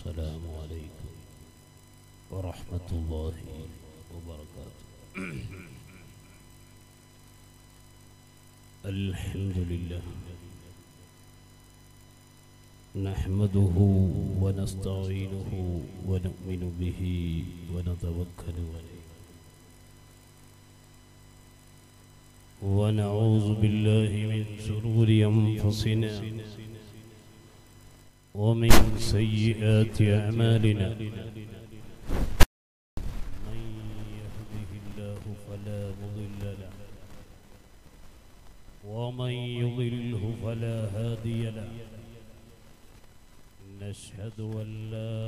السلام عليكم ورحمة الله وبركاته الحمد لله نحمده ونستعينه ونؤمن به ونتوكل عليه ونعوذ بالله من شرور أنفسنا ومن سيئات أعمالنا من يهده الله فلا مضل له ومن يضلله فلا هادي له نشهد أن لا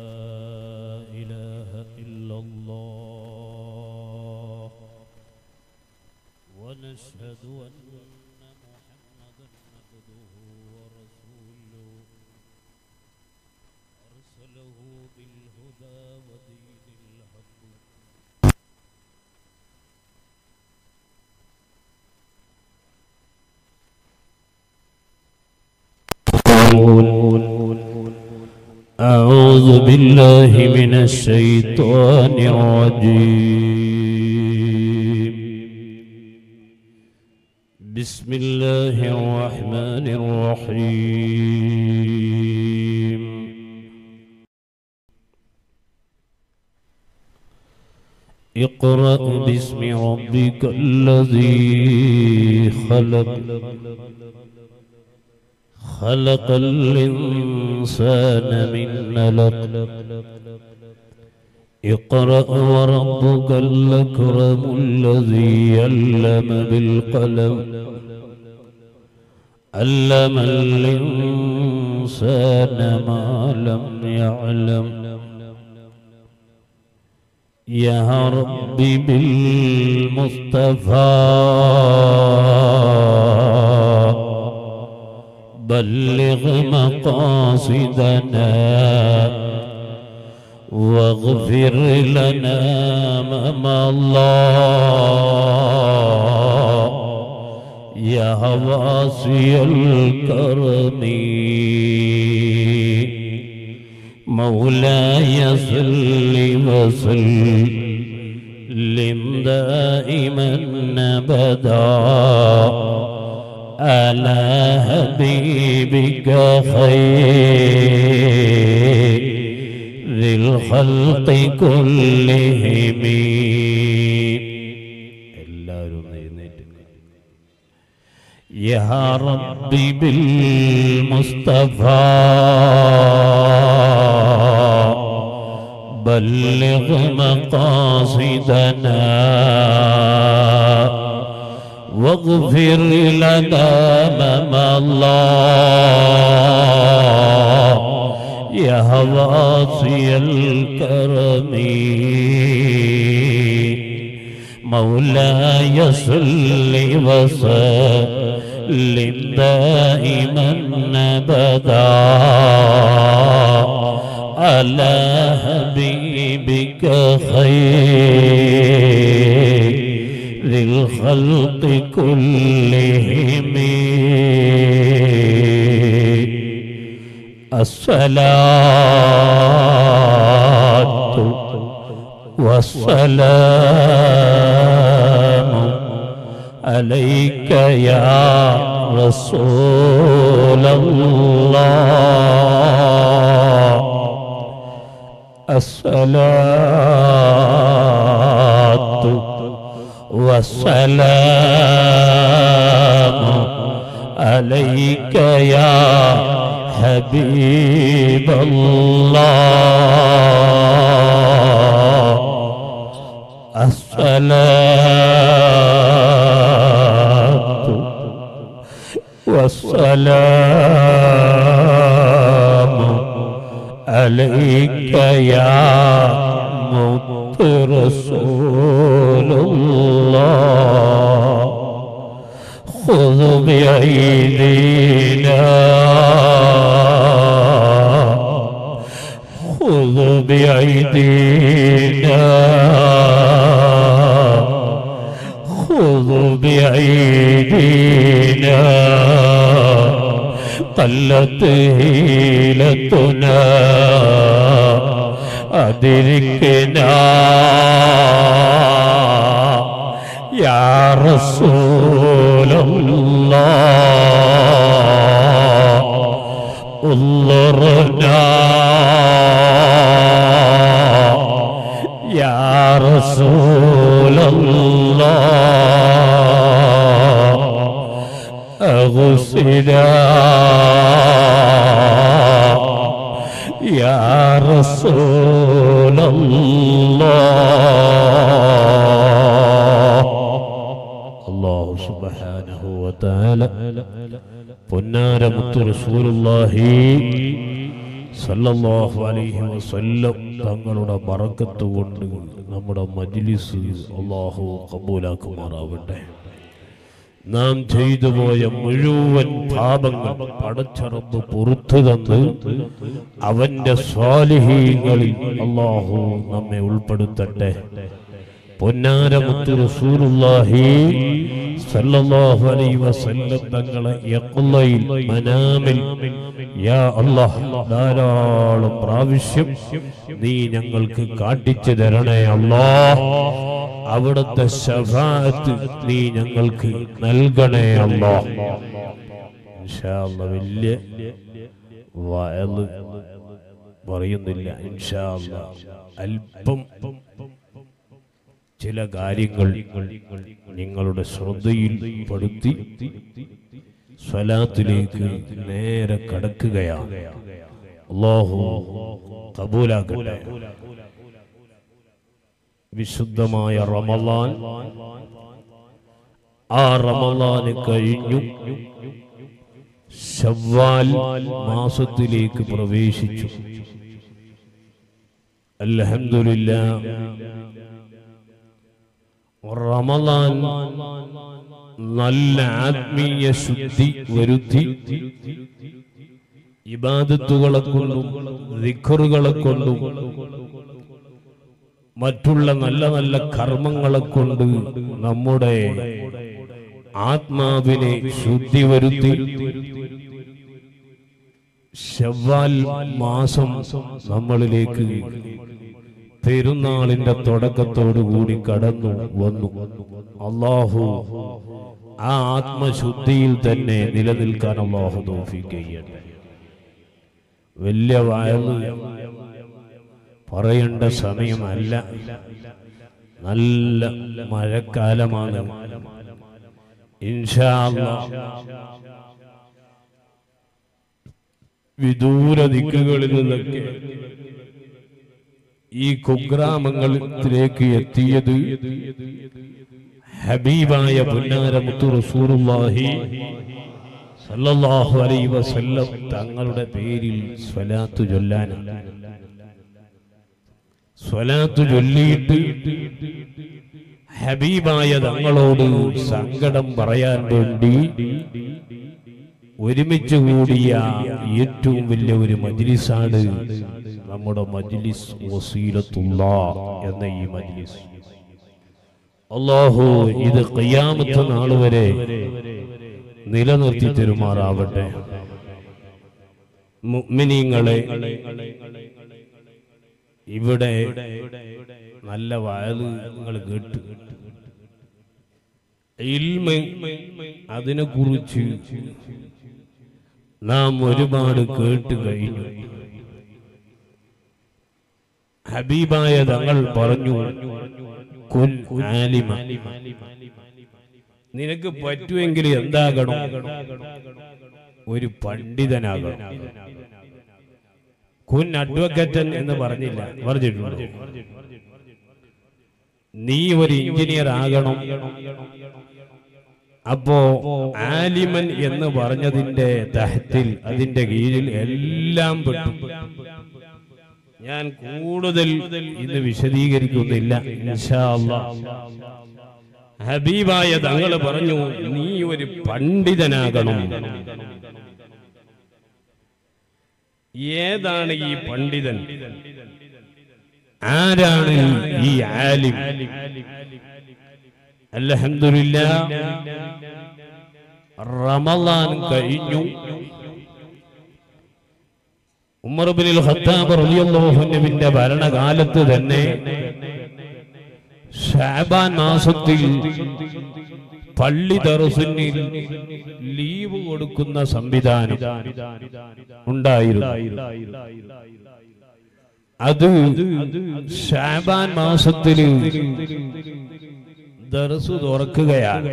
إله إلا الله ونشهد أن محمدا عبده ورسوله أرسله بالهدى ودين الحق أعوذ بالله من الشيطان الرجيم بسم الله الرحمن الرحيم اقرأ باسم ربك الذي خلق خلق الإنسان من علق اقرأ وربك الأكرم الذي علم بالقلم علم الإنسان ما لم يعلم يا رب بالمصطفى بلغ مقاصدنا واغفر لنا مما الله يا واسي الكرم مولاي صل وسلم دائما ابدا على حبيبك خير الخلق كلهم എല്ലാവരും ഒന്ന് എഴുന്നേറ്റ് يا ربي بالمصطفى بلغ مقاصدنا واغفر لنا مما الله يا واسي الكرم مولاي صل وسلم دائما ابدا على حبيبك خير للخلق كلهم الصلاة والسلام عليك يا رسول الله الصلاة والسلام عليك يا حبيب الله الصلاة والسلام عليك يا موت رسول الله خذ بأيدينا خذ بأيدينا خذ بأيدينا قلت هيلتنا أدركنا يا رسول الله انظرنا يا رسول الله أغسنا يا رسول الله الله سبحانه وتعالى പൊന്നാരമുത്ത് റസൂലുള്ളാഹി സല്ലല്ലാഹു അലൈഹി വസല്ലം തങ്ങളുടെ ബറക്കത്ത് കൊണ്ട് നമ്മുടെ മജ്ലിസ് അള്ളാഹു കബൂലാക്കുമാറാവട്ടെ നാം ചെയ്തു പോയ മുഴുവൻ പാപങ്ങൾ പടച്ചറമ്പ് പുറത്തു തന്ന് അവന്റെ സ്വാലിഹീങ്ങളിൽ അള്ളാഹു നമ്മെ ഉൾപ്പെടുത്തട്ടെ പൊന്നാരമുത്ത് റസൂലുള്ളാഹി സല്ലല്ലാഹു അലൈഹി വസല്ലം തങ്ങളെ യഖ്ലയിൽ മനാമിൽ യാ അല്ലാഹ് ധാരാളം പ്രാവശ്യം നീ ഞങ്ങൾക്ക് കാട്ടിച്ചു തരണേ അല്ലാഹ് അവിടുത്തെ ശഫാഅത്ത് നീ ഞങ്ങൾക്ക് നൽകണേ അല്ലാഹ് ഇൻഷാ അല്ലാഹ് വലിയ വയല് പറയുന്നില്ല ഇൻഷാ അല്ലാഹ് അല്പം ചില കാര്യങ്ങൾ നിങ്ങളുടെ ശ്രദ്ധയിൽ പെടുത്തി സ്വലാത്തിലേക്ക് നേരെ കടക്കുകയാണ് അള്ളാഹു കബൂലാക്കട്ടെ വിശുദ്ധമായ റമലാൻ ആ റമലാന് കഴിഞ്ഞു ശവ്വാൽ മാസത്തിലേക്ക് പ്രവേശിച്ചു അൽഹംദുലില്ലാ റമലാൻ നല്ല ആത്മീയ ശുദ്ധി വരുത്തി ഇബാദത്തുകളെ കൊണ്ടും ദിഖറുകളെ കൊണ്ടും മറ്റുള്ള നല്ല നല്ല കർമ്മങ്ങളെ കൊണ്ട് നമ്മുടെ ആത്മാവിനെ ശുദ്ധി വരുത്തി ശവ്വാൽ മാസം നമ്മളിലേക്ക് പെരുന്നാളിന്റെ തുടക്കത്തോടു കൂടി കടന്നു വന്നു അള്ളാഹു ആ ആത്മശുദ്ധിയിൽ തന്നെ നിലനിൽക്കാൻ അള്ളാഹു തോഫിക്കയ്യട്ടെ വലിയ വയല് പറയേണ്ട സമയമല്ല നല്ല മഴക്കാലമാണ് ഇൻഷാ അല്ലാഹ് വിദൂര ദിക്കുകളിൽ നിന്നൊക്കെ ഈ കുഗ്രാമങ്ങളിലേക്ക് എത്തിയത് ഹബീബായ പുന്നാരമുത്തു റസൂറുല്ലാഹി സല്ലല്ലാഹു അലൈഹി വസല്ലം തങ്ങളുടെ പേരിൽ സ്വലാത്തു ചൊല്ലാനാണ് സ്വലാത്തു ചൊല്ലിയിട്ട് ഹബീബായ തങ്ങളോട് സങ്കടം പറയാൻ വേണ്ടി ഒരുമിച്ച് കൂടിയ ഏറ്റവും വലിയ ഒരു മജ്ലിസാണ് നമ്മുടെ മജ്ലിസ് വസീലത്തുള്ള എന്ന ഈ മജ്ലിസ് അള്ളാഹു ഇത് ഖിയാമത്ത് നാൾ വരെ നിലനിർത്തി തെരുമാറാവട്ടെ മുഅ്മിനീങ്ങളെ ഇവിടെ നല്ല വയലുകൾ കേട്ടു ഇൽമ അതിനെ കുറിച്ച് നാം ഒരുപാട് കേട്ട് കഴിഞ്ഞു ഹബീബായ തങ്ങൾ പറഞ്ഞു കുൻ ആലിമ നിനക്ക് പറ്റുമെങ്കിൽ എന്താകണം ഒരു പണ്ഡിതനാകണം കുൻ അഡ്വക്കറ്റൻ എന്ന് പറഞ്ഞില്ല പറഞ്ഞിട്ടുണ്ട് നീ ഒരു എഞ്ചിനീയർ ആകണം അപ്പോ ആലിമൻ എന്ന് പറഞ്ഞതിന്റെ തഹത്തിൽ അതിന്റെ കീഴിൽ എല്ലാം പെട്ടു ഞാൻ കൂടുതൽ ഇന്ന് വിശദീകരിക്കുന്നില്ല ഇൻഷാ അല്ലാഹ്. ഹബീബായ തങ്ങള് പറഞ്ഞു നീ ഒരു പണ്ഡിതനാകണം ഏതാണ് ഈ പണ്ഡിതൻ ആരാണ് ഈ ആലിം അൽഹംദുലില്ലാ റമളാൻ കഴിഞ്ഞു ഉമർ ബിൻ ഖത്താബ് റളിയല്ലാഹു അൻഹുവിന്റെ ഭരണകാലത്ത് തന്നെ ഷാബാൻ മാസത്തിൽ പള്ളി ദർസുന്നിൽ ലീവ് കൊടുക്കുന്ന സംവിധാനം ഉണ്ടായിരുന്നു അത് ഷാബാൻ മാസത്തിൽ ദർസു തുറക്കുകയാണ്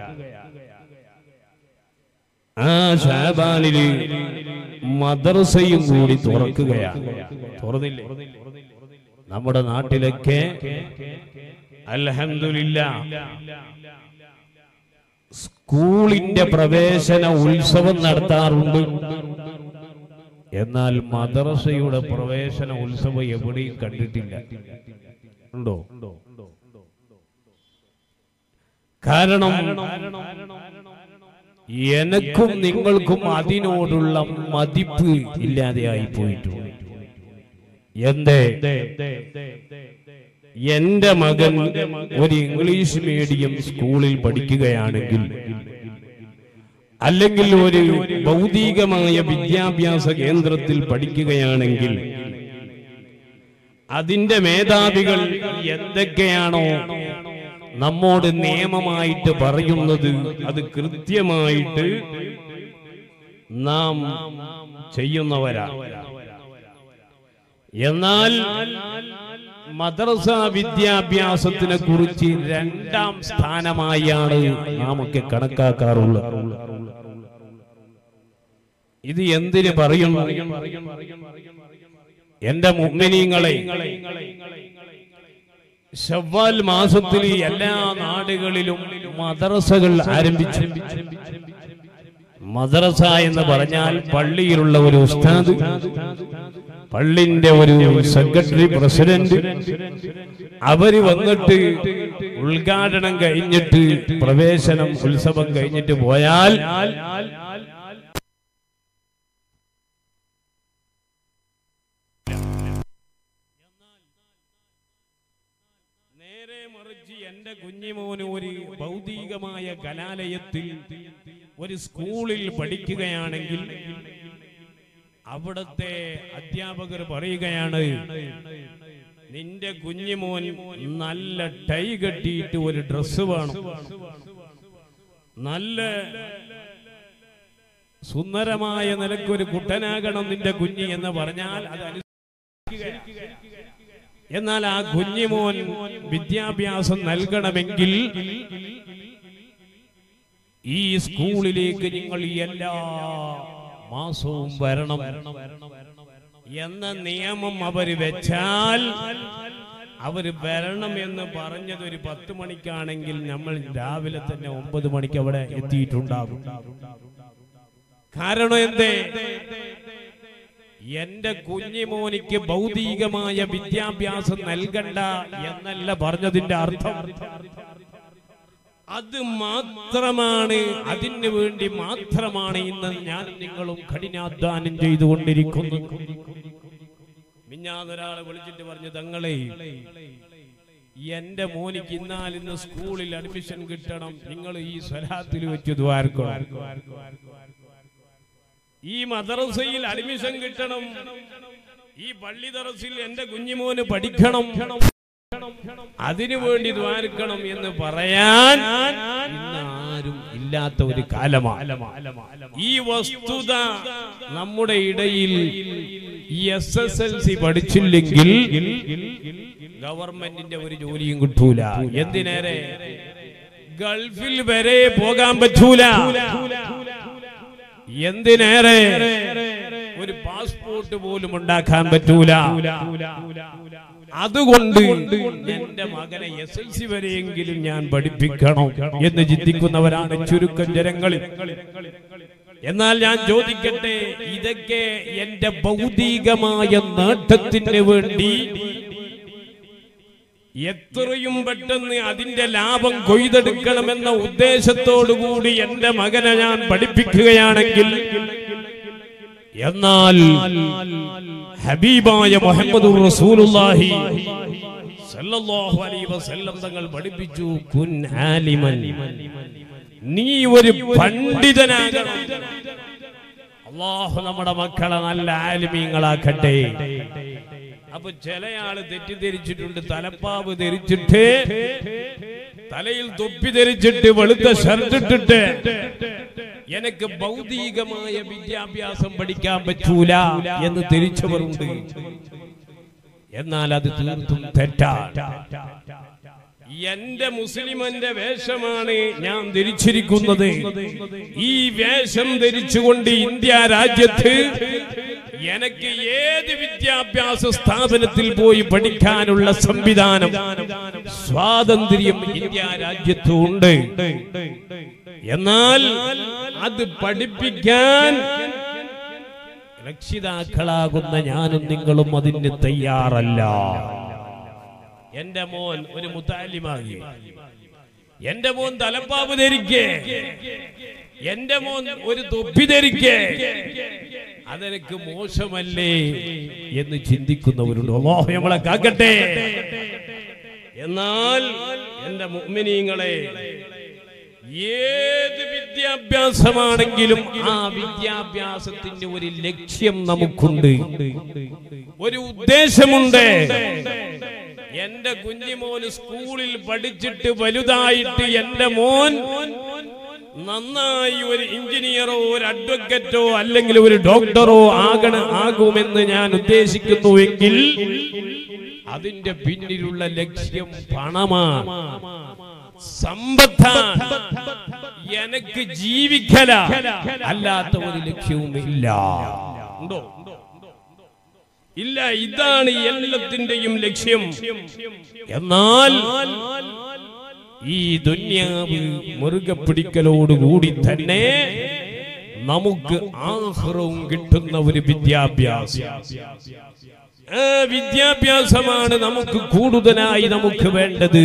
ആ ഷാബാനില് മദ്രസയും കൂടി തുറക്കുകയാണ് തുറന്നില്ലേ നമ്മുടെ നാട്ടിലൊക്കെ അൽഹംദുലില്ല സ്കൂളിന്റെ പ്രവേശന ഉത്സവം നടത്താറുണ്ട് എന്നാൽ മദ്രസയുടെ പ്രവേശന ഉത്സവം എവിടെയും കണ്ടിട്ടില്ല ഉണ്ടോ കാരണം എനക്കും നിങ്ങൾക്കും അതിനോടുള്ള മതിപ്പ് ഇല്ലാതെയായി പോയിട്ടുണ്ട് എന്തേ എന്റെ മകൻ ഒരു ഇംഗ്ലീഷ് മീഡിയം സ്കൂളിൽ പഠിക്കുകയാണെങ്കിൽ അല്ലെങ്കിൽ ഒരു ഭൗതികമായ വിദ്യാഭ്യാസ കേന്ദ്രത്തിൽ പഠിക്കുകയാണെങ്കിൽ അതിന്റെ മേധാവികൾ എന്തൊക്കെയാണോ നമ്മോട് നിയമമായിട്ട് പറയുന്നത് അത് കൃത്യമായിട്ട് നാം ചെയ്യുന്നവരാണ് എന്നാൽ മദ്രസ വിദ്യാഭ്യാസത്തിനെ കുറിച്ച് രണ്ടാം സ്ഥാനമായാണ് നാം ഒക്കെ കണക്കാക്കാറുള്ളത് ഇത് എന്തിന് പറയുന്നു എന്റെ മുഗ്മിനീങ്ങളെ ഷവ്വാൽ മാസത്തിൽ എല്ലാ നാടുകളിലും മദ്രസകൾ ആരംഭിച്ചു മദ്രസ എന്ന് പറഞ്ഞാൽ പള്ളിയിലുള്ള ഒരു ഉസ്താദ് പള്ളിന്റെ ഒരു സെക്രട്ടറി പ്രസിഡന്റ് അവര് വന്നിട്ട് ഉദ്ഘാടനം കഴിഞ്ഞിട്ട് പ്രവേശനം ഉത്സവം കഴിഞ്ഞിട്ട് പോയാൽ നേരെ മറിച്ച് എന്റെ കുഞ്ഞിമോന് ഒരു ഭൗതികമായ കലാലയത്തിൽ ഒരു സ്കൂളിൽ പഠിക്കുകയാണെങ്കിൽ അവിടത്തെ അധ്യാപകർ പറയുകയാണ് നിന്റെ കുഞ്ഞിമോൻ നല്ല ടൈ കെട്ടിയിട്ട് ഒരു ഡ്രസ് വേണം നല്ല സുന്ദരമായ നിലക്കൊരു കുട്ടനാകണം നിന്റെ കുഞ്ഞ് എന്ന് പറഞ്ഞാൽ അത് അനുസരിക്കുക എന്നാൽ ആ കുഞ്ഞിമോൻ വിദ്യാഭ്യാസം നൽകണമെങ്കിൽ ഈ സ്കൂളിലേക്ക് നിങ്ങൾ എല്ലാ മാസവും വരണം എന്ന നിയമം അവര് വെച്ചാൽ അവര് വരണം എന്ന് പറഞ്ഞത് ഒരു പത്ത് മണിക്കാണെങ്കിൽ നമ്മൾ രാവിലെ തന്നെ ഒമ്പത് മണിക്ക് അവിടെ എത്തിയിട്ടുണ്ടാകും കാരണം എന്തേ എന്റെ കുഞ്ഞിമോനിക്ക് ഭൗതികമായ വിദ്യാഭ്യാസം നൽകണ്ട എന്നല്ല പറഞ്ഞതിന്റെ അർത്ഥം അത് മാത്രമാണ് അതിന് വേണ്ടി മാത്രമാണ് ഇന്ന് ഞാൻ നിങ്ങളും കഠിനാധ്വാനം ചെയ്തുകൊണ്ടിരിക്കുന്നു മിഞ്ഞാന്നൊരാളെ വിളിച്ചിട്ട് പറഞ്ഞു തങ്ങളെ എന്റെ മോനിക്ക് ഇന്നാൽ ഇന്ന് സ്കൂളിൽ അഡ്മിഷൻ കിട്ടണം നിങ്ങൾ ഈ സ്വലാത്തിൽ വെച്ച് ദ്വാരക്കണം ഈ മദ്രസയിൽ അഡ്മിഷൻ കിട്ടണം ഈ പള്ളി ദറസിൽ എന്റെ കുഞ്ഞിമോന് പഠിക്കണം അതിനു വേണ്ടി ദ്വാരക്കണം എന്ന് പറയാൻ ഇന്ന് ആരും ഇല്ലാത്ത ഒരു കാലമാണ് ഈ വസ്തുത നമ്മുടെ ഇടയിൽ എസ് എസ് എൽ സി പഠിച്ചില്ലെങ്കിൽ ഗവൺമെന്റിന്റെ ഒരു ജോലിയും കിട്ടൂല എന്തിനേറെ ഗൾഫിൽ വരെ പോകാൻ പറ്റൂല എന്തിനേറെ ഒരു പാസ്പോർട്ട് പോലും ഉണ്ടാക്കാൻ പറ്റൂല അതുകൊണ്ട് എന്റെ മകനെ എസ് എൽ സി വരെയെങ്കിലും ഞാൻ പഠിപ്പിക്കണം എന്ന് ചിന്തിക്കുന്നവരാണ് ചുരുക്കം ജനങ്ങളിൽ എന്നാൽ ഞാൻ ചോദിക്കട്ടെ ഇതൊക്കെ എന്റെ ഭൗതികമായ നേട്ടത്തിന് വേണ്ടി എത്രയും പെട്ടെന്ന് അതിന്റെ ലാഭം കൊയ്തെടുക്കണമെന്ന ഉദ്ദേശത്തോടുകൂടി എന്റെ മകനെ ഞാൻ പഠിപ്പിക്കുകയാണെങ്കിൽ എന്നാൽ ഹബീബായ മുഹമ്മദ് റസൂലുള്ളാഹി സല്ലല്ലാഹു അലൈഹി വസല്ലം തങ്ങൾ പഠിപ്പിച്ചു കുൻ ആലിമൻ നീ ഒരു പണ്ഡിതനാകണം അള്ളാഹു നമ്മുടെ മക്കളെ നല്ല ആലിമീങ്ങളാക്കട്ടെ അപ്പൊ ചില ആള് തെറ്റിദ്ധരിച്ചിട്ടുണ്ട് തലപ്പാവ് ധരിച്ചിട്ട് തലയിൽ തൊപ്പി ധരിച്ചിട്ട് വെളുത്ത ഷർട്ട് ഇട്ടിട്ട് എനിക്ക് ഭൗതികമായ വിദ്യാഭ്യാസം പഠിക്കാൻ പറ്റൂല എന്ന് ധരിച്ചവരുണ്ട് എന്നാൽ അത് തീർത്തും തെറ്റാണ് എന്റെ മുസ്ലിമന്റെ വേഷമാണ് ഞാൻ ധരിച്ചിരിക്കുന്നത് ഈ വേഷം ധരിച്ചുകൊണ്ട് ഇന്ത്യ രാജ്യത്ത് എനിക്ക് ഏത് വിദ്യാഭ്യാസ സ്ഥാപനത്തിൽ പോയി പഠിക്കാനുള്ള സംവിധാനം സ്വാതന്ത്ര്യം ഇന്ത്യ രാജ്യത്ത് ഉണ്ട് എന്നാൽ അത് പഠിപ്പിക്കാൻ രക്ഷിതാക്കളാകുന്ന ഞാനും നിങ്ങളും അതിന് തയ്യാറല്ല എന്റെ മോൻ ഒരു മുത്താലിമാകി എന്റെ മോൻ തലപ്പാവ് ധരിക്കേ എന്റെ മോൻ ഒരു തൊപ്പി ധരിക്കേ അതെനിക്ക് മോശമല്ലേ എന്ന് ചിന്തിക്കുന്നവരുണ്ട് അല്ലാഹു നമ്മളെ കാക്കട്ടെ എന്നാൽ എന്റെ മുഅ്മിനീങ്ങളെ ഏത് വിദ്യാഭ്യാസമാണെങ്കിലും ആ വിദ്യാഭ്യാസത്തിന്റെ ഒരു ലക്ഷ്യം നമുക്കുണ്ട് ഒരു ഉദ്ദേശമുണ്ട് എന്റെ കുഞ്ഞിമോന് സ്കൂളിൽ പഠിച്ചിട്ട് വലുതായിട്ട് എന്റെ മോൻ നന്നായി ഒരു എഞ്ചിനീയറോ ഒരു അഡ്വക്കറ്റോ അല്ലെങ്കിൽ ഒരു ഡോക്ടറോ ആകണ ആകുമെന്ന് ഞാൻ ഉദ്ദേശിക്കുന്നുവെങ്കിൽ അതിന്റെ പിന്നിലുള്ള ലക്ഷ്യം പണമാണ് സമ്പത്താണ് എനിക്ക് ജീവിക്കല അല്ലാത്ത ഒരു ലക്ഷ്യവും ഇല്ല ഉണ്ടോ ഇല്ല ഇതാണ് എല്ലാത്തിന്റെയും ലക്ഷ്യം എന്നാൽ ഈ ദുന്യാവ് മുറുകെ പിടിക്കലോടുകൂടി തന്നെ നമുക്ക് ആഹ്റവും കിട്ടുന്ന ഒരു വിദ്യാഭ്യാസം ആ വിദ്യാഭ്യാസമാണ് നമുക്ക് കൂടുതലായി നമുക്ക് വേണ്ടത്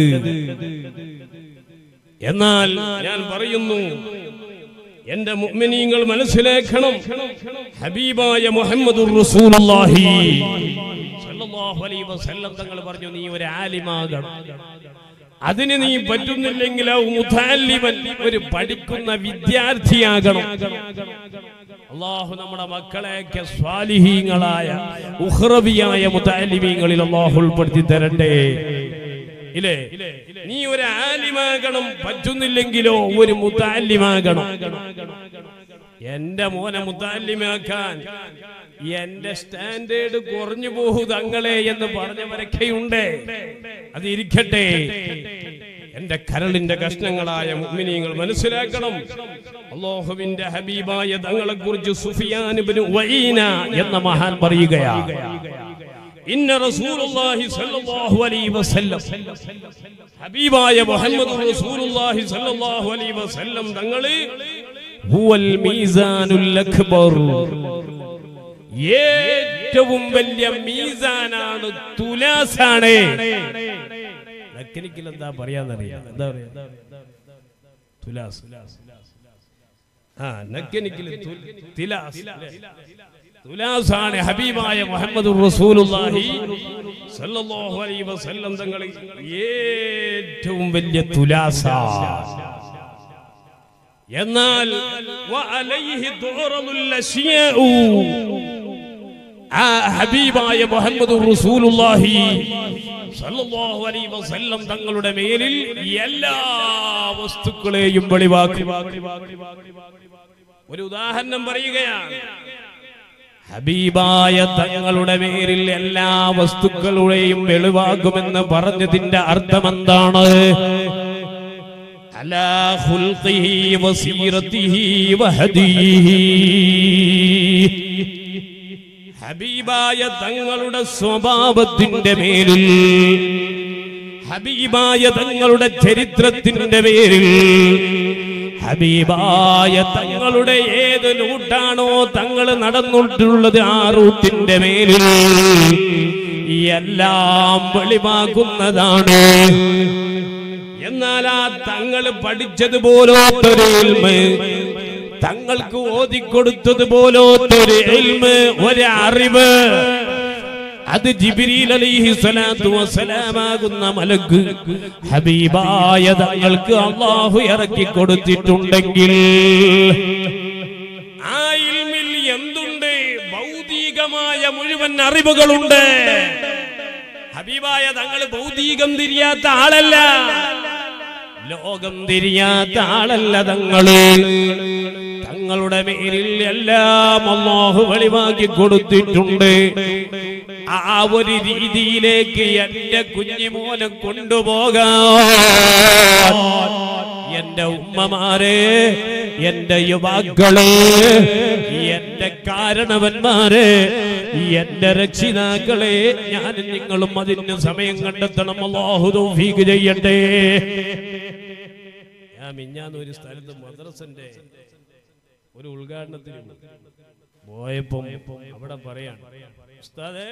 എന്നാൽ ഞാൻ പറയുന്നു എന്റെ മുഅ്മിനീങ്ങൾ മനസ്സിലാക്കണം ഹബീബായ മുഹമ്മദുർ റസൂലുള്ളാഹി സല്ലല്ലാഹു അലൈഹി വസല്ലം തങ്ങൾ പറഞ്ഞു നീ ഒരു ആലിമാകണം അതിന് നീ പറ്റുന്നില്ലെങ്കിൽ ഔ മുതല്ലിമൻ ഒരു പഠിക്കുന്ന വിദ്യാർത്ഥിയാകണം അള്ളാഹു നമ്മുടെ മക്കളെയൊക്കെ സ്വാലിഹീങ്ങളായ ഉഹ്റവിയായ മുതാലിമീങ്ങളിൽ അള്ളാഹു ഉൾപ്പെടുത്തി തരട്ടെ ഇല്ലേ നീ ഒരു ആലിമാകണം പറ്റുന്നില്ലെങ്കിലോ ഒരു മുതാലിമാകണം എന്റെ മോനെ മുതാലിമാക്കാൻ എന്റെ സ്റ്റാൻഡേർഡ് കുറഞ്ഞു പോകൂ തങ്ങളെ എന്ന് പറഞ്ഞവരൊക്കെയുണ്ട് അത് ഇരിക്കട്ടെ എന്റെ കരളിന്റെ കഷ്ണങ്ങളായ മുഅ്മിനീങ്ങൾ മനസ്സിലാക്കണം അല്ലാഹുവിന്റെ ഹബീബായ തങ്ങളെ കുറിച്ച് സുഫിയാൻ ഇബ്നു ഉവൈന എന്ന മഹാൻ പറയുകയാണ് ഇന്ന റസൂലുള്ളാഹി സ്വല്ലല്ലാഹു അലൈഹി വസല്ലം ഹബീബായ മുഹമ്മദ് റസൂലുള്ളാഹി സ്വല്ലല്ലാഹു അലൈഹി വസല്ലം തങ്ങള് ഹുവൽ മീസാനുൽ അക്ബർ ഏറ്റവും വലിയ മീസാനാണ് തുലാസാണ് ടെക്നിക്കൽ എന്താ പറയാന്നറിയാം എന്താ പറയാ തുലാസ് ആ നെക്കനിക്കൽ തുലാസ് തുലാസാണ് ഹബീബായ മുഹമ്മദ് റസൂലുള്ളാഹി സല്ലല്ലാഹു അലൈഹി വസല്ലം തങ്ങൾ ഏറ്റവും വലിയ തുലാസ എന്നാൽ വഅലൈഹി തുറമുൽ അശ്യാഉ ആ ഹബീബായ മുഹമ്മദ് റസൂലുള്ളാഹി സല്ലല്ലാഹു അലൈഹി വസല്ലം തങ്ങളുടെ മേലിൽ എല്ലാ വസ്തുക്കളെയും വെളിവാക്കി ഒരു ഉദാഹരണം പറയുകയാണ് ഹബീബായ തങ്ങളുടെ പേരിൽ എല്ലാ വസ്തുക്കളുടെയും വെളിവാകുമെന്ന് പറഞ്ഞതിന്റെ അർത്ഥം എന്താണ് അലാ ഖുൽഖിഹി വസീറത്തിഹി വഹദീഹി ഹബീബായ തങ്ങളുടെ സ്വഭാവത്തിന്റെ പേരിൽ ഹബീബായ തങ്ങളുടെ ചരിത്രത്തിന്റെ പേരിൽ ഹബീബായ തങ്ങളുടെ ഏത് റൂട്ടാണോ തങ്ങൾ നടന്നിട്ടുള്ളത് ആ റൂട്ടിന്റെ മേലിൽ എല്ലാം വെളിവാക്കുന്നതാണ് എന്നാൽ ആ തങ്ങൾ പഠിച്ചതുപോലൊരു ഇൽമ് തങ്ങൾക്ക് ഓതിക്കൊടുത്തതുപോലൊരു ഇൽമ് ഒരു അറിവ് അത് ജിബിരിൽ അലൈഹി സ്വലാത്തു വസ്സലാമാകുന്ന മലക്ക് ഹബീബായ തങ്ങൾക്ക് അള്ളാഹു ഇറക്കി കൊടുത്തിട്ടുണ്ടെങ്കിൽ ആ ഇൽമിൽ ഭൗതികമായ മുഴുവൻ അറിവുകളുണ്ട് ഹബീബായ തങ്ങൾ ഭൗതികം തിരിയാത്ത ആളല്ല ലോകം തിരിയാത്ത ആളല്ല തങ്ങള് തങ്ങളുടെ മേലിൽ എല്ലാം അള്ളാഹു വെളിവാക്കി കൊടുത്തിട്ടുണ്ട് ആ ഒരു രീതിയിലേക്ക് എന്റെ കുഞ്ഞിമോനെ കൊണ്ടുപോകാൻ എന്റെ ഉമ്മമാരെ എന്റെ യുവാക്കളെ എന്റെ കാരണവന്മാരെ എന്റെ രക്ഷിതാക്കളെ ഞാൻ നിങ്ങളും അതിന് സമയം കണ്ടെത്തണം അല്ലാഹു തൗഫീഖ് ചെയ്യട്ടെ ഞാൻ മിഞ്ഞാന്ന് ഒരു സ്ഥലത്ത് മദ്രസന്റെ ഒരു ഉദ്ഘാടനത്തിന് പോയപ്പം അവിടെ പറയാൻ ഉസ്താദേ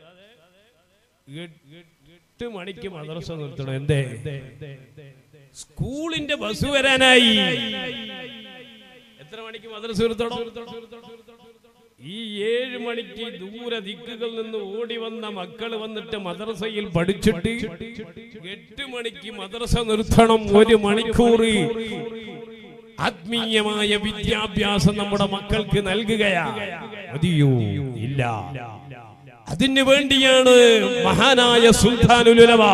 എട്ട് മണിക്ക് മദ്രസ നിർത്തണം എന്തേ സ്കൂളിന്റെ ബസ് വരാനായി എത്ര മണിക്ക് മദ്രസ നിർത്തണം ഈ ഏഴ് മണിക്ക് ദൂര ദിക്കുകളിൽ നിന്ന് ഓടി വന്ന മക്കൾ വന്നിട്ട് മദ്രസയിൽ പഠിച്ചിട്ട് എട്ട് മണിക്ക് മദ്രസ നിർത്തണം ഒരു മണിക്കൂർ ആത്മീയമായ വിദ്യാഭ്യാസം നമ്മുടെ മക്കൾക്ക് നൽകുകയാ മതിയോ ഇല്ല അതിനു വേണ്ടിയാണ് മഹാനായ സുൽത്താനുലവ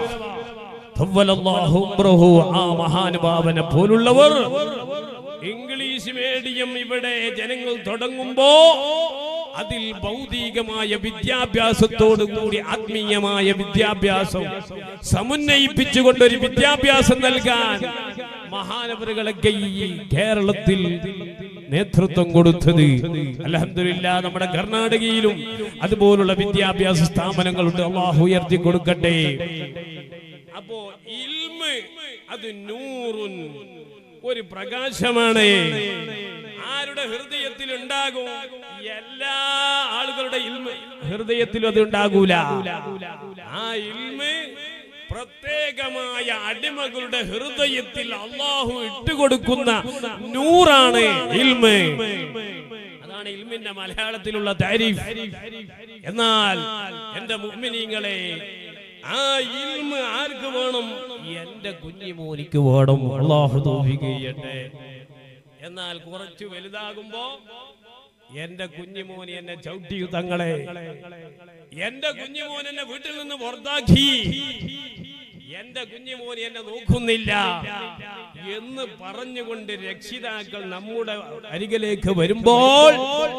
ആ മഹാനുഭാവനെ പോലുള്ളവർ ഇംഗ്ലീഷ് മീഡിയം ഇവിടെ ജനങ്ങൾ തുടങ്ങുമ്പോ അതിൽ ഭൗതികമായ വിദ്യാഭ്യാസത്തോടു കൂടി ആത്മീയമായ വിദ്യാഭ്യാസം സമുന്നയിപ്പിച്ചുകൊണ്ട് ഒരു വിദ്യാഭ്യാസം നൽകാൻ മഹാനവറുകളൊക്കെ ഈ കേരളത്തിൽ നേതൃത്വം കൊടുത്തത് അലഹമില്ല നമ്മുടെ കർണാടകയിലും അതുപോലുള്ള വിദ്യാഭ്യാസ സ്ഥാപനങ്ങളുണ്ട് അള്ളാഹു ഉയർത്തി കൊടുക്കട്ടെ അപ്പോ ഇൽമ് അത് നൂറുൻ ഒരു പ്രകാശമാണ് ആരുടെ ഹൃദയത്തിൽ ഉണ്ടാകും എല്ലാ ആളുകളുടെ ഇൽമ ഹൃദയത്തിലും അത് ഉണ്ടാകൂല ആ ഇൽമ് പ്രത്യേകമായ അടിമകളുടെ ഹൃദയത്തിൽ അള്ളാഹു ഇട്ടുകൊടുക്കുന്ന നൂറാണ് ഇൽമ് അതാണ് ഇൽമിന്റെ മലയാളത്തിലുള്ള താരീഫ് എന്നാൽ എന്റെ മുമ്മിനീങ്ങളെ ആ ഇൽമ ആർക്ക് വേണം എന്റെ കുഞ്ഞിമോനിക്ക് വേണം അള്ളാഹു തൗഫീഖ് ചെയ്യട്ടെ എന്നാൽ കുറച്ച് വലുതാകുമ്പോ എന്റെ കുഞ്ഞിമോൻ എന്നെ ചവിട്ടി തങ്ങളെ എന്റെ കുഞ്ഞിമോൻ എന്നെ വീട്ടിൽ നിന്ന് പുറത്താക്കി എന്റെ കുഞ്ഞിമോൻ എന്നെ നോക്കുന്നില്ല എന്ന് പറഞ്ഞുകൊണ്ട് രക്ഷിതാക്കൾ നമ്മുടെ അരികിലേക്ക് വരുമ്പോൾ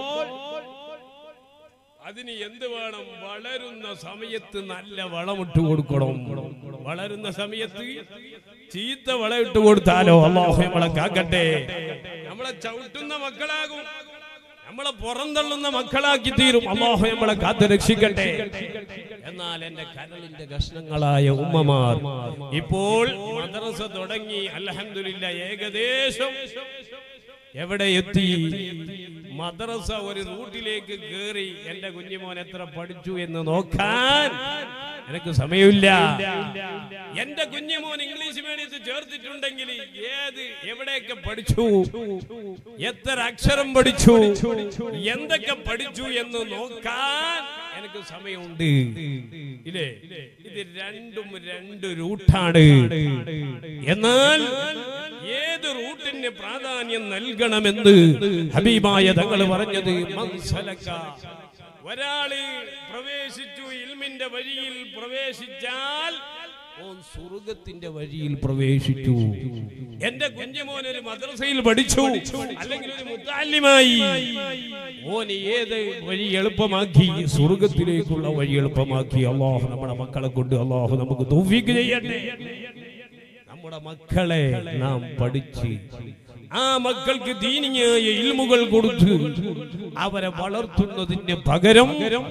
അതിന് എന്ത് വേണം വളരുന്ന സമയത്ത് നല്ല വളമിട്ട് കൊടുക്കണം വളരുന്ന സമയത്ത് ചീത്ത വളമിട്ട് കൊടുത്താലോ അള്ളാഹു നമ്മളെ കാക്കട്ടെ നമ്മളെ ചവിട്ടുന്ന മക്കളാകും നമ്മളെ പുറന്തള്ളുന്ന മക്കളാക്കി തീരും അള്ളാഹു നമ്മളെ കാത്തു രക്ഷിക്കട്ടെ എന്നാൽ എന്റെ കരളിന്റെ കഷ്ണങ്ങളായ ഉമ്മമാർ ഇപ്പോൾ മദ്രസ തുടങ്ങി അൽഹംദുലില്ലാ ഏകദേശം എവിടെ എത്തി മദ്രസ ഒരു റൂട്ടിലേക്ക് കേറി എന്റെ കുഞ്ഞുമോൻ എത്ര പഠിച്ചു എന്ന് നോക്കാൻ എനിക്ക് സമയമില്ല എന്റെ കുഞ്ഞുമോൻ ഇംഗ്ലീഷ് മീഡിയത്തിൽ ചേർത്തിട്ടുണ്ടെങ്കിൽ ഏത് എവിടെയൊക്കെ പഠിച്ചു എത്ര അക്ഷരം പഠിച്ചു എന്തൊക്കെ പഠിച്ചു എന്ന് നോക്കാൻ എനിക്ക് സമയമുണ്ട് ഇല്ലേ ഇത് രണ്ടും രണ്ട് റൂട്ടാണ് എന്നാൽ ഏത് റൂട്ടിന് പ്രാധാന്യം നൽകണമെന്ന് ഹബീബായ തങ്ങൾ പറഞ്ഞത് മൻസലക. ഒരാള് പ്രവേശിച്ചു ഇൽമിന്റെ വഴിയിൽ പ്രവേശിച്ചാൽ ഓൻ സ്വർഗത്തിന്റെ വഴിയിൽ പ്രവേശിച്ചു എന്റെ കുഞ്ഞുമോൻ ഒരു മദ്രസയിൽ പഠിച്ചു അല്ലെങ്കിൽ ഒരു മുത്താലിമായി ഓൻ ഏത് വഴി എളുപ്പമാക്കി സ്വർഗത്തിലേക്കുള്ള വഴി എളുപ്പമാക്കി അള്ളാഹു നമ്മുടെ മക്കളെ കൊണ്ട് അള്ളാഹു നമുക്ക് തൗഫീഖ് ചെയ്യട്ടെ നമ്മുടെ മക്കളെ നാം പഠിച്ച് ആ മക്കൾക്ക് ദീനിയായ ഇൽമുകൾ കൊടുത്ത് അവരെ വളർത്തുന്നതിന് പകരം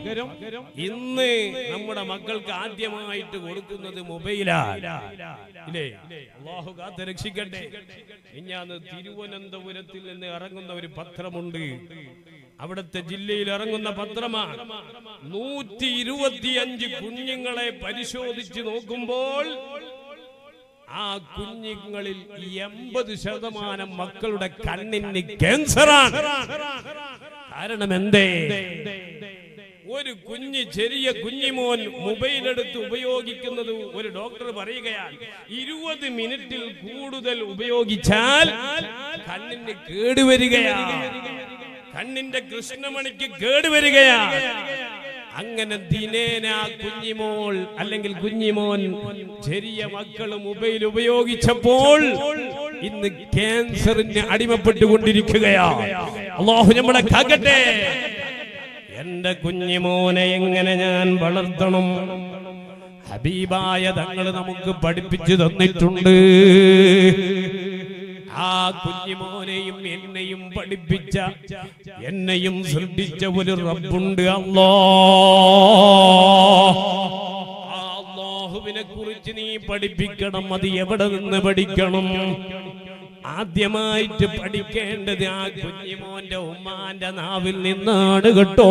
ഇന്ന് നമ്മുടെ മക്കൾക്ക് ആദ്യമായിട്ട് കൊടുക്കുന്നത് മൊബൈലാണ് ഇല്ലേ അള്ളാഹു കാത്ത് രക്ഷിക്കട്ടെ ഇഞ്ഞാന്ന് തിരുവനന്തപുരത്തിൽ നിന്ന് ഇറങ്ങുന്ന ഒരു പത്രമുണ്ട് അവിടുത്തെ ജില്ലയിൽ ഇറങ്ങുന്ന പത്രമാണ് നൂറ്റി ഇരുപത്തിയഞ്ച് കുഞ്ഞുങ്ങളെ പരിശോധിച്ച് നോക്കുമ്പോൾ ആ കുഞ്ഞുങ്ങളിൽ എൺപത് ശതമാനം മക്കളുടെ കണ്ണിന് ക്യാൻസറാണ് കാരണം എന്തേ ഒരു കുഞ്ഞ് ചെറിയ കുഞ്ഞിമോൻ മൊബൈൽ എടുത്ത് ഉപയോഗിക്കുന്നത് ഒരു ഡോക്ടർ പറയുകയാണ് ഇരുപത് മിനിറ്റിൽ കൂടുതൽ ഉപയോഗിച്ചാൽ കണ്ണിന് കേടുവരികയാണ് കണ്ണിന്റെ കൃഷ്ണമണിക്ക് കേടുവരികയാ അങ്ങനെ ദിനേന ആ കുഞ്ഞിമോൾ അല്ലെങ്കിൽ കുഞ്ഞിമോൻ ചെറിയ മക്കൾ മൊബൈൽ ഉപയോഗിച്ചപ്പോൾ ഇന്ന് ക്യാൻസറിന് അടിമപ്പെട്ടുകൊണ്ടിരിക്കുകയാ അള്ളാഹു നമ്മളെ കാക്കട്ടെ എന്റെ കുഞ്ഞിമോനെ എങ്ങനെ ഞാൻ വളർത്തണം ഹബീബായ തങ്ങൾ നമുക്ക് പഠിപ്പിച്ചു തന്നിട്ടുണ്ട് ആ കുഞ്ഞിമോനെയും എന്നെയും പഠിപ്പിച്ച എന്നെയും സൃഷ്ടിച്ച ഒരു റബ്ബുണ്ട് അല്ലോ ആ അള്ളാഹുവിനെ കുറിച്ച് നീ പഠിപ്പിക്കണം അത് എവിടെ നിന്ന് പഠിക്കണം ആദ്യമായിട്ട് പഠിക്കേണ്ടത് ആ കുഞ്ഞിമോന്റെ ഉമ്മാന്റെ നാവിൽ നിന്നാണ് കേട്ടോ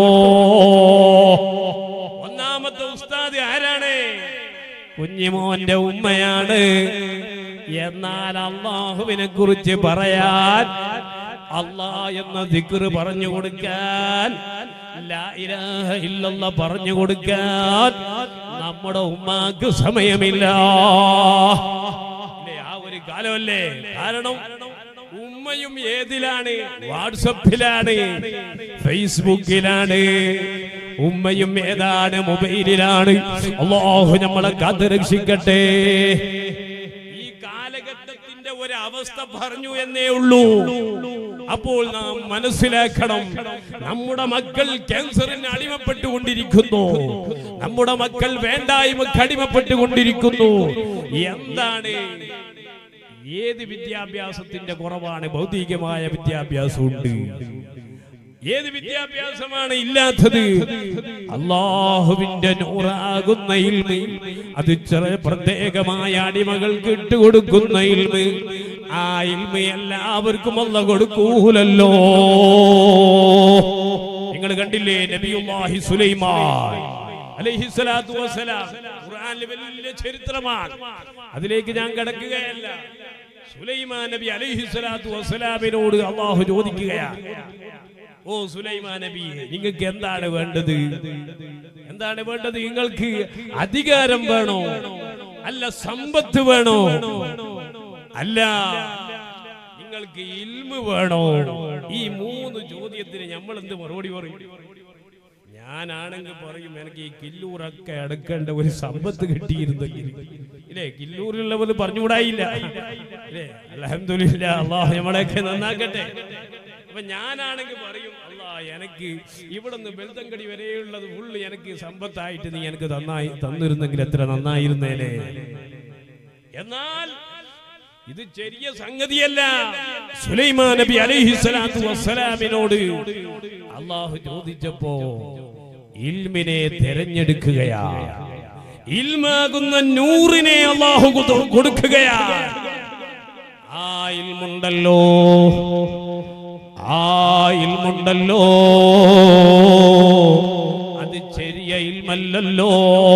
ഒന്നാമത്തെ ഉസ്താദ് ആരാണ് കുഞ്ഞിമോന്റെ ഉമ്മയാണ് എന്നാൽ അള്ളാഹുവിനെ കുറിച്ച് പറയാൻ അള്ളാ എന്ന ദിക്റ് പറഞ്ഞു കൊടുക്കാൻ ലാ ഇലാഹ ഇല്ലല്ലാ പറഞ്ഞു കൊടുക്കാൻ നമ്മുടെ ഉമ്മാക്ക് സമയമില്ല ഇല്ലേ, ആ ഒരു കാലമല്ലേ കാരണം ഉമ്മയും ഏതിലാണ് വാട്സപ്പിലാണ് ഫേസ്ബുക്കിലാണ് ഉമ്മയും ഏതാണ് മൊബൈലിലാണ് അള്ളാഹു നമ്മളെ കാത്തു രക്ഷിക്കട്ടെ ഈ കാലഘട്ടത്തിന്റെ ഒരു അവസ്ഥ പറഞ്ഞു എന്നേ ഉള്ളൂ അപ്പോൾ നാം മനസ്സിലാക്കണം നമ്മുടെ മക്കൾ ക്യാൻസറിന് അടിമപ്പെട്ടുകൊണ്ടിരിക്കുന്നു നമ്മുടെ മക്കൾ വേണ്ടായ്മക്ക് അടിമപ്പെട്ടുകൊണ്ടിരിക്കുന്നു എന്താണ് ഏത് വിദ്യാഭ്യാസത്തിന്റെ കുറവാണ് ഭൗതികമായ വിദ്യാഭ്യാസമുണ്ട് ഏത് വിദ്യാഭ്യാസമാണ് ഇല്ലാത്തത് അള്ളാഹുവിന്റെ നൂറാകുന്ന ഇൽമ് അത് ചെറിയ പ്രത്യേകമായ അടിമകൾക്ക് ഇട്ടുകൊടുക്കുന്ന ഇൽമ് ആ ഇൽമ എല്ലാവർക്കും അല്ല കൊടുക്കൂലല്ലോ നിങ്ങൾ കണ്ടില്ലേ നബിയുല്ലാഹി സുലൈമാൻ അലൈഹിസ്സലാത്തു വസ്സലാം ഖുർആനിലെ വലിയ ചരിത്രമാണ് അതിലേക്ക് ഞാൻ കടക്കുകയല്ല സുലൈമാൻ നബി അലൈഹിസ്സലാത്തു വസ്സലാമിനോട് അള്ളാഹു ചോദിക്കുകയാണ് ഓ സുലൈമാൻ നബി നിങ്ങൾക്ക് എന്താണ് വേണ്ടത് എന്താണ് വേണ്ടത് നിങ്ങൾക്ക് അധികാരം വേണോ അല്ല സമ്പത്ത് വേണോ അല്ല നിങ്ങൾക്ക് ഇൽമ് വേണോ ഈ മൂന്ന് ചോദ്യത്തിന് നമ്മൾ എന്ത് മറുപടി പറയും ഞാനാണെങ്കിൽ പറയും എനിക്ക് ഈ കില്ലൂറൊക്കെ അടക്കേണ്ട ഒരു സമ്പത്ത് കിട്ടിയിരുന്നെങ്കിൽ ഇല്ലേ കില്ലൂരിലുള്ളവർ പറഞ്ഞുകൂടായില്ല ഇല്ലേ അലഹമില്ല അള്ളാഹു നമ്മളെയൊക്കെ നന്നാക്കട്ടെ അപ്പൊ ഞാനാണെങ്കിൽ പറയും അല്ലാ എനിക്ക് ഇവിടെ നിന്ന് ബെൽത്തങ്കടി വരെയുള്ളത് ഫുള്ള് എനിക്ക് സമ്പത്തായിട്ട് നീ എനിക്ക് തന്നായി തന്നിരുന്നെങ്കിൽ എത്ര നന്നായിരുന്നേനെ എന്നാൽ ഇത് ചെറിയ സംഗതിയല്ല സുലൈമാൻ നബി അലൈഹി സ്വലാത്തു വസ്സലാമിനോട് അള്ളാഹു ചോദിച്ചപ്പോ ഇൽമിനെ തെരഞ്ഞെടുക്കുകയാ ഇൽമാകുന്ന നൂറിനെ അള്ളാഹു കൊ- കൊടുക്കുകയാ ആ ഇൽമുണ്ടല്ലോ ആ ഇൽമുണ്ടല്ലോ അത് ചെറിയ ഇൽമല്ലല്ലോ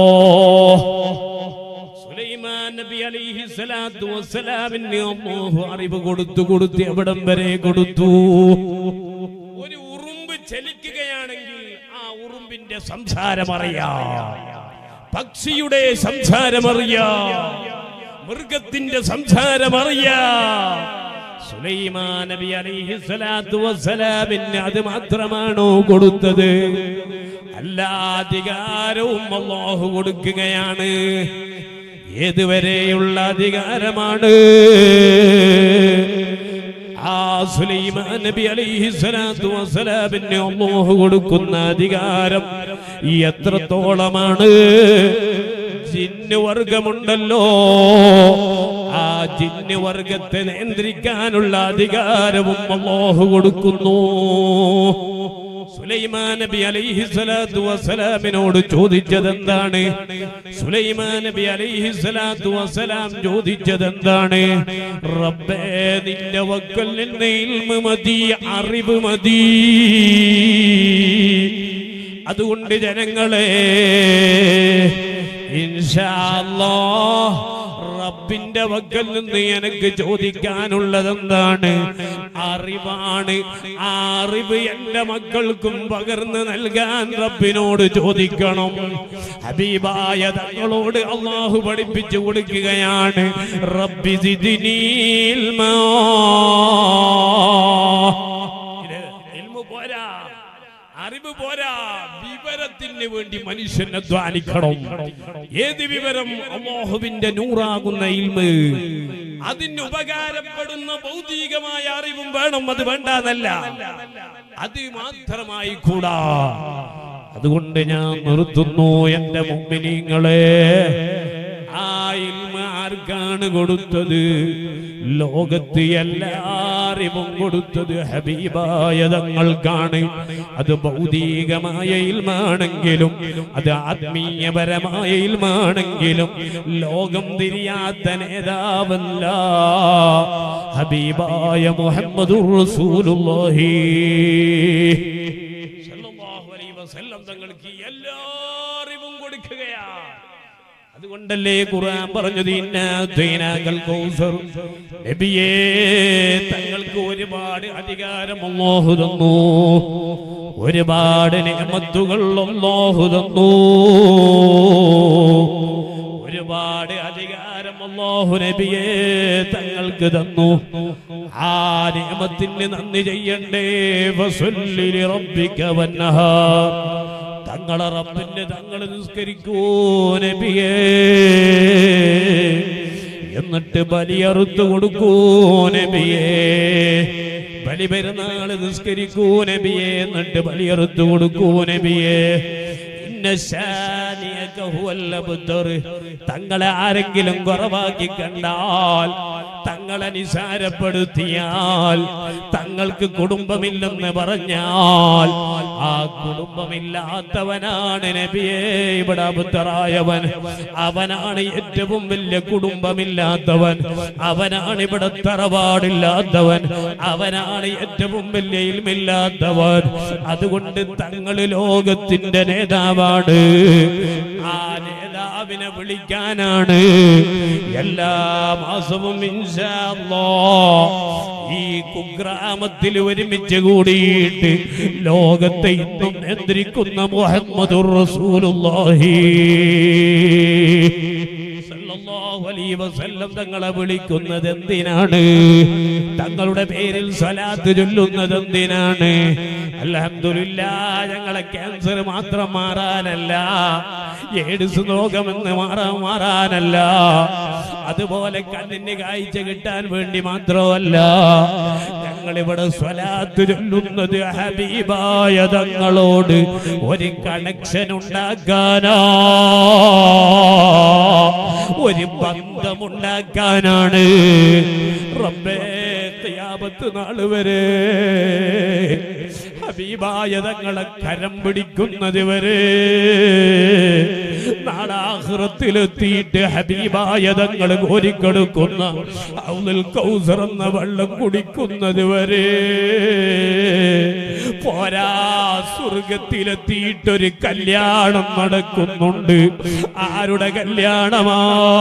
സുലൈമാൻ നബി അലൈഹി സ്വലാത്തു വസ്സലാമിന് അല്ലാഹു അറിവ് കൊടുത്തു കൊടുത്ത് എവിടം വരെ കൊടുത്തു ഒരു ഉറുമ്പ് ചലിക്കുകയാണെങ്കിൽ ആ ഉറുമ്പിന്റെ സംസാരം അറിയാം പക്ഷിയുടെ സംസാരം അറിയാം മൃഗത്തിന്റെ സംസാരം അറിയാം സുലൈമാൻ നബി അലൈഹി സ്വലാത്തു വസ്സലാമിന് അത് മാത്രമാണോ കൊടുത്തത് എല്ലാ അധികാരവും അല്ലാഹു കൊടുക്കുകയാണ് ഏതുവരെയുള്ള അധികാരമാണ് ആ സുലൈമാൻ നബി അലൈഹി സ്വലാത്തു വസ്സലാമിന് അല്ലാഹു കൊടുക്കുന്ന അധികാരം എത്രത്തോളമാണ് ജിന്ന് വർഗമുണ്ടല്ലോ ആ ജിന്ന് വർഗത്തെ നിയന്ത്രിക്കാനുള്ള അധികാരവും അല്ലാഹു കൊടുക്കുന്നു സുലൈമാൻ നബി അലൈഹി സ്വലാത്തു വസ്സലാമിനോട് ചോദിച്ചത് എന്താണ് സുലൈമാൻ നബി അലൈഹി സ്വലാത്തു വസ്സലാം ചോദിച്ചത് എന്താണ് റബ്ബേ നിന്റെ വക്കൽ നിന്ന് ഇൽമ് മതി അറിവ് മതി അതുകൊണ്ട് ജനങ്ങളെ ഇൻഷാ അല്ലാഹ് റബ്ബിന്റെ വക്കൽ നിന്ന് എനിക്ക് ചോദിക്കാനുള്ളത് എന്താണ് അറിവാണ് ആ അറിവ് എന്റെ മക്കൾക്കും പകർന്നു നൽകാൻ റബ്ബിനോട് ചോദിക്കണം ഹബീബായ തങ്ങളോട് അള്ളാഹു പഠിപ്പിച്ചു കൊടുക്കുകയാണ് റബ്ബി സിദ്നീ ഇൽമാ. ഇത് ഇൽമു പോരാ അറിവ് പോരാ വിവരത്തിന് വേണ്ടി മനുഷ്യൻ അധ്വാനിക്കണം ഏത് വിവരം അള്ളാഹുവിന്റെ നൂറാകുന്ന ഇൽമ് അതിന് ഉപകാരപ്പെടുന്ന ഭൗതികമായ അറിവും വേണം അത് വേണ്ടതല്ല അത് മാത്രമായി കൂടാ അതുകൊണ്ട് ഞാൻ നിർത്തുന്നു എന്റെ മുമ്പിനിങ്ങളെ ആ ഇൽമ ആർക്കാണ് കൊടുത്തത് ലോകത്ത് എല്ലാ അറിവും കൊടുത്തത് ഹബീബായ തങ്ങൾക്കാണ് അത് ഭൗതികമായ ഇൽമാണെങ്കിലും അത് ആത്മീയപരമായ ഇൽമാണെങ്കിലും ലോകം തിരിയാത്ത നേതാവല്ല ഹബീബായ മുഹമ്മദുർ റസൂലുള്ളാഹി സല്ലല്ലാഹു അലൈഹി വസല്ലം തങ്ങൾക്ക് എല്ലാ അറിവും കൊടുക്കുകയാണ് അതുകൊണ്ടല്ലേ ഖുർആൻ പറഞ്ഞത് ഇന്നാതൈനാകൽ കൗസർ നബിയേ തങ്ങൾക്ക് ഒരുപാട് അധികാരം അല്ലാഹു തന്നു ഒരുപാട് നിഅമത്തുകൾ അല്ലാഹു തന്നു ഒരുപാട് അധികാരം അല്ലാഹു നബിയെ തങ്ങൾക്ക് തന്നു ആ നിയമത്തിന് നന്ദി ചെയ്യണ്ടേ വസല്ലി റബ്ബിക വന്നഹാർ തങ്ങളെ റബ്ബിന്റെ തങ്ങൾ നിസ്കരിക്കൂ നബിയേ എന്നിട്ട് ബലിയറുത്തു കൊടുക്കൂ നബിയേ ബലി പെരുന്നാള് നിസ്കരിക്കൂ നബിയേ എന്നിട്ട് ബലിയറുത്തു കൊടുക്കൂ നബിയേ ഇന്ന ശാനിയക ഹുവൽ അബ്തർ. തങ്ങളെ ആരെങ്കിലും കുറവാക്കി കണ്ടാൽ തങ്ങളെ നിസാരപ്പെടുത്തിയാൽ തങ്ങൾക്ക് കുടുംബമില്ലെന്ന് പറഞ്ഞാൽ ആ കുടുംബമില്ലാത്തവനാണ് നബിയെ ഇവിടെ അബുദ്ധറായവൻ അവനാണ് ഏറ്റവും വലിയ കുടുംബമില്ലാത്തവൻ അവനാണ് ഇവിടെ തറവാടില്ലാത്തവൻ അവനാണ് ഏറ്റവും വലിയ ഇൽമില്ലാത്തവൻ അതുകൊണ്ട് തങ്ങൾ ലോകത്തിന്റെ നേതാവാണ് ആ നേതാവിനെ വിളിക്കാനാണ് എല്ലാ മാസവും ഇൻഷാ അല്ലാഹ് ഈ കുഗ്രാമത്തിൽ ഒരുമിച്ച് കൂടിയിട്ട് ലോകത്തെ ഇന്നും നിയന്ത്രിക്കുന്ന മുഹമ്മദുർ റസൂലുള്ളാഹി സല്ലല്ലാഹു അലൈഹി വസല്ലം തങ്ങളെ വിളിക്കുന്നത് എന്തിനാണ് തങ്ങളുടെ പേരിൽ സ്വലാത്ത് ചൊല്ലുന്നത് എന്തിനാണ് അൽഹംദുലില്ലാ ഞങ്ങളെ ക്യാൻസർ മാത്രം മാറാനല്ല എയ്ഡ്സ് രോഗമെന്ന് മാറാൻ മാറാനല്ല അതുപോലെ കണ്ണിന് കാഴ്ച കിട്ടാൻ വേണ്ടി മാത്രമല്ല ഞങ്ങൾ ഇവിടെ സ്വലാത്ത് ചൊല്ലുന്നത് ഹബീബായ തങ്ങളോട് ഒരു കണക്ഷൻ ഉണ്ടാക്കാനാ ഒരു ബന്ധമുണ്ടാക്കാനാണ് റബ്ബേ ഖിയാമത്ത് നാള് വരെ ഹബീബായ തങ്ങളെ കരം പിടിക്കുന്നത് വരെ നാളാഹൃത്തിലെത്തിയിട്ട് ഹബീബായ തങ്ങൾ കോരിക്കെടുക്കുന്ന ഔദുൽ കൗസർ എന്ന വെള്ളം കുടിക്കുന്നത് വരെ പോരാ സ്വർഗത്തിലെത്തിയിട്ടൊരു കല്യാണം നടക്കുന്നുണ്ട് ആരുടെ കല്യാണമാ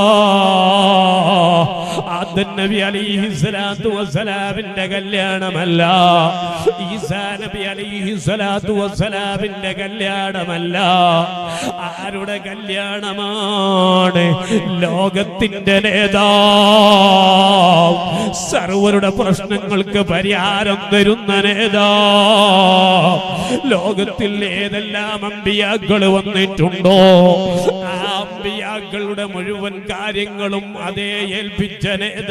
ആദൻ നബി അലൈഹി സ്വലാത്തു വസ്സലാമിന്റെ കല്യാണമല്ല ഈസാ നബി അലൈഹി സ്വലാത്തു വസ്സലാമിന്റെ കല്യാണമല്ല ആരുടെ കല്യാണമാണ് ലോകത്തിന്റെ നേതാവ് സർവരുടെ പ്രശ്നങ്ങൾക്ക് പരിഹാരം തരുന്ന നേതാവ് ലോകത്തിൽ ഏതെല്ലാം അമ്പിയാക്കൾ വന്നിട്ടുണ്ടോ ആ അമ്പിയാക്കളുടെ മുഴുവൻ കാര്യങ്ങളും അതേ ഏൽപ്പിച്ച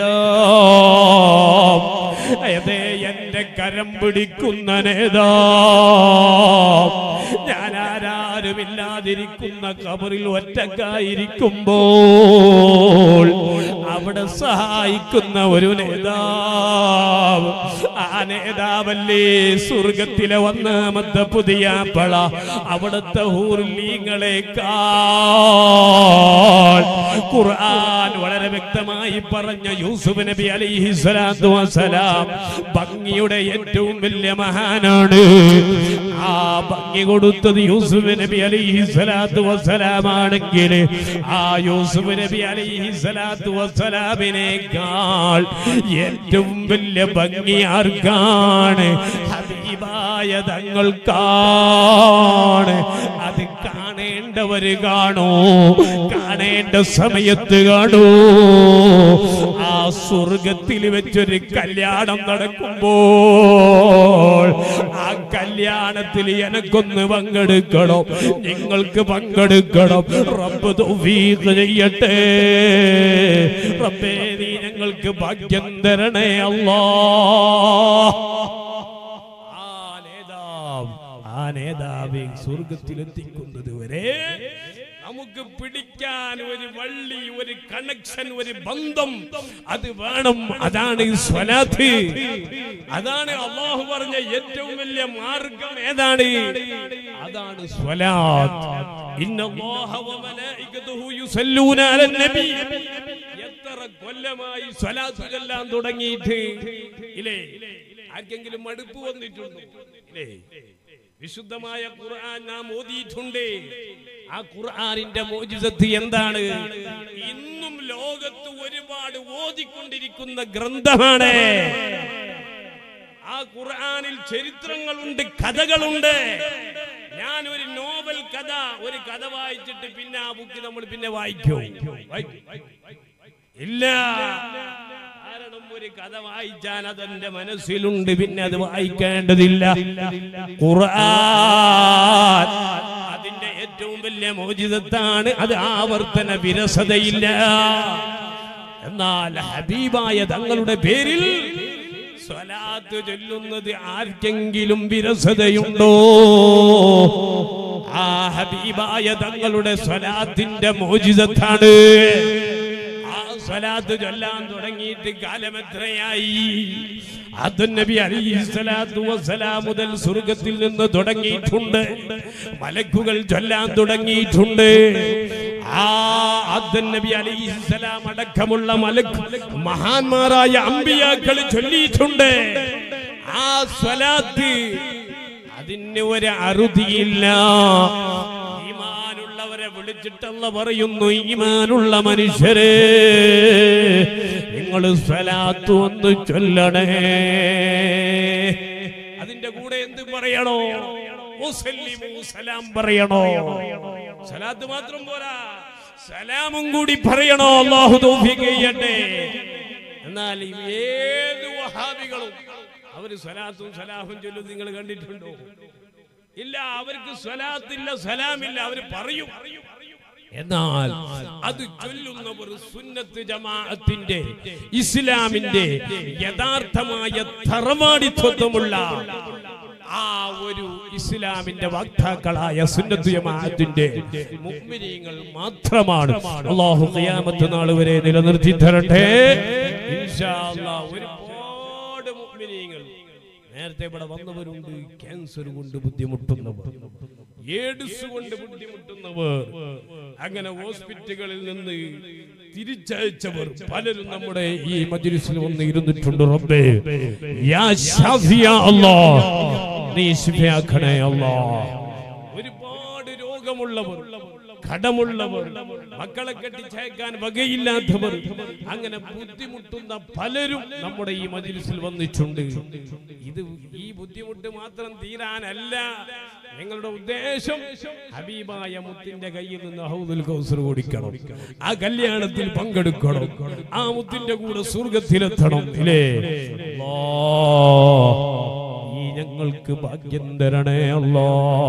നേതാവ് അതേ എന്റെ കരം പിടിക്കുന്ന നേതാവ് ഞാൻ ആരാരുമില്ലാതിരിക്കുന്ന കബറിൽ ഒറ്റക്കായിരിക്കുമ്പോൾ അവിടെ സഹായിക്കുന്ന ഒരു നേതാവ് ആ നേതാവല്ലേ സ്വർഗത്തിലെ ഒന്നാമത്തെ പുതിയ പള അവിടുത്തെ ഊർലീങ്ങളെക്കാൾ ഖുർആൻ വളരെ വ്യക്തമായി പറഞ്ഞ യൂസുഫ് നബി അലൈഹി സ്വലാത്തു വസ്സലാം ഭംഗിയുടെ ഏറ്റവും വലിയ മഹാനാണ് ആ ഭംഗി കൊടുത്തത് യൂസുഫ് നബി അലൈഹി സ്വലാത്തു വസ്സലാമാണെങ്കിൽ ആ യൂസുഫ് നബി അലൈഹി സ്വലാത്തു വസ്സലാമിനേക്കാൾ ഏറ്റവും വലിയ ഭംഗി ആർക്കാണ് ഹബീബായ തങ്ങൾക്കാണ് അത് കാണേണ്ടവര് കാണൂ കാണേണ്ട സമയത്ത് കാണൂ ആ സ്വർഗത്തിൽ വെച്ചൊരു കല്യാണം നടക്കുമ്പോൾ ആ കല്യാണത്തിൽ എനക്കൊന്ന് പങ്കെടുക്കണം നിങ്ങൾക്ക് പങ്കെടുക്കണം റബ്ബ് തൗഫീഖ് ചെയ്യട്ടെ റബ്ബേ നീ ഞങ്ങൾക്ക് ഭാഗ്യം തരണേ അല്ലാ ആ നേതാവ് ആ നേതാവെ സ്വർഗത്തിലെത്തിക്കുന്നത് വരെ നമുക്ക് പിടിക്കാൻ ഒരു വള്ളി ഒരു കണക്ഷൻ ഒരു ബന്ധം അത് വേണം അതാണ് ഈ സ്വലാത്ത് അതാണ് അള്ളാഹു പറഞ്ഞ ഏറ്റവും വലിയ മാർഗം ഏതാണ് അതാണ് സ്വലാത്ത് ഇന്നല്ലാഹ വമലായികതുഹു യുസല്ലൂന അലൻ നബി എത്ര കൊല്ലമായി സ്വലാത്ത് ചൊല്ലാൻ തുടങ്ങിയിട്ട് ഇല്ലേ ആർക്കെങ്കിലും മടുപ്പ് വന്നിട്ടുണ്ടോ ഇല്ലേ വിശുദ്ധമായ ഖുർആൻ നാം ഓതിയിട്ടുണ്ട് ആ ഖുർആനിന്റെ മോചിതത്ത് എന്താണ് ഇന്നും ലോകത്ത് ഒരുപാട് ഓതിക്കൊണ്ടിരിക്കുന്ന ഗ്രന്ഥമാണ് ആ ഖുർആനിൽ ചരിത്രങ്ങളുണ്ട് കഥകളുണ്ട് ഞാൻ ഒരു നോവൽ കഥ ഒരു കഥ വായിച്ചിട്ട് പിന്നെ ആ ബുക്ക് നമ്മൾ പിന്നെ വായിക്കോ ഇല്ല കാരണം ഒരു കഥ വായിച്ചാൽ അതെന്റെ മനസ്സിലുണ്ട് പിന്നെ അത് വായിക്കേണ്ടതില്ല ഖുർആൻ അതിന്റെ ഏറ്റവും വലിയ മോചിതത്താണ് അത് ആവർത്തന വിരസതയില്ല എന്നാൽ ഹബീബായ തങ്ങളുടെ പേരിൽ സ്വലാത്ത് ചൊല്ലുന്നത് ആർക്കെങ്കിലും വിരസതയുണ്ടോ ആ ഹബീബായ തങ്ങളുടെ സ്വലാത്തിന്റെ മോചിതത്താണ് ആ സ്വലാത്ത് ചൊല്ലാൻ തുടങ്ങിയിട്ട് കാലം എത്രയായി അതും നബി അലിസ്വലാത്തു വസ്സലാം മുതൽ സ്വർഗത്തിൽ നിന്ന് തുടങ്ങിയിട്ടുണ്ട് മലക്കുകൾ ചൊല്ലാൻ തുടങ്ങിയിട്ടുണ്ട് ആ അദ്ദൻ നബി അലിസ്ലാം അടക്കമുള്ള മലക്ക് മഹാന്മാരായ അമ്പിയാക്കൾ ചൊല്ലിയിട്ടുണ്ട് ആ സ്വലാത്ത് അതിന് ഒരു അറുതിയില്ല ഈമാനുള്ളവരെ വിളിച്ചിട്ടല്ല പറയുന്നു ഈമാനുള്ള മനുഷ്യരെ നിങ്ങൾ സ്വലാത്ത് ഒന്ന് ചൊല്ലണേ അതിന്റെ കൂടെ എന്ത് പറയണോ മുസല്ലിമു സലാം പറയണോ സലാത്ത് മാത്രം പോരാ സലാമും കൂടി പറയണോ അള്ളാഹു തൗഫീഖ് ചെയ്യട്ടെ എന്നാൽ ഈ ഏത് വഹാബികളും അവര് സ്വലാത്തും സലാഹും ചൊല്ലും നിങ്ങൾ കണ്ടിട്ടുണ്ടോ ഇല്ല അവർക്ക് സ്വലാത്തില്ല സലാമില്ല അവര് പറയും എന്നാൽ അത് ചൊല്ലുന്നവർ സുന്നത്ത് ജമാഅത്തിന്റെ ഇസ്ലാമിന്റെ യഥാർത്ഥമായ തറവാടിത്വമുള്ള ആ ഒരു ഇസ്ലാമിന്റെ വക്താക്കളായ സുന്നത്ത് ജമാഅത്തിന്റെ മുഅ്മിനീങ്ങൾ മാത്രമാണ് അള്ളാഹു ഖിയാമത്ത് നാൾ വരെ നിലനിർത്തി തരട്ടെ ഇൻഷാ അല്ലാഹ് ഒരുപാട് മുഅ്മിനീങ്ങൾ നേരത്തെ ഇവിടെ വന്നവരുണ്ട് ക്യാൻസർ കൊണ്ട് ബുദ്ധിമുട്ടുന്നവർ ഏഡ്സ് കൊണ്ട് ബുദ്ധിമുട്ടുന്നവർ അങ്ങനെ ഹോസ്പിറ്റലുകളിൽ നിന്ന് തിരിച്ചയച്ചവർ പലരും നമ്മുടെ ഈ മജ്ലിസിൽ വന്ന് ഇരുന്നിട്ടുണ്ട് റബ്ബേ യാ ഷാഫിയ അല്ലാഹ് നീ ശിഫയാക്കണേ അല്ലാഹ് ഒരുപാട് രോഗമുള്ളവർ കടമുള്ളവർ മക്കളെ കെട്ടിച്ചയക്കാൻ വകയില്ലാത്തവർ അങ്ങനെ ബുദ്ധിമുട്ടുന്ന പലരും നമ്മുടെ ഈ മജിലിസിൽ വന്നിട്ടുണ്ട് ഇത് ഈ ബുദ്ധിമുട്ട് മാത്രം തീരാനല്ല നിങ്ങളുടെ ഉദ്ദേശം ഹബീബായ മുത്തിന്റെ കയ്യിൽ നിന്ന് ഹൗദുൽ കൗസർ കുടിക്കണം ആ കല്യാണത്തിൽ പങ്കെടുക്കണം ആ മുത്തിന്റെ കൂടെ സ്വർഗത്തിലെത്തണം ഇല്ലേ അല്ലാ, ഈ ഞങ്ങൾക്ക് ഭാഗ്യം തരണേ അല്ലാ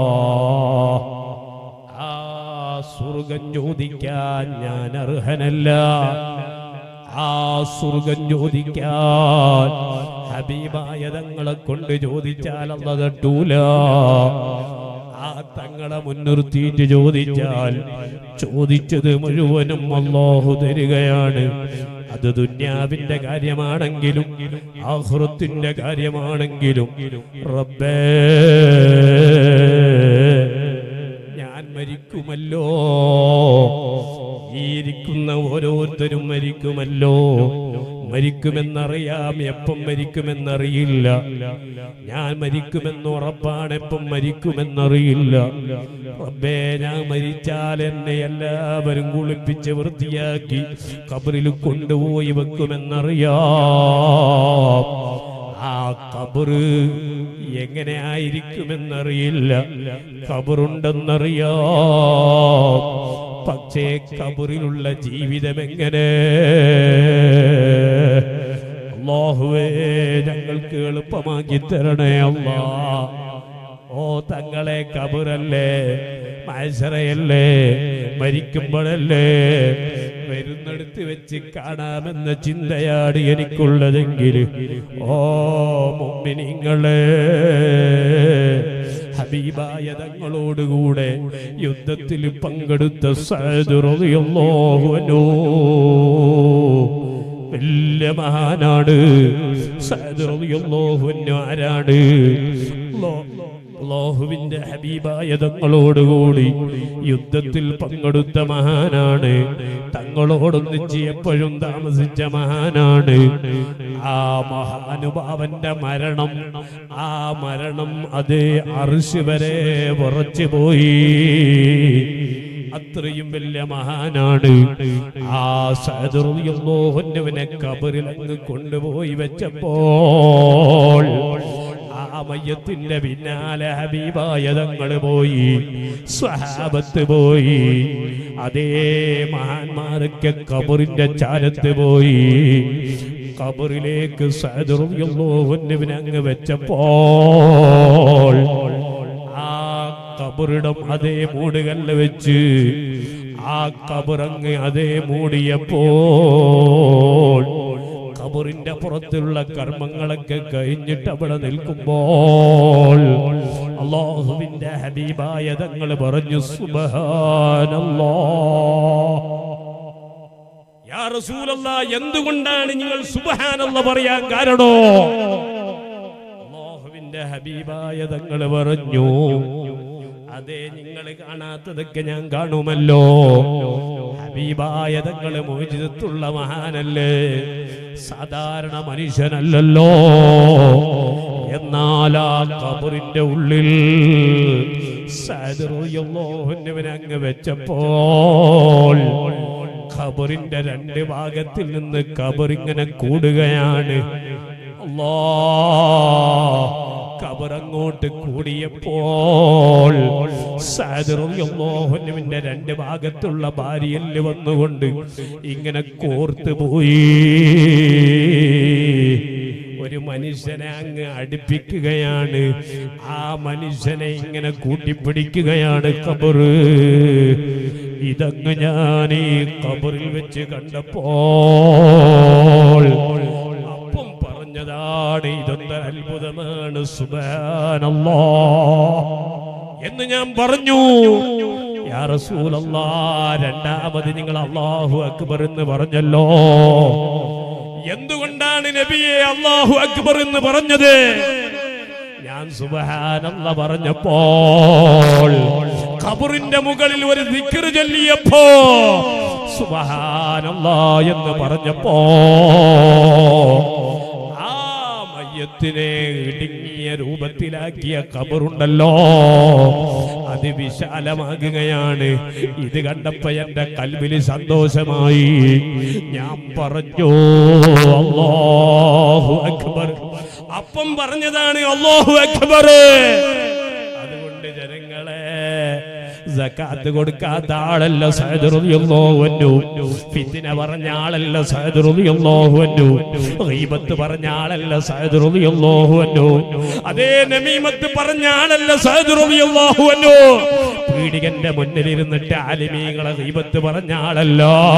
ആ സ്വർഗം ചോദിക്കാൻ ഞാൻ അർഹനല്ല ആ സ്വർഗം ചോദിക്കാൻ ഹബീബായ തങ്ങളെ കൊണ്ട് ചോദിച്ചാൽ അല്ല തട്ടൂല ആ തങ്ങളെ മുൻനിർത്തിയിട്ട് ചോദിച്ചാൽ ചോദിച്ചത് മുഴുവനും അള്ളാഹു തരികയാണ് അത് ദുന്യാവിന്റെ കാര്യമാണെങ്കിലും ആഹൃത്തിന്റെ കാര്യമാണെങ്കിലും റബ്ബേ ഞാൻ മരിക്കുമല്ലോ ഈ ഇരിക്കുന്ന ഓരോരുത്തരും മരിക്കുമല്ലോ മരിക്കുമെന്നറിയാം എപ്പം മരിക്കുമെന്നറിയില്ല ഞാൻ മരിക്കുമെന്ന് ഉറപ്പാണ് എപ്പം മരിക്കുമെന്നറിയില്ല റബ്ബേ ഞാൻ മരിച്ചാൽ എന്നെ എല്ലാവരും കുളിപ്പിച്ച് വൃത്തിയാക്കി കബറിൽ കൊണ്ടുപോയി വെക്കുമെന്നറിയാം ആ കബറ് എങ്ങനെ ആയിരിക്കുമെന്നറിയില്ല കബറുണ്ടെന്നറിയാം പക്ഷേ കബറിലുള്ള ജീവിതം എങ്ങനെ അള്ളാഹുവേ ഞങ്ങൾക്ക് എളുപ്പമാക്കി തരണേ അല്ലാ ഓ തങ്ങളെ കബറല്ലേ മത്സരയല്ലേ മരിക്കുമ്പോഴല്ലേ വരുന്നിടത്ത് വെച്ച് കാണാമെന്ന ചിന്തയാണ് എനിക്കുള്ളതെങ്കിൽ ഓ മുമ്പിനിങ്ങളെ ഹബീബായ തങ്ങളോടുകൂടെ യുദ്ധത്തിൽ പങ്കെടുത്ത സഅദ് റളിയല്ലാഹു അൻഹു വലിയ മഹാനാണ് സഅദ് റളിയല്ലാഹു അൻഹു ആരാണ് അല്ലാ- അള്ളാഹുവിന്റെ ഹബീബായ തങ്ങളോടുകൂടി യുദ്ധത്തിൽ പങ്കെടുത്ത മഹാനാണ് തങ്ങളോടൊന്നിച്ച് എപ്പോഴും താമസിച്ച മഹാനാണ് ആ മഹാനുഭാവന്റെ മരണം ആ മരണം അതേ അറിശ് വരെ ഉറച്ചു പോയി അത്രയും വലിയ മഹാനാണ് ആ സദറുവിനെ കബറിൽ അങ്ങ് കൊണ്ടുപോയി വെച്ചപ്പോൾ ആ മയ്യത്തിന്റെ പിന്നാലെ ഹബീബായ തങ്ങള് പോയി സ്വഹാബത്ത് പോയി അതേ മഹാന്മാരൊക്കെ കബറിന്റെ ചാരത്ത് പോയി കബറിലേക്ക് സദറുവിനെ അങ്ങ് വെച്ചപ്പോൾ ആ കബറിടം അതേ മൂടുകല്ല് വെച്ച് ആ കബറങ്ങ് അതേ മൂടിയപ്പോൾ കബറിന്റെ പുറത്തുള്ള കർമ്മങ്ങളൊക്കെ കഴിഞ്ഞിട്ട് അവിടെ നിൽക്കുമ്പോൾ അള്ളാഹുവിന്റെ ഹബീബായ തങ്ങൾ പറഞ്ഞു സുബഹാനല്ലാ യാ റസൂലല്ലാ എന്തുകൊണ്ടാണ് നിങ്ങൾ സുബഹാനല്ല പറയാൻ കാരണോ അള്ളാഹുവിന്റെ ഹബീബായ തങ്ങൾ പറഞ്ഞു അതെ നിങ്ങൾ കാണാത്തതൊക്കെ ഞാൻ കാണുമല്ലോ ഹബീബായ തങ്ങൾ മോചിതത്തുള്ള മഹാനല്ലേ സാധാരണ മനുഷ്യനല്ലല്ലോ എന്നാൽ ആ കബറിന്റെ ഉള്ളിൽ സദറുയല്ലോഹുവിനെ അങ്ങ് വെച്ചപ്പോൾ ഖബറിന്റെ രണ്ട് ഭാഗത്തിൽ നിന്ന് ഖബറിങ്ങനെ കൂടുകയാണ് അല്ലാ ഖബറങ്ങോട്ട് കൂടിയപ്പോൾ സാദറുവിന്റെ രണ്ട് ഭാഗത്തുള്ള ഭാര്യയിൽ വന്നുകൊണ്ട് ഇങ്ങനെ കോർത്തു പോയി ഒരു മനുഷ്യനെ അങ്ങ് അടുപ്പിക്കുകയാണ് ആ മനുഷ്യനെ ഇങ്ങനെ കൂട്ടിപ്പിടിക്കുകയാണ് കബറ് ഇതങ്ങ് ഞാൻ ഈ കബറിൽ വെച്ച് കണ്ടപ്പോൾ അപ്പം പറഞ്ഞതാണ് ഇതൊന്ന് അത്ഭുതമാണ് സുബാനല്ലോ എന്ന് ഞാൻ പറഞ്ഞു യാ റസൂലല്ലാ രണ്ടാമത് നിങ്ങൾ അള്ളാഹു അക്ബർ എന്ന് പറഞ്ഞല്ലോ എന്തുകൊണ്ടാണ് നബിയെ അള്ളാഹു അക്ബർ എന്ന് പറഞ്ഞത് ഞാൻ സുബഹാനല്ല പറഞ്ഞപ്പോൾ ഖബറിന്റെ മുകളിൽ ഒരു ദിക്ർ ചൊല്ലിയപ്പോ സുബഹാനല്ല എന്ന് പറഞ്ഞപ്പോ ആ മയ്യത്തിനെ ഇടുങ്ങിയ രൂപത്തിലാക്കിയ ഖബറുണ്ടല്ലോ അത് വിശാലമാകുകയാണ് ഇത് കണ്ടപ്പോ എന്റെ കൽവില് സന്തോഷമായി ഞാൻ പറഞ്ഞു അല്ലാഹു അക്ബർ അപ്പം പറഞ്ഞതാണ് അല്ലാഹു അക്ബർ അതുകൊണ്ട് ജനങ്ങളെ സക്കാത്ത് കൊടുക്കാത്ത ആളല്ല സഅദ് റളിയല്ലാഹു അൻഹു ഫിത്ന പറഞ്ഞ ആളല്ല സഅദ് റളിയല്ലാഹു അൻഹു ഗീബത്ത് പറഞ്ഞ ആളല്ല സഅദ് റളിയല്ലാഹു അൻഹു അതേ നമീമത്ത് പറഞ്ഞ ആളല്ല സഅദ് റളിയല്ലാഹു അൻഹു പീഡികന്റെ മുന്നിൽ ഇരുന്നിട്ട് ആലിമീങ്ങളെ ഗീബത്ത് പറഞ്ഞ ആളല്ല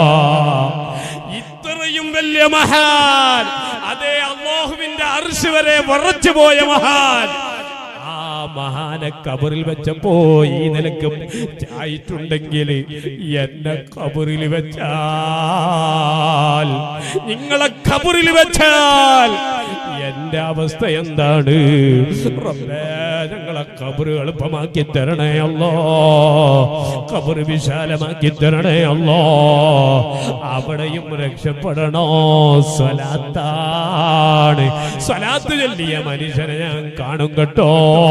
ഇത്രയും വലിയ മഹാൻ അതേ അള്ളാഹുവിന്റെ അർശ് വരെ വറച്ചു പോയ മഹാൻ ആ മഹാനെ കബറിൽ വെച്ചപ്പോ ഈ നിലക്ക് ചായിട്ടുണ്ടെങ്കിൽ എന്നെ കബറിൽ വെച്ചാൽ നിങ്ങളെ കബറിൽ വെച്ചാൽ എന്റെ അവസ്ഥ എന്താണ് റബ്ബേ ഞങ്ങളെ കബറ് എളുപ്പമാക്കി തരണേ അല്ലോ കബറ് വിശാലമാക്കി തരണേ അല്ലോ അവിടെയും രക്ഷപ്പെടണോ സ്വലാത്താണ് സ്വലാത്ത് ചൊല്ലിയ മനുഷ്യനെ ഞാൻ കാണും കേട്ടോ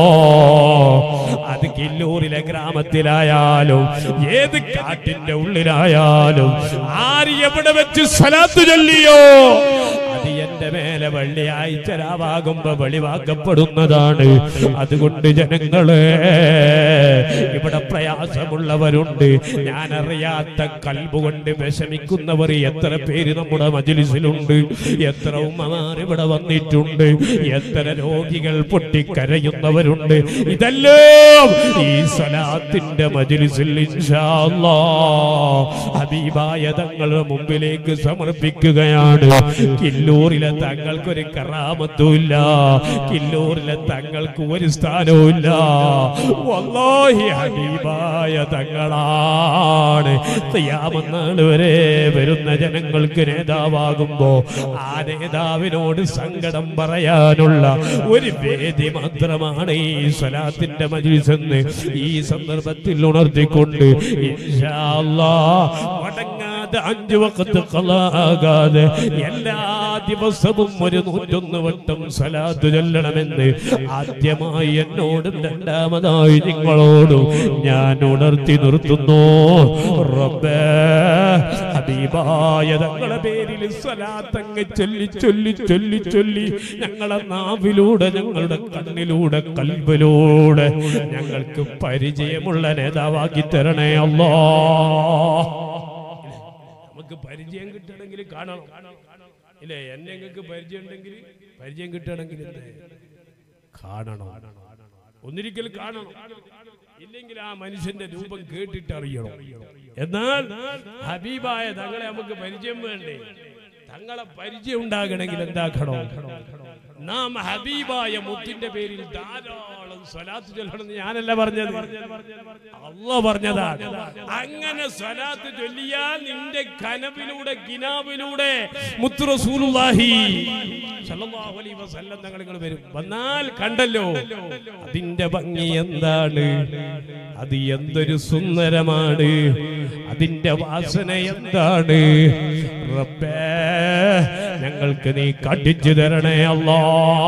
അത് കില്ലൂരിലെ ഗ്രാമത്തിലായാലും ഏത് കാട്ടിന്റെ ഉള്ളിലായാലും ആര് എവിടെ വെച്ച് സ്വലാത്ത് ചൊല്ലിയോ അത് എന്റെ എന്റെ മേലെ വെള്ളിയാഴ്ച രാവാകുമ്പോ വെളിവാക്കപ്പെടുന്നതാണ് അതുകൊണ്ട് ജനങ്ങളെ ഇവിടെ പ്രയാസമുള്ളവരുണ്ട് ഞാൻ അറിയാത്ത കൽബുകൊണ്ട് വിഷമിക്കുന്നവർ എത്ര പേര് നമ്മുടെ മജിലിസിലുണ്ട് എത്ര ഉമ്മമാർ ഇവിടെ വന്നിട്ടുണ്ട് എത്ര രോഗികൾ പൊട്ടിക്കരയുന്നവരുണ്ട് ഇതെല്ലാം ഈ സലാത്തിന്റെ മജിലിസിൽ ഇൻഷാ അല്ലാ ഹബീബായ തങ്ങളുടെ മുമ്പിലേക്ക് സമർപ്പിക്കുകയാണ് കില്ലൂരിലെ തങ്ങൾക്കൊരു കറാമത്തുമില്ല കില്ലൂരിലെ തങ്ങൾക്ക് ഒരു സ്ഥാനവുമില്ല വല്ലാഹി ഹബീബായ തങ്ങളാണ് ഖിയാമത്ത് വരെ വരുന്ന ജനങ്ങൾക്ക് നേതാവാകുമ്പോ ആ നേതാവിനോട് സങ്കടം പറയാനുള്ള ഒരു വേദി മാത്രമാണ് ഈ സ്വലാത്തിന്റെ മജ്ലിസ് എന്ന് ഈ സന്ദർഭത്തിൽ ഉണർത്തിക്കൊണ്ട് ഇൻഷാ അല്ലാഹ് മടങ്ങാതെ അഞ്ചു വക്കത്ത് കളാകാതെ എല്ലാ ദിവസവും ഒരു നൂറ്റൊന്ന് വട്ടം സലാത്ത് ചൊല്ലണമെന്ന് ആദ്യമായി എന്നോടും രണ്ടാമതായി നിങ്ങളോടും ഞാൻ ഉണർത്തി നിർത്തുന്നു റബ്ബേ ഹബീബായ തങ്ങളെ പേരിൽ സലാത്തങ്ങ് ചൊല്ലി ചൊല്ലി ചൊല്ലി ചൊല്ലി ഞങ്ങളെ നാവിലൂടെ ഞങ്ങളുടെ കണ്ണിലൂടെ കൽബിലൂടെ ഞങ്ങൾക്ക് പരിചയമുള്ള നേതാവാക്കി തരണേ അല്ലാ നമുക്ക് പരിചയം കിട്ടണമെങ്കിൽ കാണണം ഇല്ലേ എന്നെ നിങ്ങൾക്ക് പരിചയം ഉണ്ടെങ്കിൽ പരിചയം കിട്ടണമെങ്കിൽ എന്ത് കാണണം ഒന്നിരിക്കൽ കാണണം ഇല്ലെങ്കിൽ ആ മനുഷ്യന്റെ രൂപം കേട്ടിട്ട് അറിയണം എന്നാൽ ഹബീബായ തങ്ങളെ നമുക്ക് പരിചയം വേണ്ടേ തങ്ങളെ പരിചയം ഉണ്ടാകണമെങ്കിൽ എന്താക്കണം നാം ഹബീബായ മുത്തിന്റെ പേരിൽ ധാരാളം സ്വലാത്ത് ചൊല്ലണമെന്ന് ഞാനല്ല പറഞ്ഞത് അല്ല പറഞ്ഞതാണ് അങ്ങനെ സ്വലാത്ത് ചൊല്ലിയാൽ നിന്റെ കനവിലൂടെ കിനാവിലൂടെ മുത്ത് റസൂലുള്ളാഹി സല്ലല്ലാഹു അലൈഹി വസല്ലം തങ്ങൾ ഇങ്ങോട്ട് വരും വന്നാൽ കണ്ടല്ലോ അതിന്റെ ഭംഗി എന്താണ് അത് എന്തൊരു സുന്ദരമാണ് അതിന്റെ വാസന എന്താണ് റബ്ബേ ഞങ്ങൾക്ക് നീ കടിച്ചു തരണേ അല്ലാ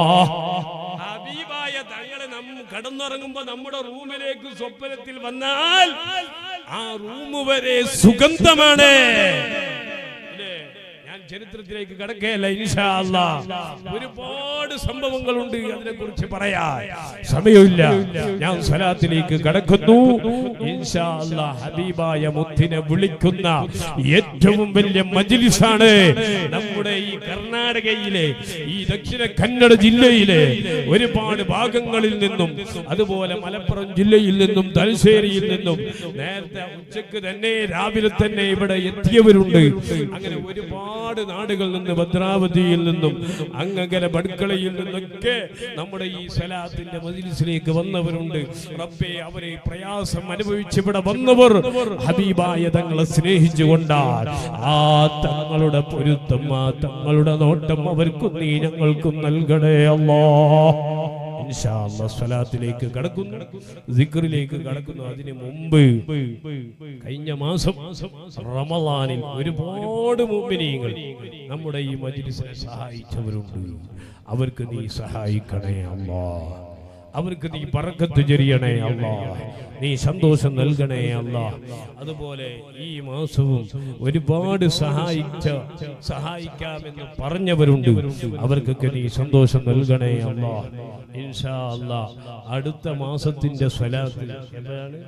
ഹബീബായ തങ്ങളെ നം കടന്നുറങ്ങുമ്പോ നമ്മുടെ റൂമിലേക്ക് സ്വപ്നത്തിൽ വന്നാൽ ആ റൂം വരെ സുഗന്ധമാണ് ഇല്ലേ? ഞാൻ ചരിത്രത്തിലേക്ക് കടക്കുകയല്ല ഇൻഷാ അല്ലാ ഒരുപാട് സംഭവങ്ങളുണ്ട് അതിനെ കുറിച്ച് പറയാ സമയമില്ല ഞാൻ സ്വലാത്തിലേക്ക് കടക്കുന്നു ഇൻഷാ അല്ലാ ഹബീബായ മുത്തിനെ വിളിക്കുന്ന ഏറ്റവും വലിയ മജ്ലിസാണ് നമ്മുടെ ഈ കർണാടകയിലെ ഈ ദക്ഷിണ കന്നഡ ജില്ലയിലെ ഒരുപാട് ഭാഗങ്ങളിൽ നിന്നും അതുപോലെ മലപ്പുറം ജില്ലയിൽ നിന്നും തലശ്ശേരിയിൽ നിന്നും നേരത്തെ ഉച്ചക്ക് തന്നെ രാവിലെ തന്നെ ഇവിടെ എത്തിയവരുണ്ട് അങ്ങനെ ഒരുപാട് നാടുകളിൽ നിന്ന് ഭദ്രാവതിയിൽ നിന്നും അങ്ങകല ബഡ്കളയിൽ നിന്നൊക്കെ നമ്മുടെ ഈ സലാത്തിന്റെ മജിലിസിലേക്ക് വന്നവരുണ്ട് റബ്ബേ അവരെ പ്രയാസം അനുഭവിച്ച് ഇവിടെ വന്നവർ ഹബീബായ തങ്ങളെ സ്നേഹിച്ചുകൊണ്ടാണ് ആ തങ്ങളുടെ പൊരുത്തം ആ തങ്ങളുടെ നോട്ടം അവർക്കും നീ ഞങ്ങൾക്കും നൽകണേ അല്ലാ ഇൻഷാ അല്ലാ സ്വലാത്തിലേക്ക് കടക്കുന്നു സിക്റിലേക്ക് കടക്കുന്നു അതിനു മുമ്പ് കഴിഞ്ഞ മാസം റമളാനിൽ ഒരുപാട് മുഅ്മിനീങ്ങൾ നമ്മുടെ ഈ മജ്ലിസിനെ സഹായിച്ചവരുണ്ട് അവർക്ക് നീ സഹായിക്കണേ അല്ലാ അവർക്ക് നീ പറക്കത്ത് ചെറിയണേ അല്ലാ നീ സന്തോഷം നൽകണേ അല്ലാ അതുപോലെ ഈ മാസവും ഒരുപാട് സഹായിച്ച സഹായിക്കാമെന്ന് പറഞ്ഞവരുണ്ട് അവർക്കൊക്കെ നീ സന്തോഷം നൽകണേ അല്ലാ ഇൻഷാ അല്ലാ അടുത്ത മാസത്തിന്റെ സ്വലാത്തിൽ എപ്പോഴാണ്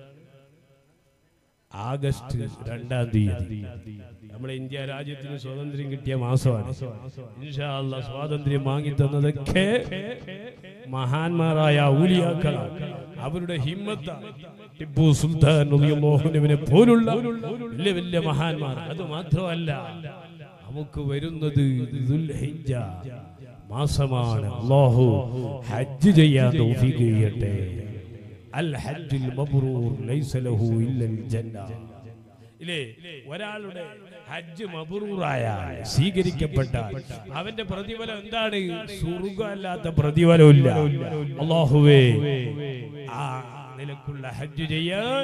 ആഗസ്റ്റ് രണ്ടാം തീയതി നമ്മുടെ ഇന്ത്യ രാജ്യത്തിന് സ്വാതന്ത്ര്യം കിട്ടിയ മാസമാണ് ഇൻഷാ അല്ലാ സ്വാതന്ത്ര്യം വാങ്ങി തന്നതൊക്കെ മഹാന്മാരായ ഔലിയാക്കളാണ് അവരുടെ ഹിമ്മത്ത ടിപ്പു സുൽത്താൻ റളിയല്ലാഹുവിനെ പോലുള്ള വലിയ വലിയ മഹാന്മാർ അത് മാത്രമല്ല നമുക്ക് വരുന്നത് ദുൽഹിജ്ജ മാസമാണ് അല്ലാഹു ഹജ്ജ് ചെയ്യാൻ തൗഫീഖ് ചെയ്യട്ടെ അൽ ഹജ്ജുൽ മബ്റൂർ ലൈസ ലഹു ഇല്ലൽ ജന്ന ഇല്ലേ ഒരാളുടെ ഹജ്ജ് മബ്റൂറായ സ്വീകരിക്കപ്പെട്ടാൽ അവന്റെ പ്രതിഫലം എന്താണ് സ്വർഗമല്ലാത്ത പ്രതിഫലമില്ല അല്ലാഹുവേ ആ നിലക്കുള്ള ഹജ്ജ് ചെയ്യാൻ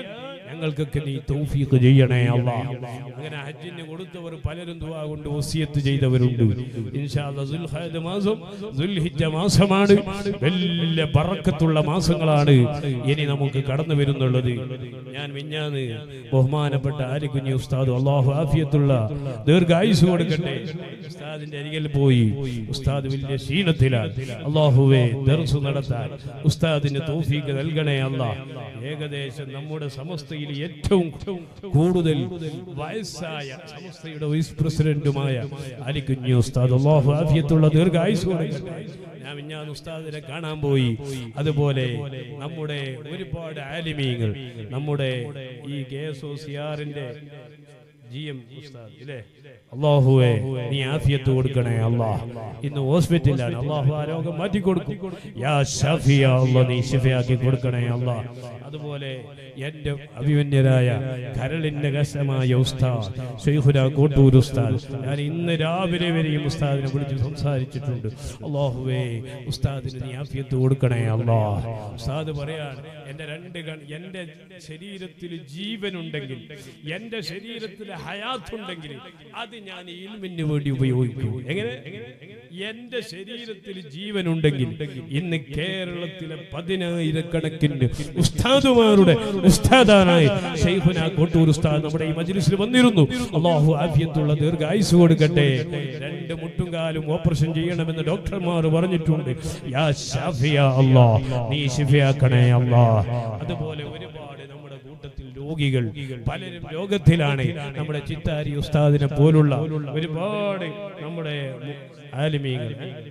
ഞങ്ങൾക്കൊക്കെ നീ തൗഫീഖ് ചെയ്യണേ അല്ലാ അങ്ങനെ ഹജ്ജിന് കൊടുത്തവർ പലരും ദുആ കൊണ്ട് വസിയത്ത് ചെയ്തവരുണ്ട് ഇൻഷാ അല്ലാ ദുൽഖഅദ മാസം ദുൽഹിജ്ജ മാസമാണ് വലിയ ബറക്കത്തുള്ള മാസങ്ങളാണ് ഇനി നമുക്ക് കടന്നു വരുന്നുള്ളത് ഞാൻ മിഞ്ഞാന്ന് ബഹുമാനപ്പെട്ട ആലിക്കുഞ്ഞി ഉസ്താദ് അള്ളാഹു ആഫിയത്തുള്ള ദീർഘായുസ് കൊടുക്കട്ടെ ഉസ്താദിന്റെ അരികിൽ പോയി ഉസ്താദ് വലിയ ക്ഷീണത്തിലാണ് അള്ളാഹുവെ ദർസ് നടത്താൻ ഉസ്താദിന് തൗഫീഖ് നൽകണേ അല്ല ഏകദേശം നമ്മുടെ സമസ്തയിൽ ഏറ്റവും കൂടുതൽ വയസ്സായ സമസ്തയുടെ വൈസ് പ്രസിഡന്റുമായ അലിക്കുഞ്ഞി ഉസ്താദ് അള്ളാഹു ആഫിയത്തുള്ള ദീർഘായുസ് കൊടുക്കട്ടെ ഞാൻ ഞാൻ ഉസ്താദിനെ കാണാൻ പോയി അതുപോലെ നമ്മുടെ ഒരുപാട് ആലിമീങ്ങൾ നമ്മുടെ ഈ കെ എസ് ഒ സിയാറിന്റെ ജി എം ഉസ്താദ് ഇല്ലേ അള്ളാഹുവെ നീ ആഫിയത്ത് കൊടുക്കണേ അള്ളാഹ് ഇന്ന് ഹോസ്പിറ്റലിലാണ് അള്ളാഹു ആ രോഗം മാറ്റി കൊടുക്കും യാ ഷാഫിയ അള്ളാഹ് നീ ഷിഫയാക്കി കൊടുക്കണേ അള്ളാഹ് അതുപോലെ എന്റെ അഭിമന്യരായ കരളിന്റെ കശമായ ഉസ്താദ് ഷെയ്ഖുന കോട്ടൂർ ഉസ്താദ് ഞാൻ ഇന്ന് രാവിലെ വരെയും ഉസ്താദിനെ വിളിച്ച് സംസാരിച്ചിട്ടുണ്ട് അള്ളാഹുവേ ഉസ്താദിന് നീ ആഫിയത്ത് കൊടുക്കണേ അള്ളാഹ് ഉസ്താദ് പറയാണ് എന്റെ രണ്ട് കൺ എന്റെ ശരീരത്തിൽ ജീവനുണ്ടെങ്കിൽ എന്റെ ശരീരത്തിൽ ഹയാത്തുണ്ടെങ്കിൽ അത് ഞാൻ ഇൽമിന് വേണ്ടി ഉപയോഗിക്കും എങ്ങനെ എന്റെ ശരീരത്തിൽ ജീവനുണ്ടെങ്കിൽ ഇന്ന് കേരളത്തിലെ പതിനായിരക്കണക്കിന് ഉസ്താദുമാരുടെ ഉസ്താദാനായി ഷെയ്ഖുന കോട്ടൂർ ഉസ്താദ് നമ്മുടെ ഈ മജ്ലിസിൽ വന്നിരുന്നു അള്ളാഹു ആഫിയത്തുള്ള ദീർഘായുസ് കൊടുക്കട്ടെ രണ്ട് മുട്ടും കാലും ഓപ്പറേഷൻ ചെയ്യണമെന്ന് ഡോക്ടർമാർ പറഞ്ഞിട്ടുണ്ട് യാ ഷാഫിയ അല്ലാ നീ ഷിഫയാക്കണേ അല്ലാ അതുപോലെ ഒരുപാട് നമ്മുടെ കൂട്ടത്തിൽ രോഗികൾ പലരും രോഗത്തിലാണ് നമ്മുടെ ചിത്താരി ഉസ്താദിനെ പോലുള്ള ഒരുപാട് നമ്മുടെ മു- ആലിമീങ്ങൾ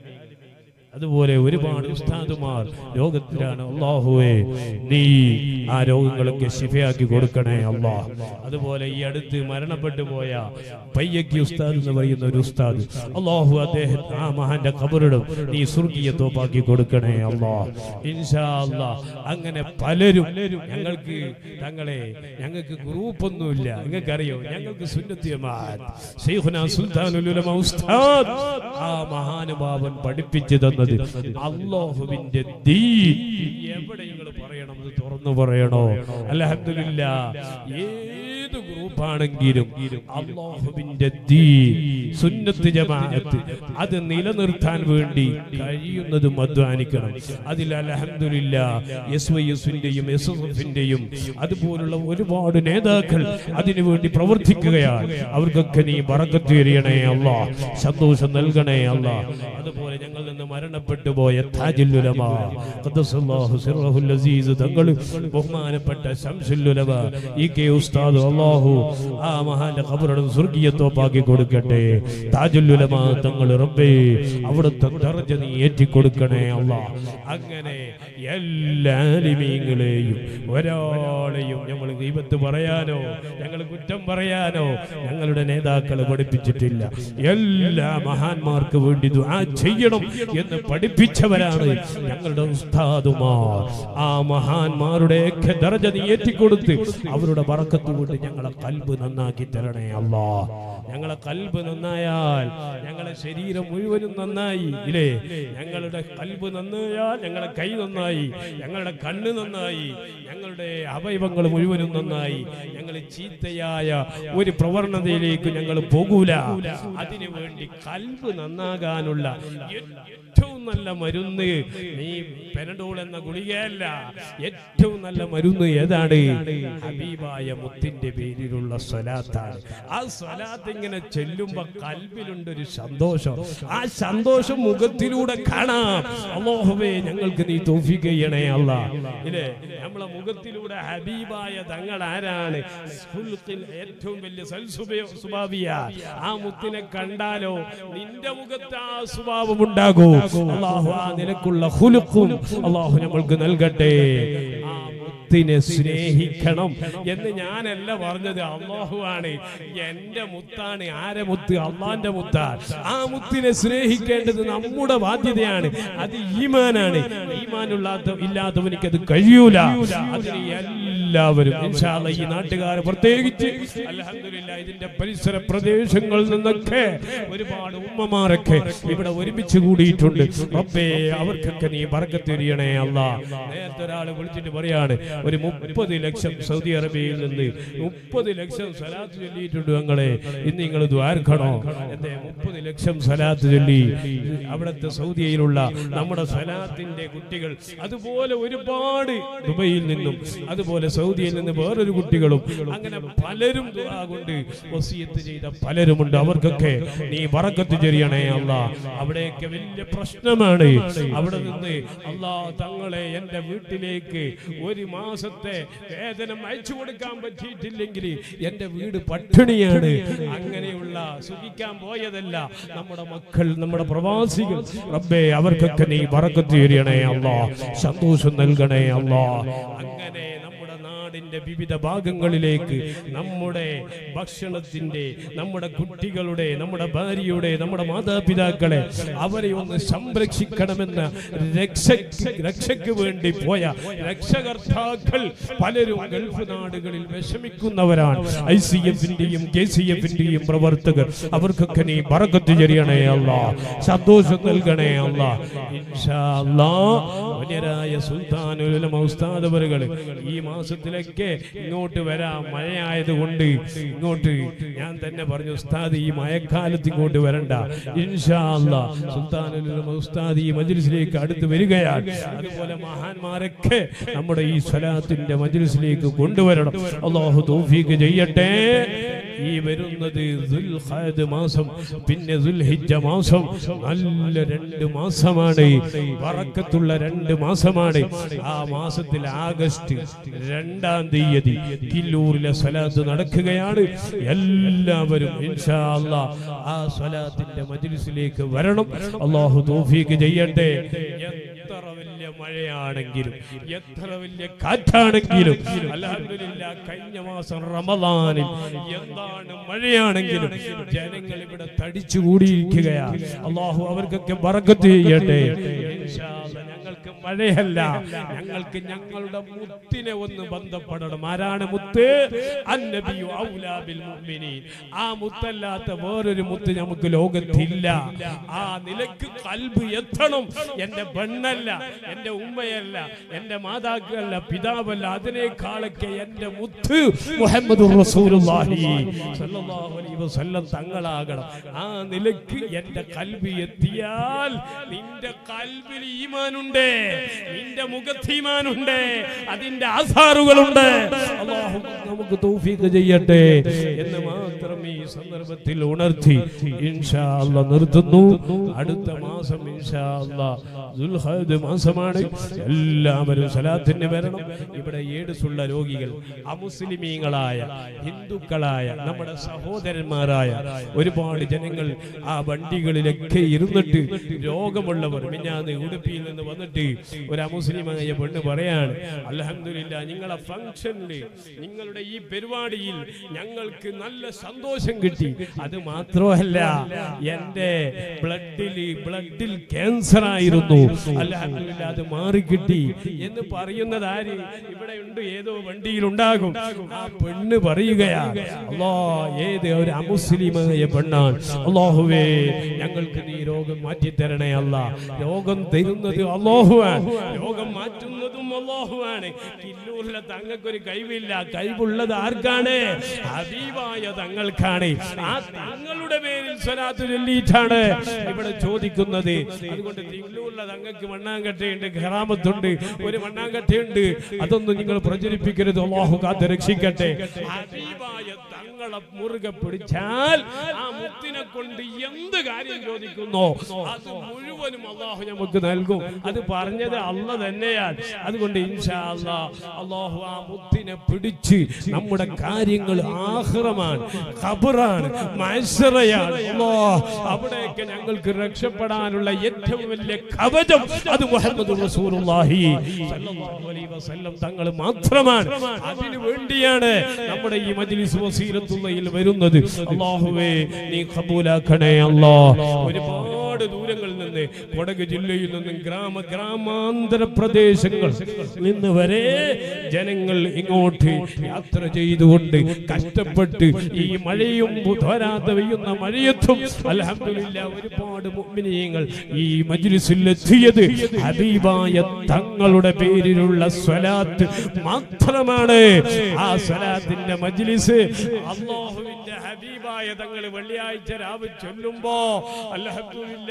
അതുപോലെ ഒരുപാട് ഉസ്താദുമാർ രോഗത്തിലാണ് അള്ളാഹുവേ നീ ആ രോഗങ്ങളൊക്കെ ശിഫയാക്കി കൊടുക്കണേ അള്ളാഹ് അതുപോലെ ഈ അടുത്ത് മരണപ്പെട്ടു പോയ പയ്യക്കി ഉസ്താദ് എന്ന് പറയുന്ന ഒരു ഉസ്താദ് അള്ളാഹു അദ്ദേഹം ആ മഹാന്റെ കബറിടും നീ സ്വർഗീയ തോപ്പാക്കി കൊടുക്കണേ അള്ളാഹ് ഇൻഷാ അള്ളാഹ് അങ്ങനെ പലരും ഞങ്ങൾക്ക് തങ്ങളെ ഞങ്ങൾക്ക് ഗ്രൂപ്പൊന്നുമില്ല നിങ്ങൾക്കറിയോ ഞങ്ങൾക്ക് സുന്നത്തിയമാൻ ശൈഖുന സുൽത്താനുൽ ഉലമ ഉസ്താദ് ആ മഹാനുഭാവൻ പഠിപ്പിച്ചു തന്നത് അള്ളാഹുവിന്റെ ദീൻ എവിടെ നിങ്ങൾ പറയണം ഇത് തുറന്നു പറയണോ അൽഹംദുലില്ല ഏത് ഗ്രൂപ്പാണെങ്കിലും അള്ളാഹുവിന്റെ ദീൻ സുന്നത്ത് ജമാഅത്ത് അത് നിലനിർത്താൻ വേണ്ടി കഴിയുന്നതും അധ്വാനിക്കണം അതിൽ അൽഹംദുലില്ല എസ് വൈ എസിന്റെയും എസ് എസ് എഫിന്റെയും അതുപോലുള്ള ഒരുപാട് നേതാക്കൾ അതിനുവേണ്ടി പ്രവർത്തിക്കുകയാണ് അവർക്കൊക്കെ നീ പറക്കത്ത് എറിയണേ അല്ല സന്തോഷം നൽകണേ അല്ല അതുപോലെ ഞങ്ങൾ നിന്ന് മരണപ്പെട്ടു പോയ താജുൽ ഉലമ ഖദ്ദസല്ലാഹു സിർറഹുൽ അസീസ് തങ്ങൾ ബഹുമാനപ്പെട്ട ശംസുൽ ഉലമ ഈ കെ ഉസ്താദ് അല്ലാഹു ആ മഹാന്റെ ഖബറും സ്വർഗീയത്തോപ്പാക്കി കൊടുക്കട്ടെ താജുൽ ഉലമ തങ്ങൾ റബ്ബേ അവിടുത്തെ ദർജ നീ ഏറ്റി കൊടുക്കണേ അല്ലാ അങ്ങനെ എല്ലാ ആലിമീങ്ങളെയും ഒരാളെയും നമ്മൾ ദൈവത്ത് പറയാനോ ഞങ്ങൾ കുറ്റം പറയാനോ ഞങ്ങളുടെ നേതാക്കൾ പഠിപ്പിച്ചിട്ടില്ല എല്ലാ മഹാന്മാർക്ക് വേണ്ടി ദുആ ചെയ്യണം എന്ന് പഠിപ്പിച്ചവരാണ് ഞങ്ങളുടെ ഉസ്താദുമാർ ആ മഹാന്മാരുടെയൊക്കെ ദർജ നീ ഏറ്റിക്കൊടുത്ത് അവരുടെ പറക്കത്ത് കൊണ്ട് ഞങ്ങളെ കൽബ് നന്നാക്കി തരണേ അല്ലാ ഞങ്ങളെ കൽബ് നന്നായാൽ ഞങ്ങളെ ശരീരം മുഴുവനും നന്നായി ഇല്ലേ ഞങ്ങളുടെ കൽബ് നന്നായാൽ ഞങ്ങളെ കൈ നന്നായി ഞങ്ങളുടെ കണ്ണ് നന്നായി ഞങ്ങളുടെ അവയവങ്ങൾ മുഴുവനും നന്നായി ഞങ്ങൾ ചീത്തയായ ഒരു പ്രവണതയിലേക്ക് ഞങ്ങൾ പോകൂല അതിനു വേണ്ടി കൽബ് നന്നാകാനുള്ള ഏറ്റവും നല്ല മരുന്ന് നീ പെനഡോൾ എന്ന ഗുളികയല്ല ഏറ്റവും നല്ല മരുന്ന് ഏതാണ് ഹബീബായ മുത്തിന്റെ പേരിലുള്ള സ്വലാത്താണ് ആ സ്വലാത്ത് ഇങ്ങനെ ചെല്ലുമ്പോ കൽബിലുണ്ട് ഒരു സന്തോഷം ആ സന്തോഷം മുഖത്തിലൂടെ കാണാം അള്ളാഹുവേ ഞങ്ങൾക്ക് നീ തോഫിക്ക് ചെയ്യണേ അല്ല ഇല്ലേ നമ്മളെ മുഖത്തിലൂടെ ഹബീബായ തങ്ങൾ ആരാണ് ഖുൽഖിൽ ഏറ്റവും വലിയ സൽസുബയോ സുബാവിയ ആ മുത്തിനെ കണ്ടാലോ നിന്റെ മുഖത്ത് ആ സ്വഭാവം ഉണ്ടാകൂ അള്ളാഹു ആ നിലക്കുള്ള ഹുലുക്കും അള്ളാഹു നമ്മൾക്ക് നൽകട്ടെ ആ മുത്തിനെ സ്നേഹിക്കണം എന്ന് ഞാനല്ല പറഞ്ഞത് അള്ളാഹു ആണ് എന്റെ മുത്താണ് ആരെ മുത്ത് അള്ളാന്റെ മുത്താണ് ആ മുത്തിനെ സ്നേഹിക്കേണ്ടത് നമ്മുടെ ബാധ്യതയാണ് അത് ഈമാനാണ് ഈമാനുള്ള ഇല്ലാത്തവനിക്ക് അത് കഴിയൂല അതിന് എല്ലാവരും ഇൻഷാ അല്ലാ ഈ നാട്ടുകാർ പ്രത്യേകിച്ച് അൽഹംദുലില്ലാ ഇതിന്റെ പരിസര പ്രദേശങ്ങളിൽ നിന്നൊക്കെ ഒരുപാട് ഉമ്മമാരൊക്കെ ഇവിടെ ഒരുമിച്ച് കൂടിയിട്ടുണ്ട് റബ്ബേ അവർക്കൊക്കെ നീ ബർക്കത്ത് എറിയണേ അല്ല നേരത്തെ ഒരാൾ വിളിച്ചിട്ട് പറയാണ് ഒരു മുപ്പത് ലക്ഷം സൗദി അറേബ്യയിൽ നിന്ന് മുപ്പത് ലക്ഷം സലാത്ത് ചൊല്ലിയിട്ടുണ്ട് ഞങ്ങളെ ഇന്ന് നിങ്ങൾ ദ്വാർക്കണോ എന്റെ മുപ്പത് ലക്ഷം സലാത്ത് ചൊല്ലി അവിടുത്തെ സൗദിയിലുള്ള നമ്മുടെ സലാത്തിന്റെ കുട്ടികൾ അതുപോലെ ഒരുപാട് ദുബൈയിൽ നിന്നും അതുപോലെ സൗദിയിൽ നിന്ന് വേറൊരു കുട്ടികളും അങ്ങനെ പലരും ദുആ കൊണ്ട് വസിയത്ത് ചെയ്ത പലരുമുണ്ട് അവർക്കൊക്കെ നീ വറക്കത്ത് ചെറിയണേ അല്ല അവിടെയൊക്കെ വലിയ പ്രശ്നമാണ് അവിടെ നിന്ന് അല്ലാ തങ്ങളെ എന്റെ വീട്ടിലേക്ക് ഒരു മാസത്തെ വേതനം അയച്ചു കൊടുക്കാൻ പറ്റിയിട്ടില്ലെങ്കിൽ എന്റെ വീട് പട്ടിണിയാണ് അങ്ങനെയുള്ള സുഖിക്കാൻ പോയതല്ല നമ്മുടെ മക്കൾ നമ്മുടെ പ്രവാസികൾ റബ്ബേ അവർക്കൊക്കെ നീ വറക്കത്ത് ചെറിയണേ അല്ലാ സന്തോഷം നൽകണേ അല്ലാ അങ്ങനെ നമ്മുടെ നാടിന്റെ വിവിധ ഭാഗങ്ങളിലേക്ക് നമ്മുടെ ഭക്ഷണത്തിന്റെ നമ്മുടെ കുട്ടികളുടെ നമ്മുടെ ഭാര്യയുടെ നമ്മുടെ മാതാപിതാക്കളെ അവരെ ഒന്ന് സംരക്ഷിക്കണമെന്ന രക്ഷ രക്ഷയ്ക്ക് വേണ്ടി പോയ രക്ഷകർത്താക്കൾ പലരും ഗൾഫ് നാടുകളിൽ വിഷമിക്കുന്നവരാണ് ഐ സി എഫിന്റെയും കെ സി എഫിന്റെയും പ്രവർത്തകർ അവർക്കൊക്കെ നീ പറക്കത്ത് ചെറിയണേ അല്ല സന്തോഷം നൽകണേ അല്ല ഇൻഷാ അല്ലാ വന്യരായ സുൽത്താനുലമ ഉസ്താദ് അവറുകൾ ഈ മാസത്തിലൊക്കെ ഇങ്ങോട്ട് വരാം മഴയായതുകൊണ്ട് ഇങ്ങോട്ട് ഞാൻ തന്നെ പറഞ്ഞു ഉസ്താദ് ഈ മഴക്കാലത്ത് ഇങ്ങോട്ട് വരണ്ട ഇൻഷാ അല്ലാ സുൽത്താനുലമ ഉസ്താദ് ഈ മജ്ലിസിലേക്ക് അടുത്ത് വരികയാണ് അതുപോലെ മഹാന്മാരൊക്കെ നമ്മുടെ ഈ സ്വലാത്തിന്റെ മജ്ലിസിലേക്ക് കൊണ്ടുവരണം അള്ളാഹു തൗഫീഖ് ചെയ്യട്ടെ ഈ വരുന്നത് ദുൽഖഅദ് മാസം പിന്നെ ദുൽഹിജ്ജ മാസം നല്ല രണ്ട് മാസമാണ് വറക്കത്തുള്ള രണ്ട് മാസമാണ് ആ മാസത്തിൽ ആഗസ്റ്റ് രണ്ടാം തീയതി കില്ലൂരിലെ സ്വലാത്ത് നടക്കുകയാണ് എല്ലാവരും ഇൻഷാ അല്ലാ ആ സ്വലാത്തിന്റെ മജ്ലിസിലേക്ക് വരണം അള്ളാഹു തൗഫീഖ് ചെയ്യട്ടെ എത്ര വലിയ മഴയാണെങ്കിലും എത്ര വലിയ കാറ്റാണെങ്കിലും അൽഹംദുലില്ലാ കഴിഞ്ഞ മാസം റമദാനിൽ എന്താണ് മഴയാണെങ്കിലും ജനങ്ങൾ ഇവിടെ തടിച്ചു കൂടിയിരിക്കുകയാണ് അള്ളാഹു അവർക്കൊക്കെ ബറക്കത്ത് ചെയ്യട്ടെ ഇൻഷാ അല്ലാ, ഞങ്ങൾക്ക് മഴയല്ല ഞങ്ങൾക്ക് ഞങ്ങളുടെ മുത്തിനെ ഒന്ന് ബന്ധപ്പെടണം ആരാണ് മുത്ത് അന്നബിയു ഔലാ ബിൽ മുഅ്മിനീൻ ആ മുത്തല്ലാത്ത വേറൊരു മുത്ത് നമുക്ക് ലോകത്തില്ല ആ നിലക്ക് കൽബ് എത്തണം എന്റെ പെണ്ണല്ല എന്റെ ഉമ്മയല്ല എന്റെ മാതാക്കളല്ല പിതാവല്ല അതിനേക്കാളൊക്കെ എന്റെ മുത്ത് മുഹമ്മദ് റസൂലുള്ളാഹി സ്വല്ലല്ലാഹു അലൈഹി വസല്ലം തങ്ങളാകണം ആ നിലക്ക് എന്റെ കൽബ് എത്തിയാൽ നിന്റെ കൽബിൽ ഈമാനുണ്ട് നിന്റെ മുഖത്ത് ഈമാനുണ്ട് അതിന്റെ ആധാറുകളുണ്ട് അള്ളാഹു നമുക്ക് തൗഫീഖ് ചെയ്യട്ടെ എന്ന് മാത്രം ഈ സന്ദർഭത്തിൽ ഉണർത്തി ഇൻഷാ അല്ലാ നിർത്തുന്നു അടുത്ത മാസം ഇൻഷാ അല്ലാ ദുൽഹജ്ജ് മാസമാണ് എല്ലാവരും സലാത്തിന് വരണം ഇവിടെ എയ്ഡ്സ് ഉള്ള രോഗികൾ അമുസ്ലിമീങ്ങളായ ഹിന്ദുക്കളായ നമ്മുടെ സഹോദരന്മാരായ ഒരുപാട് ജനങ്ങൾ ആ വണ്ടികളിലൊക്കെ ഇരുന്നിട്ട് രോഗമുള്ളവർ മിഞ്ഞാന്ന് ഉടുപ്പിയിൽ നിന്ന് വന്നിട്ട് ഒരു അമുസ്ലിമായ പെണ്ണ് പറയാണ് അലഹമില്ല നിങ്ങളെ ഫംഗ്ഷനിൽ നിങ്ങളുടെ ഈ പരിപാടിയിൽ ഞങ്ങൾക്ക് നല്ല സന്തോഷം കിട്ടി അത് മാത്രമല്ല എന്റെ ബ്ലഡിൽ ബ്ലഡിൽ ക്യാൻസർ ആയിരുന്നു അലഹമില്ല അത് മാറിക്കിട്ടി എന്ന് പറയുന്നത് ആര് ഇവിടെ ഉണ്ട് ഏതോ വണ്ടിയിൽ ഉണ്ടാകും ആ പെണ്ണ് പറയുകയാ അല്ലാ ഏത് ഒരു അമുസ്ലിമായ പെണ്ണാണ് അള്ളാഹുവേ ഞങ്ങൾക്ക് നീ രോഗം മാറ്റി തരണേ അല്ല രോഗം തരുന്നത് അള്ളാഹുവാണ് രോഗം മാറ്റുന്നതും അള്ളാഹുവാണ് കില്ലൂരിലെ തങ്ങൾക്കൊരു കഴിവില്ല കഴിവുള്ളത് ആർക്കാണ് ഹബീബായ തങ്ങൾക്കാണ് ആ തങ്ങളുടെ പേരിൽ സ്വലാത്ത് ചൊല്ലിയിട്ടാണ് ഇവിടെ ചോദിക്കുന്നത് അതുകൊണ്ട് തില്ലൂരിലെ തങ്ങൾക്ക് മണ്ണാങ്കട്ടയുണ്ട് ഖറാമത്തുണ്ട് ഒരു മണ്ണാങ്കട്ടയുണ്ട് അതൊന്നും നിങ്ങൾ പ്രചരിപ്പിക്കരുത് അള്ളാഹു കാത്ത് രക്ഷിക്കട്ടെ ഹബീബായ തങ്ങളെ മുറുകെ പിടിച്ചാൽ ആ മുത്തിനെ കൊണ്ട് എന്ത് കാര്യം ചോദിക്കുന്നോ അത് മുഴുവനും അള്ളാഹു നമുക്ക് നൽകും അത് പറഞ്ഞത് അല്ല തന്നെയാണ് അതുകൊണ്ട് ഇൻഷാ അല്ലാ അള്ളാഹു ആ മുത്തിനെ പിടിച്ച് നമ്മുടെ കാര്യങ്ങൾ ആഹ്റമാണ് ഖബറാണ് മത്സരയാണ് അല്ലാ അവിടെയൊക്കെ ഞങ്ങൾക്ക് രക്ഷപ്പെടാനുള്ള ഏറ്റവും വലിയ കവചം അത് മുഹമ്മദ് റസൂലുള്ളാഹി സ്വല്ലല്ലാഹു അലൈഹി വസല്ലം തങ്ങൾ മാത്രമാണ് അതിനു വേണ്ടിയാണ് നമ്മുടെ ഈ മജ്ലിസ് വസീലത്തുള്ളയിൽ വരുന്നത് അല്ലാഹുവേ നീ കബൂലാക്കണേ അല്ലാ ഒരുപാട് ദൂരങ്ങളിൽ നിന്ന് കൊടക് ജില്ലയിൽ നിന്നും ഗ്രാമ ഗ്രാമാന്തര പ്രദേശങ്ങൾ നിന്ന് വരെ ജനങ്ങൾ ഇങ്ങോട്ട് യാത്ര ചെയ്തുകൊണ്ട് കഷ്ടപ്പെട്ട് ഈ മഴയും തോരാതെ പെയ്യുന്ന മഴയത്തും അൽഹംദുലില്ല ഒരുപാട് മുഅ്മിനീങ്ങൾ ഈ മജ്ലിസിൽ എത്തിയത് ഹബീബായ തങ്ങളുടെ പേരിലുള്ള സ്വലാത്ത് മാത്രമാണ് ആ സ്വലാത്തിന്റെ മജ്ലിസ് അല്ലാഹുവിന്റെ ഹബീബായ തങ്ങൾ വെള്ളിയാഴ്ച രാവ് ചൊല്ലുമ്പോ അൽഹംദുലില്ല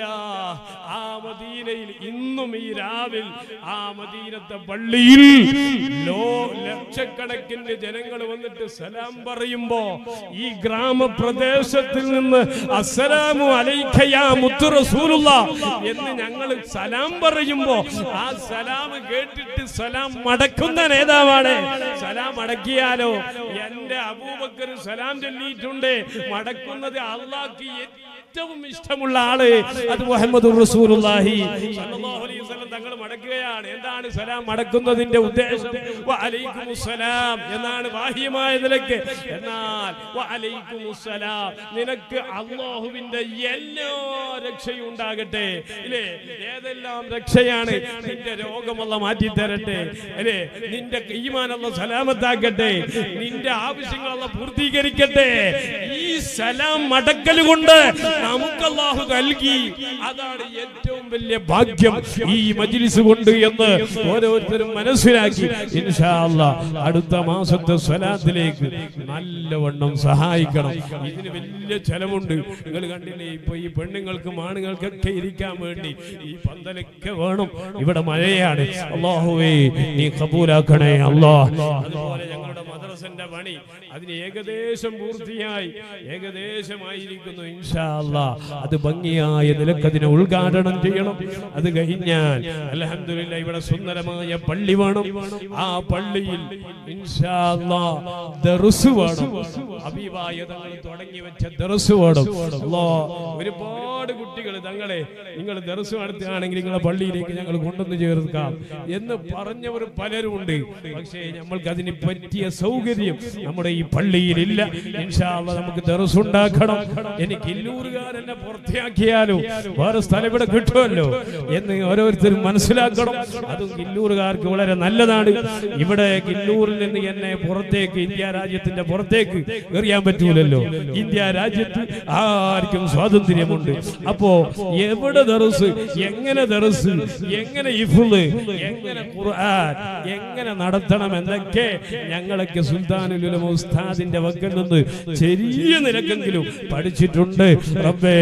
ആ മദീനയിൽ ഇന്നും ഈ രാവിൽ ആ മദീനത്തെ പള്ളിയിൽ ലോ ലക്ഷക്കണക്കിന് ജനങ്ങൾ വന്നിട്ട് സലാം പറയുമ്പോ ഈ ഗ്രാമപ്രദേശത്തിൽ നിന്ന് അസ്സലാമു അലൈക യാ മുത്തു റസൂലുള്ള എന്ന് ഞങ്ങൾ സലാം പറയുമ്പോ ആ സലാം കേട്ടിട്ട് സലാം മടക്കുന്ന നേതാവാണ് സലാം മടക്കിയാലോ എന്റെ അബൂബക്കർ സലാം ചൊല്ലിയിട്ടുണ്ട് മടക്കുന്നത് അള്ളാഹ്ക്ക് ഏറ്റവും ഇഷ്ടമുള്ള ആള് അത് മുഹമ്മദ് റസൂലുള്ളാഹി സ്വല്ലല്ലാഹു അലൈഹി വസല്ലം തങ്ങൾ മടക്കുകയാണ് എന്താണ് സലാം മടക്കുന്നതിന്റെ ഉദ്ദേശം വഅലൈക്കുമുസ്സലാം എന്നാണ് ബാഹ്യമായ നിലക്ക് എന്നാൽ വഅലൈക്കുമുസ്സലാം നിനക്ക് അള്ളാഹുവിന്റെ എല്ലാ രക്ഷയും ഉണ്ടാകട്ടെ ഇല്ലേ ഏതെല്ലാം രക്ഷയാണ് നിന്റെ രോഗമുള്ള മാറ്റി തരട്ടെ അല്ലേ നിന്റെ ഈമാനുള്ള സലാമത്താക്കട്ടെ നിന്റെ ആവശ്യങ്ങളുള്ള പൂർത്തീകരിക്കട്ടെ ഈ സലാം മടക്കൽ കൊണ്ട് നമുക്ക് അള്ളാഹു നൽകി അതാണ് ഏറ്റവും വലിയ ഭാഗ്യം ഈ മജ്ലിസ് കൊണ്ട് എന്ന് ഓരോരുത്തരും മനസ്സിലാക്കി ഇൻഷാ അല്ലാ അടുത്ത മാസത്തെ സ്വലാത്തിലേക്ക് നല്ലവണ്ണം സഹായിക്കണം ഇതിന് വലിയ ചെലവുണ്ട് നിങ്ങൾ കണ്ടില്ലേ ഇപ്പൊ ഈ പെണ്ണുങ്ങൾക്കും ആണുങ്ങൾക്കൊക്കെ ഇരിക്കാൻ വേണ്ടി ഈ പന്തലൊക്കെ വേണം ഇവിടെ മഴയാണ് അള്ളാഹുവേ നീ കബൂലാക്കണേ അല്ലാ അതുപോലെ ഞങ്ങളുടെ മദ്രസന്റെ പണി അതിന് ഏകദേശം പൂർത്തിയായി ഏകദേശമായിരിക്കുന്നു ഇൻഷാ അല്ലാ അത് ഭംഗിയായ നിലക്കതിനെ ഉദ്ഘാടനം ചെയ്യണം അത് കഴിഞ്ഞാൽ അൽഹംദുലില്ലാ ഇവിടെ സുന്ദരമായ പള്ളി വേണം ആ പള്ളിയിൽ ഇൻഷാ അല്ലാ ദർസ് വേണം അഭിവായ തങ്ങൾ തുടങ്ങി വെച്ച ദർസ് വേണം അല്ലാ ഒരുപാട് കുട്ടികൾ തങ്ങളെ നിങ്ങൾ ദർസ് നടത്തുകയാണെങ്കിൽ നിങ്ങളെ പള്ളിയിലേക്ക് ഞങ്ങൾ കൊണ്ടുവന്ന് ചേർക്കാം എന്ന് പറഞ്ഞവർ പലരും ഉണ്ട് പക്ഷേ നമ്മൾക്ക് അതിന് പറ്റിയ സൗകര്യം നമ്മുടെ ഈ പള്ളിയിൽ ഇല്ല ഇൻഷാ അല്ലാ നമുക്ക് ദർസ് ഉണ്ടാക്കണം എനിക്ക് ഇല്ലൂറുകാരെന്നെ പുറത്തിയാക്കിയാലോ വേറെ സ്ഥലം ഇവിടെ കിട്ടുമല്ലോ എന്ന് ഓരോരുത്തരും മനസ്സിലാക്കണം അതും കില്ലൂറുകാർക്ക് വളരെ നല്ലതാണ് ഇവിടെ കില്ലൂരിൽ നിന്ന് എന്നെ പുറത്തേക്ക് ഇന്ത്യ രാജ്യത്തിന്റെ പുറത്തേക്ക് എറിയാൻ പറ്റൂലല്ലോ ഇന്ത്യ രാജ്യത്ത് ആർക്കും സ്വാതന്ത്ര്യമുണ്ട് അപ്പോ എവിടെ ദറസ് എങ്ങനെ ദറസ് എങ്ങനെ ഇഫുള് എങ്ങനെ ഖുർആൻ എങ്ങനെ നടത്തണം എന്നൊക്കെ ഞങ്ങളൊക്കെ സുൽത്താനുലുലമ ഉസ്താദിന്റെ വക്കൽ നിന്ന് ചെറിയ നിരക്കെങ്കിലും പഠിച്ചിട്ടുണ്ട് റബ്ബേ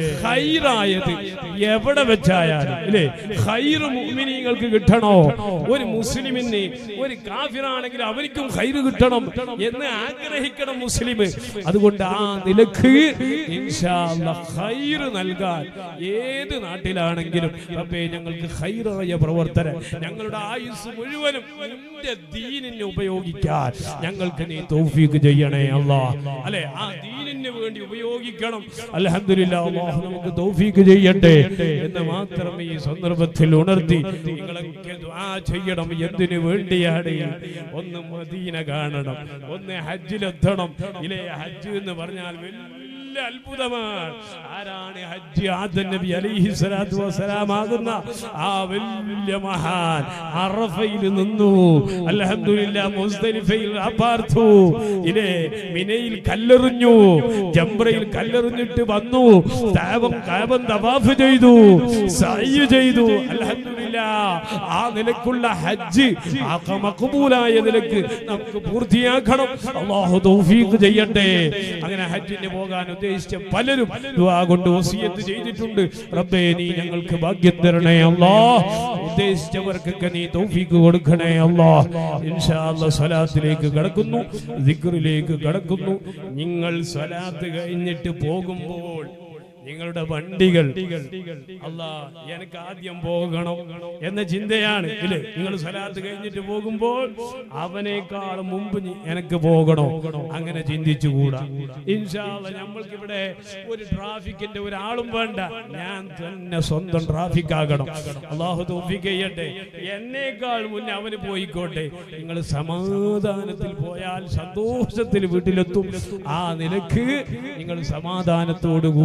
ഹൈറായത് എവിടെ വെച്ചായാലും ഇല്ലേ ഹൈറ് മുഅ്മിനീങ്ങൾക്ക് കിട്ടണോ ഒരു മുസ്ലിമിന് ഒരു കാഫിറാണെങ്കിൽ അവർക്കും ഹൈറ് കിട്ടണം എന്ന് ആഗ്രഹിക്കണം മുസ്ലിം അതുകൊണ്ട് ആ നിലക്ക് ഇൻഷാ അല്ലാഹ് ഹൈറ് നൽകാൻ ഏത് നാട്ടിലാണെങ്കിലും റബ്ബേ ഞങ്ങൾക്ക് ഹൈറായ പ്രവർത്തനം ഞങ്ങളുടെ ആയുസ് മുഴുവനും നിന്റെ ദീനിനെ ഉപയോഗിക്കാൻ ഞങ്ങൾക്ക് നീ തൗഫീഖ് ചെയ്യണേ അല്ലാ അല്ലെ ആ ദീനിന് വേണ്ടി ഉപയോഗിക്കണം അൽഹംദുലില്ലാ അല്ലാഹു നമുക്ക് തൗഫീഖ് ചെയ്യട്ടെ എന്ന് മാത്രം ഈ സന്ദർഭത്തിൽ ഉണർത്തി നിങ്ങളൊക്കെ ദുആ ചെയ്യണം എന്തിനു വേണ്ടിയാണ് ഒന്ന് മദീന കാണണം ഒന്ന് ഹജ്ജിലെത്തണം ഇല്ലേ ഹജ്ജ് എന്ന് പറഞ്ഞാൽ വലിയ അത്ഭുതമാണ് ആരാണ് ഹജ്ജ് ആദൻ നബി അലൈഹി സ്വലാത്തു വസ്സലാം ആകുന്ന ആ വലിയ മഹാൻ അറഫയിൽ നിന്നു അൽഹംദുലില്ലാ മുസ്ദലിഫയിൽ അപാർത്തു ഇല്ലേ മിനയിൽ കല്ലെറിഞ്ഞു ജംറയിൽ കല്ലെറിഞ്ഞിട്ട് വന്നു താപം കാപം തവാഫ് ചെയ്തു സയ്യ് ചെയ്തു അൽഹംദുലില്ലാ ആ നിലക്കുള്ള ഹജ്ജ് ആ മഖബൂലായ നിലക്ക് നമുക്ക് പൂർത്തിയാക്കണം അള്ളാഹു തൗഫീഖ് ചെയ്യട്ടെ അങ്ങനെ ഹജ്ജിന് പോകാൻ ഉദ്ദേശിച്ച പലരും ദുആ കൊണ്ട് വസിയത്ത് ചെയ്തിട്ടുണ്ട് റബ്ബേ നീ ഞങ്ങൾക്ക് ഭാഗ്യം തരണേ അല്ലാ ഉദ്ദേശിച്ചവർക്കൊക്കെ നീ തൗഫീഖ് കൊടുക്കണേ അല്ലാ ഇൻഷാ അല്ലാ സ്വലാത്തിലേക്ക് കടക്കുന്നു ദിക്റിലേക്ക് കടക്കുന്നു നിങ്ങൾ സ്വലാത്ത് കഴിഞ്ഞിട്ട് പോകുമ്പോൾ നിങ്ങളുടെ വണ്ടികൾ അല്ലാ എനിക്ക് ആദ്യം പോകണം എന്ന ചിന്തയാണ് ഇല്ലേ നിങ്ങൾ സ്വലാത്ത് കഴിഞ്ഞിട്ട് പോകുമ്പോൾ അവനേക്കാൾ മുമ്പ് നീ എനിക്ക് പോകണോ അങ്ങനെ ചിന്തിച്ചുകൂടാ ഇൻഷാല്ല നമ്മൾക്ക് ഇവിടെ ഒരു ട്രാഫിക്കിന്റെ ഒരാളും വേണ്ട ഞാൻ തന്നെ സ്വന്തം ട്രാഫിക് ആകണം അള്ളാഹു തോഫിക്ക് ചെയ്യട്ടെ എന്നേക്കാൾ മുന്നേ അവന് പോയിക്കോട്ടെ നിങ്ങൾ സമാധാനത്തിൽ പോയാൽ സന്തോഷത്തിൽ വീട്ടിലെത്തും ആ നിലക്ക് നിങ്ങൾ സമാധാനത്തോടു കൂടി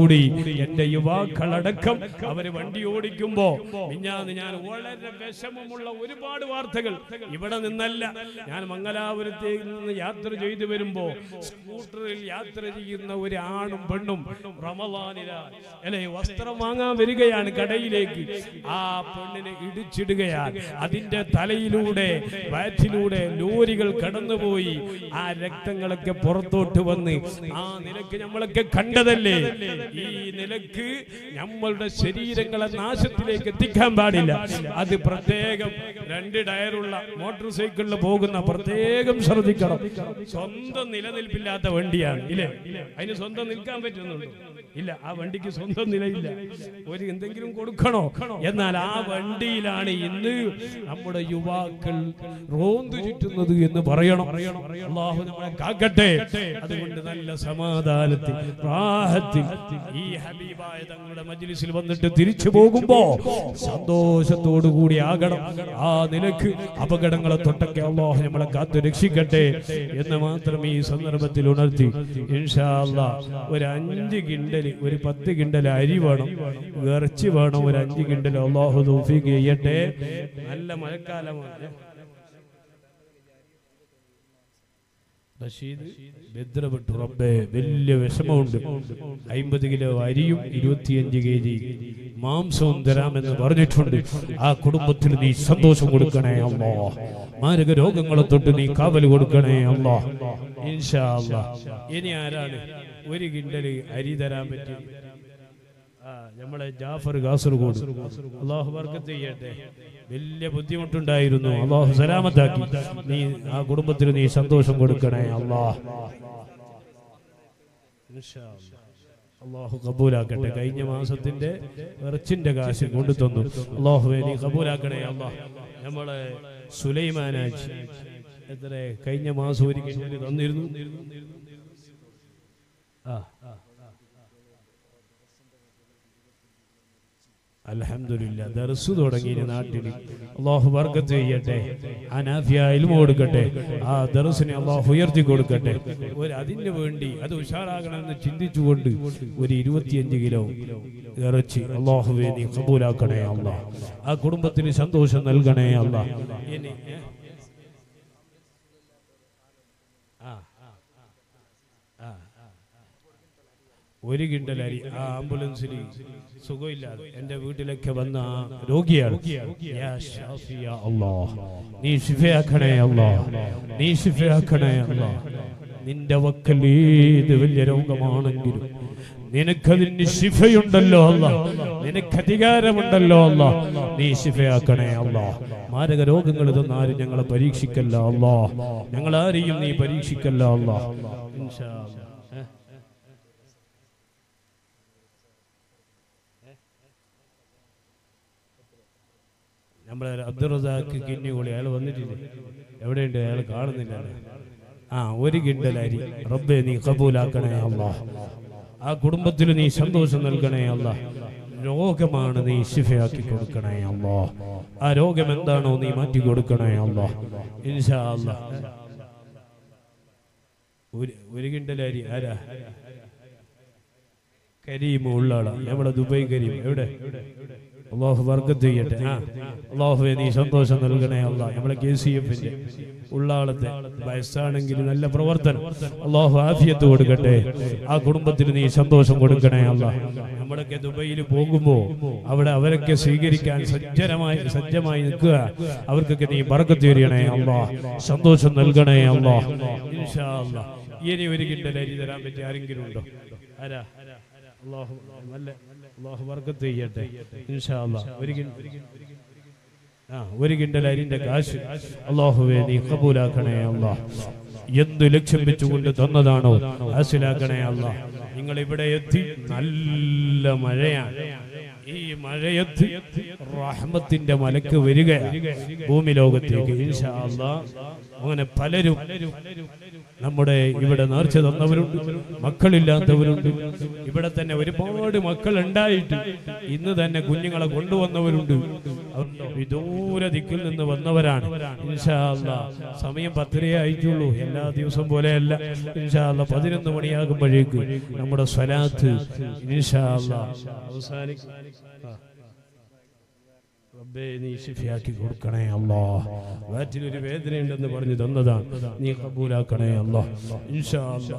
എന്റെ യുവാക്കളടക്കം അവര് വണ്ടി ഓടിക്കുമ്പോ മിഞ്ഞാന്ന് ഞാൻ വളരെ വിഷമമുള്ള ഒരുപാട് വാർത്തകൾ ഇവിടെ നിന്നല്ല ഞാൻ മംഗലാപുരത്തേക്ക് നിന്ന് യാത്ര ചെയ്തു വരുമ്പോ സ്കൂട്ടറിൽ യാത്ര ചെയ്യുന്ന ഒരു ആണും പെണ്ണും റമദാനില അല്ലെ വസ്ത്രം വാങ്ങാൻ വരികയാണ് കടയിലേക്ക് ആ പെണ്ണിനെ ഇടിച്ചിടുകയാണ് അതിന്റെ തലയിലൂടെ വയറ്റിലൂടെ ലോറികൾ കടന്നുപോയി ആ രക്തങ്ങളൊക്കെ പുറത്തോട്ട് വന്ന് ആ നിലക്ക് നമ്മളൊക്കെ കണ്ടതല്ലേ ഈ നിലക്ക് നമ്മളുടെ ശരീരങ്ങളെ നാശത്തിലേക്ക് എത്തിക്കാൻ പാടില്ല അത് പ്രത്യേകം രണ്ട് ടയറുള്ള മോട്ടോർ സൈക്കിളിൽ പോകുന്ന പ്രത്യേകം ശ്രദ്ധിക്കണം സ്വന്തം നിലനിൽപ്പില്ലാത്ത വണ്ടിയാണ് ഇല്ലേ അതിന് സ്വന്തം നിൽക്കാൻ പറ്റുന്നുണ്ടോ ഇല്ല ആ വണ്ടിക്ക് സ്വന്തം നിലയില്ല ഒരു എന്തെങ്കിലും കൊടുക്കണോ എന്നാൽ ആ വണ്ടിയിലാണ് ഇന്ന് നമ്മുടെ യുവാക്കൾ റോന്തു ചുറ്റുന്നത് എന്ന് പറയണം അള്ളാഹു നമ്മളെ കാക്കട്ടെ അതുകൊണ്ട് നല്ല സമാധാനത്തിൽ റാഹത്തിൽ ഈ ഹബീബായ തങ്ങളുടെ മജ്ലിസിൽ വന്നിട്ട് തിരിച്ചു പോകുമ്പോ സന്തോഷത്തോടു കൂടി ആകണം ആ നിലക്ക് അപകടങ്ങളെ തൊട്ടൊക്കെ അള്ളാഹു നമ്മളെ കാത്തു രക്ഷിക്കട്ടെ എന്ന് മാത്രം ഈ സന്ദർഭത്തിൽ ഉണർത്തി ഇൻഷാ അല്ലാ ഒരു അഞ്ച് കിണ്ടൽ ഒരു പത്ത് കിണ്ടൽ അരി വേണം ഇറച്ചി വേണം ഒരു അഞ്ച് കിണ്ടൽ അള്ളാഹു തൗഫീഖ് ചെയ്യട്ടെ നല്ല മഴക്കാലമാണ് റഷീദ് ബദ്രപ്പെട്ടു റബ്ബേ വലിയ വിഷമമുണ്ട് അയിമ്പത് കിലോ അരിയും ഇരുപത്തിയഞ്ച് കെ ജി മാംസവും തരാമെന്ന് പറഞ്ഞിട്ടുണ്ട് ആ കുടുംബത്തിൽ നീ സന്തോഷം കൊടുക്കണേ അല്ലോ മാരക രോഗങ്ങളെ തൊട്ട് നീ കാവൽ കൊടുക്കണേ അല്ലോ ഇൻഷാ അല്ലാ ഇനി ആരാണ് ഒരു കിണ്ടല് അരി തരാൻ പറ്റി ആ നമ്മളെ ജാഫർ കാസർഗോഡ് അള്ളാഹു ബർക്കത്ത് ചെയ്യട്ടെ വലിയ ബുദ്ധിമുട്ടുണ്ടായിരുന്നു അള്ളാഹു സലാമത്താക്കി നീ ആ കുടുംബത്തിന് നീ സന്തോഷം കൊടുക്കണേ അള്ളാഹ് ഇൻഷാ അല്ലാ. അള്ളാഹു കബൂലാക്കട്ടെ കഴിഞ്ഞ മാസത്തിന്റെ ഇറച്ചിന്റെ കാശ് കൊണ്ടു തന്നു അള്ളാഹു നീ കബൂലാക്കണേ അള്ളാഹ് നമ്മളെ സുലൈമാനാജ് എത്ര കഴിഞ്ഞ മാസം ഒരു കിണറ് തന്നിരുന്നു ആ അൽഹംദുലില്ലാ ദർസ് തുടങ്ങി നാട്ടിൽ അള്ളാഹു വർക്കത്ത് ചെയ്യട്ടെ അനാഫിയായാലും കൊടുക്കട്ടെ ആ ദർസിനെ അള്ളാഹു ഉയർത്തി കൊടുക്കട്ടെ ഒരു അതിന് വേണ്ടി അത് ഉഷാറാകണമെന്ന് ചിന്തിച്ചുകൊണ്ട് ഒരു ഇരുപത്തിയഞ്ച് കിലോ ഇറച്ചി അള്ളാഹുവെ നീ കബൂലാക്കണേ അല്ല ആ കുടുംബത്തിന് സന്തോഷം നൽകണേ അല്ല ഇനി ഏ? ആ ആ ഒരു കിണ്ടൽ അരി ആ ആംബുലൻസിൽ സുഖമില്ലാതെ എന്റെ വീട്ടിലൊക്കെ വന്ന ആ രോഗിയാണ് യാ ഷാഫിയ അല്ലാഹ്. നീ ശിഫയാക്കണേ അല്ലാ നീ ശിഫയാക്കണേ അല്ലാ നിന്റെ വക്കൽ ഏത് വലിയ രോഗമാണെങ്കിലും നിനക്കതിന് ശിഫയുണ്ടല്ലോ അല്ല നിനക്ക് അധികാരമുണ്ടല്ലോ അല്ല നീ ശിഫയാക്കണേ അല്ല മാരക രോഗങ്ങൾ തന്നാരും ഞങ്ങളെ പരീക്ഷിക്കല്ല അല്ലാ ഞങ്ങൾ ആരെയും നീ പരീക്ഷിക്കല്ല അല്ല ഇൻഷാ അല്ലാ. ഏ? നമ്മളെ അബ്ദുറസാക്ക് കിന്നികൂടി അയാൾ വന്നിട്ടില്ലേ എവിടെയുണ്ട് അയാൾ കാണുന്നില്ല ആ ഒരു കിണ്ടൽ അരി റബ്ബെ നീ കബൂലാക്കണേ അല്ലാ ആ കുടുംബത്തിൽ നീ സന്തോഷം നൽകണേ അല്ല രോഗമാണ് നീ ശിഫയാക്കി കൊടുക്കണേ അല്ലാ ആ രോഗം എന്താണോ നീ മാറ്റി കൊടുക്കണേ അല്ലാ ഇൻഷാ അല്ലാ ഒരു ഒരു കിണ്ടൽ അരി ആരാ കരീം ഉള്ള ആളാ നമ്മളെ ദുബൈ കരീം എവിടെ അള്ളാഹു വർക്കത്ത് ചെയ്യട്ടെ ആ അള്ളാഹുവെ നീ സന്തോഷം നൽകണേ അല്ല നമ്മളെ കെ സി എഫിന്റെ ഉള്ളാളത്തെ വയസ്സാണെങ്കിൽ നല്ല പ്രവർത്തനം അള്ളാഹു ആഫിയത്ത് കൊടുക്കട്ടെ ആ കുടുംബത്തിന് നീ സന്തോഷം കൊടുക്കണേ അല്ല നമ്മളൊക്കെ ദുബൈയിൽ പോകുമ്പോ അവിടെ അവരൊക്കെ സ്വീകരിക്കാൻ സജ്ജനമായി സജ്ജമായി നിൽക്കുക അവർക്കൊക്കെ നീ പറക്കത്ത് തരികണേ അല്ലാ സന്തോഷം നൽകണേ അല്ലാ ഇൻഷാ അല്ലാ ഇനി ഒരു കിണ്ടൽ അരി തരാൻ പറ്റിയ ആരെങ്കിലും ഉണ്ടോ ആരാ അള്ളാഹു നല്ല അള്ളാഹു വർക്കത്ത് ചെയ്യട്ടെ ഇൻഷാ അല്ലാ ഒരു കിൻ- ആ ഒരു കിണ്ടൽ അരിന്റെ കാശ് അള്ളാഹുവെ നീ കബൂലാക്കണേ അല്ലാ എന്ത് ലക്ഷ്യം വെച്ചുകൊണ്ട് തന്നതാണോ ഹാസിലാക്കണേ അല്ലാ നിങ്ങൾ ഇവിടെ എത്തി നല്ല മഴയാണ് ഈ മഴയത്ത് റഹ്മത്തിന്റെ മലക്ക് വരികയാണ് ഭൂമി ലോകത്തേക്ക് ഇൻഷാ അല്ലാ അങ്ങനെ പലരും നമ്മുടെ ഇവിടെ നേർച്ച തന്നവരുണ്ട് മക്കളില്ലാത്തവരുണ്ട് ഇവിടെ തന്നെ ഒരുപാട് മക്കൾ ഉണ്ടായിട്ട് ഇന്ന് തന്നെ കുഞ്ഞുങ്ങളെ കൊണ്ടുവന്നവരുണ്ട് വിദൂര ദിക്കിൽ നിന്ന് വന്നവരാണ് ഇൻഷാ അല്ലാ സമയം പത്തരയേ ആയിട്ടുള്ളൂ എല്ലാ ദിവസം പോലെയല്ല ഇൻഷാ അല്ലാ പതിനൊന്ന് മണിയാകുമ്പോഴേക്ക് നമ്മുടെ സ്വലാത്ത് ഇൻഷാ അല്ലാ അവസാനിക്കും ആ. റബ്ബേ നീ ശിഫിയാക്കി കൊടുക്കണേ അല്ലാ വയറ്റിനൊരു വേദനയുണ്ടെന്ന് പറഞ്ഞു തന്നതാണ് നീ കബൂലാക്കണേ അല്ലാ ഇൻഷാ അല്ലാ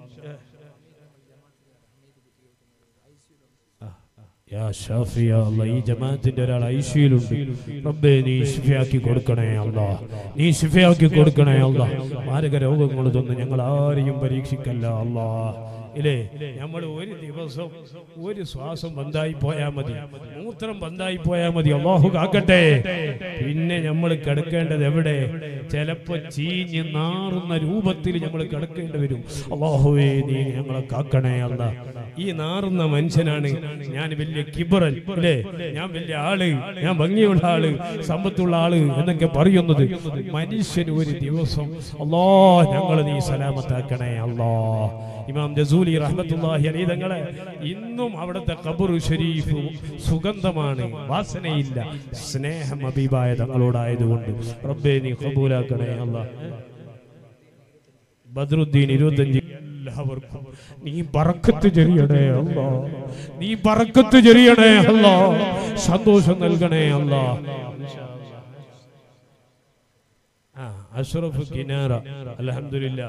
യാ ഷാഫി യാ അല്ലാ ഈ ജമാഅത്തിന്റെ ഒരാൾ ഐസിയിലുണ്ട് റബ്ബേ നീ ശിഫയാക്കി കൊടുക്കണേ അല്ലാ നീ ശിഫയാക്കി കൊടുക്കണേ അല്ലാ മാരക രോഗങ്ങൾ ഇതൊന്നും ഞങ്ങൾ ആരെയും പരീക്ഷിക്കല്ല അല്ലാ ഇല്ലേ നമ്മൾ ഒരു ദിവസം ഒരു ശ്വാസം ബന്ധായി പോയാ മതി മൂത്രം ബന്ധായി പോയാ മതി അള്ളാഹു കാക്കട്ടെ പിന്നെ നമ്മൾ കിടക്കേണ്ടത് എവിടെ ചിലപ്പോ ചീഞ്ഞ് നാറുന്ന രൂപത്തിൽ നമ്മൾ കിടക്കേണ്ടി വരും അള്ളാഹുവേ നീ ഞങ്ങളെ കാക്കണേ അല്ല ഈ നാറുന്ന മനുഷ്യനാണ് ഞാൻ വലിയ കിബറൻ അല്ലേ ഞാൻ വലിയ ആള് ഞാൻ ഭംഗിയുള്ള ആള് സമ്പത്തുള്ള ആള് എന്നൊക്കെ പറയുന്നത് മനുഷ്യന് ഒരു ദിവസം അല്ലാ ഞങ്ങളെ നീ സലാമത്താക്കണേ അല്ലാ ഇമാം ജസൂലി റഹ്മത്തുള്ളാഹി അലൈഹി തങ്ങളെ ഇന്നും അവിടുത്തെ ഖബറു ഷരീഫ് സുഗന്ധമാണ് വാസനയില്ല സ്നേഹം അബീബായ തങ്ങളോടായതുകൊണ്ട് റബ്ബേ നീ കബൂലാക്കണേ അല്ലാ ബദ്രുദ്ദീൻ ഇരുപത്തഞ്ച് എല്ലാവർക്കും നീ ബറക്കത്ത് ചെറിയണേ അല്ലാ നീ ബറക്കത്ത് ചെറിയണേ അല്ലാ സന്തോഷം നൽകണേ അല്ലാ ആ അഷ്റഫ് കിനാറ അൽഹംദുലില്ലാ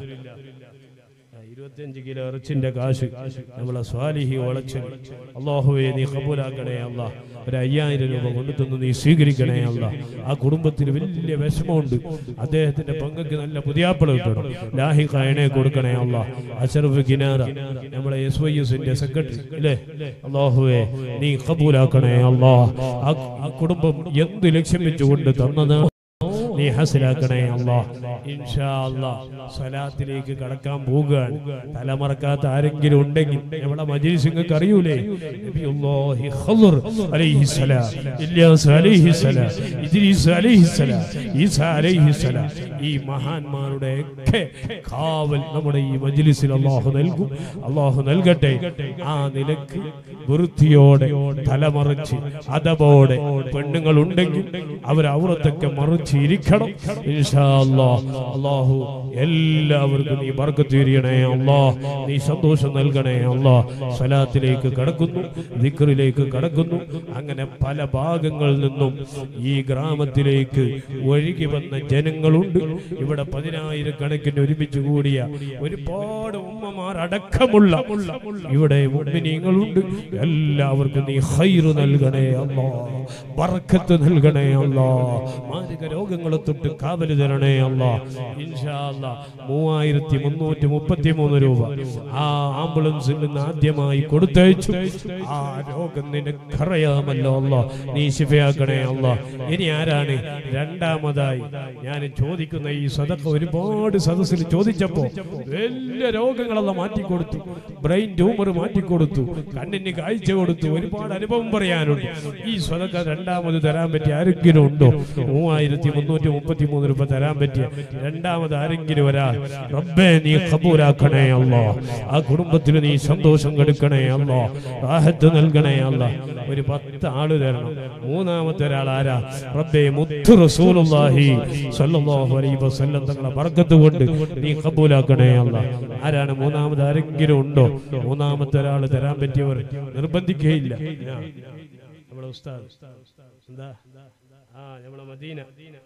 ഇരുപത്തിയഞ്ച് കിലോ ഇറച്ചിന്റെ കാശ് നമ്മളെ സ്വാലിഹി ഒളച്ചു അള്ളാഹുവെ നീ കബൂലാക്കണേ അല്ല ഒരു അയ്യായിരം രൂപ കൊണ്ടു തന്നു നീ സ്വീകരിക്കണേ അല്ല ആ കുടുംബത്തിന് വലിയ വിഷമമുണ്ട് അദ്ദേഹത്തിന്റെ പങ്കക്ക് നല്ല പുതിയാപ്പിള കിട്ടണം ലാഹി കായനെ കൊടുക്കണേ അല്ല അഷറഫ് കിനാറ നമ്മളെ എസ് വൈ എസിന്റെ സെക്രട്ടറി അല്ലേ അള്ളാഹുവെ നീ കബൂലാക്കണേ അല്ലാ ആ ആ കുടുംബം എന്ത് ലക്ഷ്യം വെച്ചുകൊണ്ട് തന്നത് നീ ഹസിലാക്കണേ അല്ലാ ഇൻഷാ അല്ലാ സ്വലാത്തിലേക്ക് കടക്കാൻ പോവുകയാണ് തലമറക്കാത്ത ആരെങ്കിലും ഉണ്ടെങ്കിൽ നമ്മുടെ മജീസ് നിങ്ങൾക്ക് അറിയൂലേ നബിയുല്ലാഹി ഖളർ അലൈഹിസ്സലാം ഇല്യാസ് അലൈഹിസ്സലാം ഇദ്രീസ് അലൈഹിസ്സലാം ഈസ അലൈഹിസ്സലാം ഈ മഹാന്മാരുടെ ഒക്കെ കാവൽ നമ്മുടെ ഈ മജ്ലിസിൽ അള്ളാഹു നൽകും അള്ളാഹു നൽകട്ടെ ആ നിലക്ക് വൃത്തിയോടെ തലമറിച്ച് അതപോടെ പെണ്ണുങ്ങൾ ഉണ്ടെങ്കിൽ അവർ അവരത്തൊക്കെ മറിച്ച് ഇരിക്കണം ഇൻഷാ അല്ലാഹ്. അള്ളാഹു എല്ലാവർക്കും നീ ബർക്കത്ത് തിരിയണേ അല്ലാ നീ സന്തോഷം നൽകണേ അല്ലാ സ്വലാത്തിലേക്ക് കടക്കുന്നു ദിക്റിലേക്ക് കടക്കുന്നു അങ്ങനെ പല ഭാഗങ്ങളിൽ നിന്നും ഈ ഗ്രാമത്തിലേക്ക് ഒഴുകി വന്ന ജനങ്ങളുണ്ട് ഇവിടെ പതിനായിരക്കണക്കിന് ഒരുമിച്ച് കൂടിയ ഒരുപാട് ഉമ്മമാർ അടക്കമുള്ള ഇവിടെ മുമ്പിനീങ്ങളുണ്ട് എല്ലാവർക്കും നീ ഹൈറ് നൽകണേ അല്ലാ ബർക്കത്ത് നൽകണേ അല്ലാ മാരക രോഗങ്ങളെ തൊട്ട് കാവല് തരണേ അല്ലാ ഇൻഷാ അല്ലാ മൂവായിരത്തി മുന്നൂറ്റി മുപ്പത്തി മൂന്ന് രൂപ ആ ആംബുലൻസിൽ നിന്ന് ആദ്യമായി കൊടുത്തയച്ചു ആ രോഗം നിനക്കറിയാമല്ലോ അല്ലാ നീ ശിഫയാക്കണേ അല്ലാ ഇനി ആരാണ് രണ്ടാമതായി ഞാൻ ചോദിക്കുന്ന ഈ സദക്ക ഒരുപാട് സദസ്സിൽ ചോദിച്ചപ്പോ വലിയ രോഗങ്ങളെല്ലാം മാറ്റിക്കൊടുത്തു ബ്രെയിൻ ട്യൂമർ മാറ്റിക്കൊടുത്തു കണ്ണിന് കാഴ്ച കൊടുത്തു ഒരുപാട് അനുഭവം പറയാനുണ്ട് ഈ സ്വതക്ക രണ്ടാമത് തരാൻ പറ്റിയ ആരെങ്കിലും ഉണ്ടോ മൂവായിരത്തി മുന്നൂറ്റി മുപ്പത്തി മൂന്ന് രൂപ തരാൻ പറ്റിയ രണ്ടാമത് ആരെങ്കിലും ഒരാൾ റബ്ബേ നീ കബൂലാക്കണേ അല്ലോ ആ കുടുംബത്തിൽ നീ സന്തോഷം കൊടുക്കണേ അല്ലോ റാഹത്ത് നൽകണേ അല്ല ഒരു പത്ത് ആള് തരണം മൂന്നാമത്തെ ഒരാൾ ആരാ റബ്ബേ മുത്തു റസൂലുള്ളാഹി സ്വല്ലല്ലാഹു അലൈഹി വസല്ലം തങ്ങളെ ബർക്കത്ത് കൊണ്ട് നീ കബൂലാക്കണേ അല്ല ആരാണ് മൂന്നാമത് ആരെങ്കിലും ഉണ്ടോ മൂന്നാമത്തെ ഒരാൾ തരാൻ പറ്റിയവർ നിർബന്ധിക്കുകയില്ല ആ, നമ്മളെ ഉസ്താദ് എന്താ ആ നമ്മളെ മദീന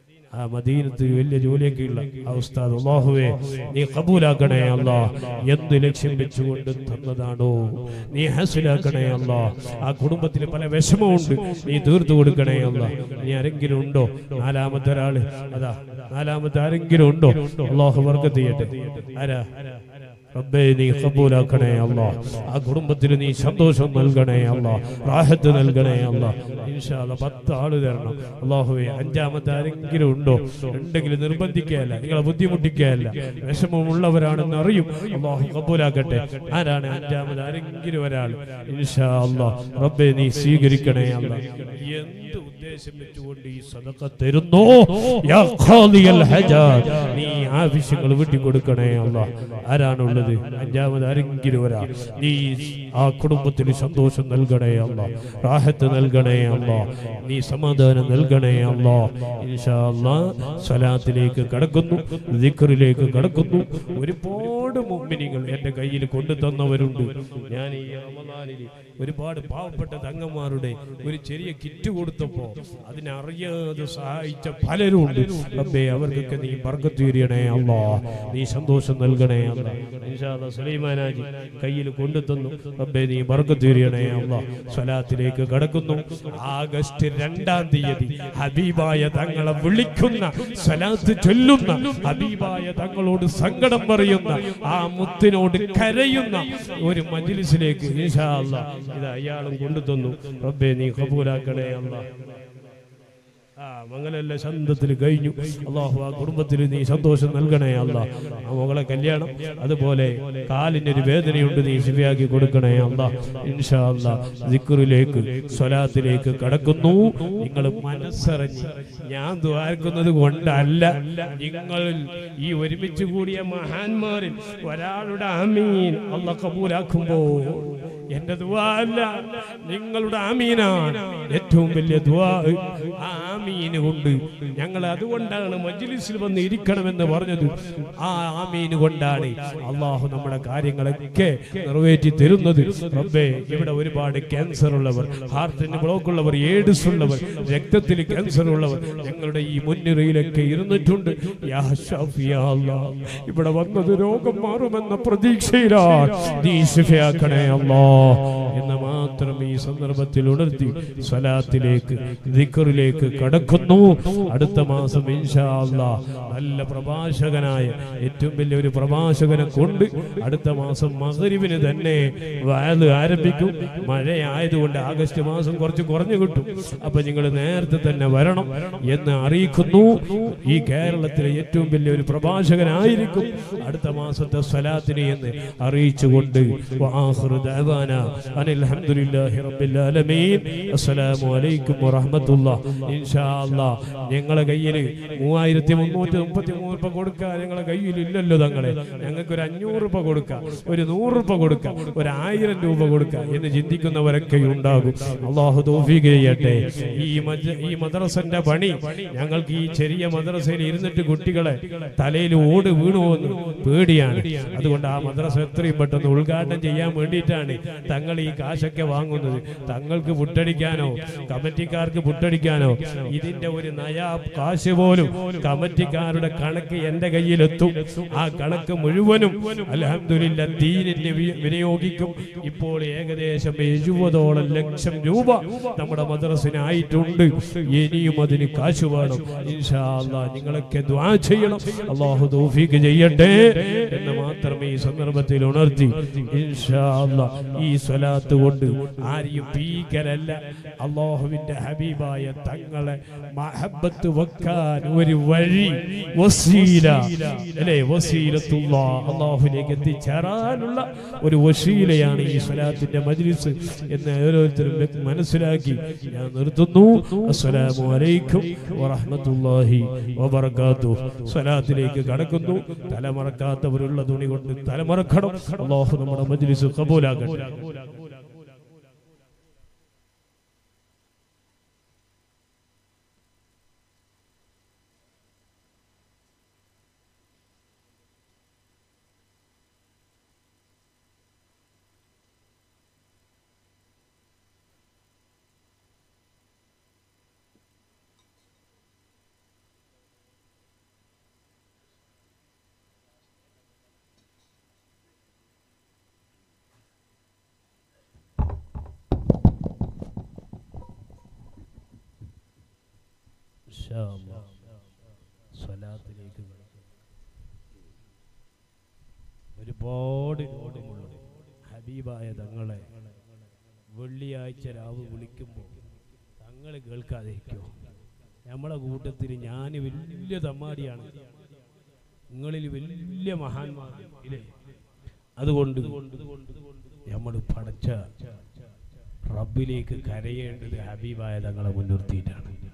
ആ മദീനത്ത് വലിയ ജോലിയൊക്കെ ഉള്ള ആ ഉസ്താദ് അള്ളാഹുവേ നീ കബൂലാക്കണേ അല്ലാ എന്ത് ലക്ഷ്യം വെച്ചുകൊണ്ട് തന്നതാണോ നീ ഹാസിലാക്കണേ അല്ലാ ആ കുടുംബത്തിൽ പല വിഷമമുണ്ട് നീ തീർത്തു കൊടുക്കണേ അല്ലാ നീ ആരെങ്കിലും ഉണ്ടോ നാലാമത്തെ ഒരാള് അതാ നാലാമത്തെ ആരെങ്കിലും ഉണ്ടോ അള്ളാഹു വർക്കത്ത് ചെയ്യട്ടെ ആരാ റബ്ബേ നീ കബൂലാക്കണേ അല്ലാ ആ കുടുംബത്തിന് നീ സന്തോഷം നൽകണേ അല്ലാ റാഹത്ത് നൽകണേ അല്ലാ ഇൻഷാ അല്ലാ പത്ത് ആള് തരണം അള്ളാഹുവേ അഞ്ചാമത്തെ ആരെങ്കിലും ഉണ്ടോ ഉണ്ടെങ്കിൽ നിർബന്ധിക്കുകയല്ല നിങ്ങളെ ബുദ്ധിമുട്ടിക്കുകയല്ല വിഷമമുള്ളവരാണെന്ന് അറിയും അള്ളാഹു കബൂലാക്കട്ടെ ആരാണ് അഞ്ചാമത് ആരെങ്കിലും ഒരാൾ ഇൻഷാ അല്ലാ റബ്ബേ നീ സ്വീകരിക്കണേ അല്ലാ എന്ത് ഉദ്ദേശം ഉദ്ദേശം വെച്ചുകൊണ്ട് ഈ സദക്ക തരുന്നു യാ ഖാദിയൽ ഹജാജ് നീ ആവശ്യങ്ങൾ വീട്ടി കൊടുക്കണേ അല്ല ആരാണുള്ളത് അഞ്ചാമത് ആരെങ്കിലും ഒരാ നീ ആ കുടുംബത്തിന് സന്തോഷം നൽകണേ അല്ല റാഹത്ത് നൽകണേ അല്ല നീ സമാധാനം നൽകണേ അല്ല ഇൻഷാ അല്ലാ സ്വലാത്തിലേക്ക് കടക്കുന്നു ദിക്റിലേക്ക് കടക്കുന്നു ഒരുപാട് മുമ്മിനികൾ എൻ്റെ കയ്യിൽ കൊണ്ടു തന്നവരുണ്ട് ഞാൻ ഈ റമദാനിൽ ഒരുപാട് പാവപ്പെട്ട തങ്ങന്മാരുടെ ഒരു ചെറിയ കിറ്റ് കൊടുത്തപ്പോ അതിനറിയാതെ സഹായിച്ച പലരും ഉണ്ട് റബ്ബേ അവർക്കൊക്കെ നീ ബർക്കത്തീരിയണേ അല്ലാ നീ സന്തോഷം നൽകണേ അല്ല സുലൈമാനാജി കയ്യിൽ കൊണ്ടു തന്നു റബ്ബേ നീ ബർക്കത്തീരിയണേ അല്ല സ്വലാത്തിലേക്ക് കടക്കുന്നു ആഗസ്റ്റ് രണ്ടാം തീയതി ഹബീബായ തങ്ങളെ വിളിക്കുന്ന സ്വലാത്ത് ചൊല്ലുന്ന ഹബീബായ തങ്ങളോട് സങ്കടം പറയുന്ന ആ മുത്തിനോട് കരയുന്ന ഒരു മജ്ലിസിലേക്ക് ഇൻഷാ അല്ലാ ഇത് അയാളും കൊണ്ടു തന്നു റബ്ബേ നീ കബൂലാക്കണേ അല്ലാ ആ മംഗലല്ല ശാന്തത്തിൽ കഴിഞ്ഞു അള്ളാഹു ആ കുടുംബത്തിൽ നീ സന്തോഷം നൽകണേ അല്ല ആ മകളെ കല്യാണം അതുപോലെ കാലിന് ഒരു വേദനയുണ്ട് നീ ശിവയാക്കി കൊടുക്കണേ അല്ല ഇൻഷാ അല്ല ദിക്റിലേക്ക് സ്വലാത്തിലേക്ക് കടക്കുന്നു നിങ്ങൾ മനസ്സറിഞ്ഞ് ഞാൻ ദ്വാർക്കുന്നത് കൊണ്ടല്ല നിങ്ങൾ ഈ ഒരുമിച്ച് കൂടിയ മഹാന്മാരിൽ ഒരാളുടെ അമീൻ അല്ല കബൂലാക്കുമ്പോൾ എന്റെ ദുവാ അല്ല നിങ്ങളുടെ ആമീനാണ് ഏറ്റവും വലിയ ദുവാ ആ ആമീന് കൊണ്ട് ഞങ്ങൾ അതുകൊണ്ടാണ് മജ്ലിസിൽ വന്ന് ഇരിക്കണമെന്ന് പറഞ്ഞത് ആ ആമീന് കൊണ്ടാണ് അള്ളാഹു നമ്മുടെ കാര്യങ്ങളൊക്കെ നിറവേറ്റി തരുന്നത് റബ്ബേ ഇവിടെ ഒരുപാട് ക്യാൻസർ ഉള്ളവർ ഹാർട്ടിന് ബ്ലോക്ക് ഉള്ളവർ എയ്ഡ്സ് ഉള്ളവർ രക്തത്തിൽ ക്യാൻസർ ഉള്ളവർ ഞങ്ങളുടെ ഈ മുൻനിരയിലൊക്കെ ഇരുന്നിട്ടുണ്ട് യാ ഷാഫി യാ അല്ലാഹ്. ഇവിടെ വന്നത് രോഗം മാറുമെന്ന പ്രതീക്ഷയിലാണ് നീ ശിഫയാക്കണേ അല്ലാ എന്ന് മാത്രം ഈ സന്ദർഭത്തിൽ ഉണർത്തി സ്വലാത്തിലേക്ക് ദിക്കറിലേക്ക് കടക്കുന്നു അടുത്ത മാസം ഇൻഷാ അല്ലാ നല്ല പ്രഭാഷകനായ ഏറ്റവും വലിയ ഒരു പ്രഭാഷകനെ കൊണ്ട് അടുത്ത മാസം മകരിവിന് തന്നെ വയല് ആരംഭിക്കും മഴയായതുകൊണ്ട് ആഗസ്റ്റ് മാസം കുറച്ച് കുറഞ്ഞു കിട്ടും അപ്പൊ നിങ്ങൾ നേരത്തെ തന്നെ വരണം എന്ന് അറിയിക്കുന്നു ഈ കേരളത്തിലെ ഏറ്റവും വലിയ ഒരു പ്രഭാഷകനായിരിക്കും അടുത്ത മാസത്തെ സ്വലാത്തിന് എന്ന് അറിയിച്ചുകൊണ്ട് വആഖിറു ദഅവാന അനിൽ ഹംദുലില്ലാഹി റബ്ബിൽ ആലമീൻ അസ്സലാമു അലൈക്കും വറഹ്മത്തുള്ളാഹ് ഇൻഷാ അല്ലാഹ് ഞങ്ങളെ കയ്യിൽ മൂവായിരത്തി മുന്നൂറ്റി മുപ്പത്തി മൂന്ന് രൂപ കൊടുക്കുക ഞങ്ങളെ കയ്യിൽ ഇല്ലല്ലോ തങ്ങളെ ഞങ്ങൾക്ക് ഒരു അഞ്ഞൂറ് രൂപ കൊടുക്കാം ഒരു നൂറ് രൂപ കൊടുക്കാം ഒരു ആയിരം രൂപ കൊടുക്കാം എന്ന് ചിന്തിക്കുന്നവരൊക്കെ ഉണ്ടാകും അള്ളാഹു തൗഫീഖ് ചെയ്യട്ടെ ഈ മജ- ഈ മദ്രസന്റെ പണി ഞങ്ങൾക്ക് ഈ ചെറിയ മദ്രസയിൽ ഇരുന്നിട്ട് കുട്ടികളെ തലയിൽ ഓട് വീണു പോകുന്നു പേടിയാണ് അതുകൊണ്ട് ആ മദ്രസ എത്രയും പെട്ടെന്ന് ഉദ്ഘാടനം ചെയ്യാൻ വേണ്ടിയിട്ടാണ് തങ്ങൾ ഈ കാശൊക്കെ വാങ്ങുന്നത് തങ്ങൾക്ക് പുട്ടടിക്കാനോ കമ്മിറ്റിക്കാർക്ക് പുട്ടടിക്കാനോ ഇതിന്റെ ഒരു നയാ കാശ് പോലും കമ്മിറ്റിക്കാരുടെ കണക്ക് എന്റെ കയ്യിലെത്തും ആ കണക്ക് മുഴുവനും അലഹമില്ല ദീനിന് വി- വിനിയോഗിക്കും ഇപ്പോൾ ഏകദേശം എഴുപതോളം ലക്ഷം രൂപ നമ്മുടെ മദ്രസിനായിട്ടുണ്ട് ഇനിയും അതിന് കാശ് വേണം ഇൻഷാ അല്ലാഹ് നിങ്ങളൊക്കെ ദ്വാ ചെയ്യണം അള്ളാഹു തൗഫീഖ് ചെയ്യട്ടെ എന്ന് മാത്രം ഈ സന്ദർഭത്തിൽ ഉണർത്തി ഇൻഷാ അല്ലാഹ് ഈ സ്വലാത്ത് കൊണ്ട് ആരെയും ഭീകരല്ല അള്ളാഹുവിന്റെ ഹബീബായ തങ്ങളെ മഹബത്ത് വെക്കാൻ ഒരു വഴി വസീല അല്ലേ വസീലത്തുള്ള അള്ളാഹുലേക്ക് എത്തിച്ചേരാനുള്ള ഒരു വസീലയാണ് ഈ സ്വലാത്തിന്റെ മജ്ലിസ് എന്ന് ഓരോരുത്തരും വ്യക്ത- മനസ്സിലാക്കി ഞാൻ നിർത്തുന്നു അസ്സലാമു അലൈക്കും വറഹ്മത്തുള്ളാഹി വബറകാതുഹു സ്വലാത്തിലേക്ക് കടക്കുന്നു തലമറക്കാത്തവരുള്ള തുണി കൊണ്ട് തലമറക്കണം അള്ളാഹു നമ്മുടെ മജ്ലിസ് കബൂലാകട്ടെ ഇൻഷാ അല്ലാഹ്. സ്വലാത്തിലേക്ക് കടക്കും. ഒരുപാട് രോഗമുള്ള ഹബീബായ തങ്ങളെ വെള്ളിയാഴ്ച രാവ് വിളിക്കുമ്പോൾ തങ്ങൾ കേൾക്കാതിരിക്കുമോ നമ്മളെ കൂട്ടത്തിൽ ഞാൻ വലിയ തമ്മാടിയാണ് നിങ്ങളിൽ വലിയ മഹാന്മാർ ഇല്ലേ അതുകൊണ്ട് നമ്മൾ പടച്ച റബ്ബിലേക്ക് കരയേണ്ടത് ഹബീബായ തങ്ങളെ മുൻനിർത്തിയിട്ടാണ്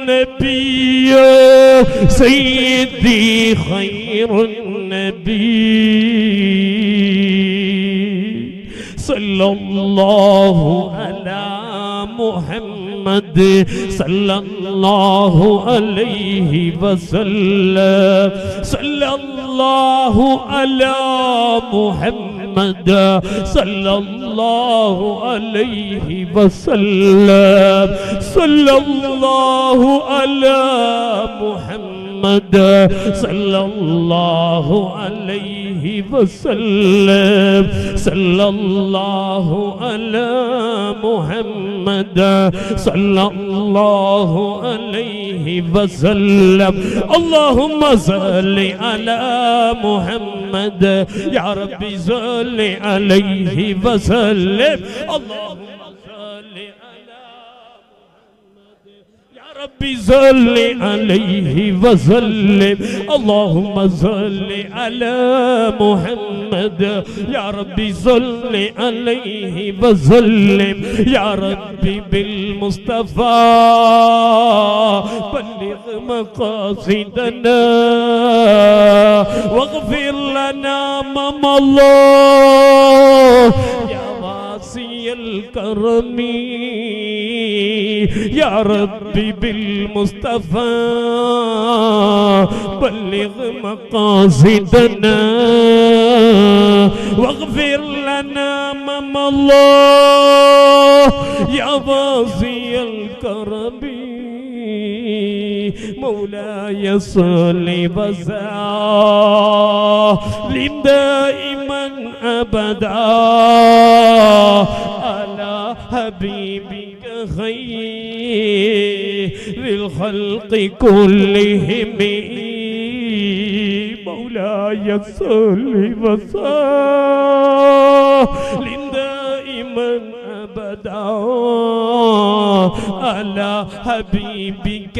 النبي سيدي خير النبي صلى الله على محمد صلى الله عليه وسلم صلى الله على محمد صلى الله عليه وسلم صلى الله على محمد صلى الله عليه وسلم صلى الله على محمد صلى الله عليه وسلم اللهم صل على محمد يا ربي صل عليه وسلم اللهم صل على يا ربي صل عليه وسلم اللهم صل على محمد يا ربي صل عليه وسلم يا ربي بالمصطفى بلغ مقاصدنا واغفر لنا ما الله يا واسي الكرم يا ربي بالمصطفى بلغ مقاصدنا واغفر لنا ما الله يا واسي الكرم مولاي صل وسلم دائما ابدا على حبيبك خير الخلق كلهم مولاي صل وسلم دائما ابدا على حبيبك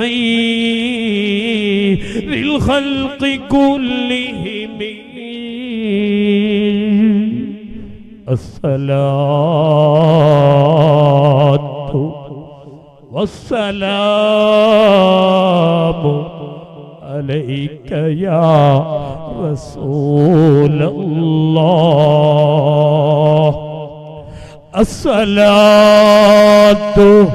خير الخلق كلهم الصلاة والسلام عليك يا رسول الله الصلاة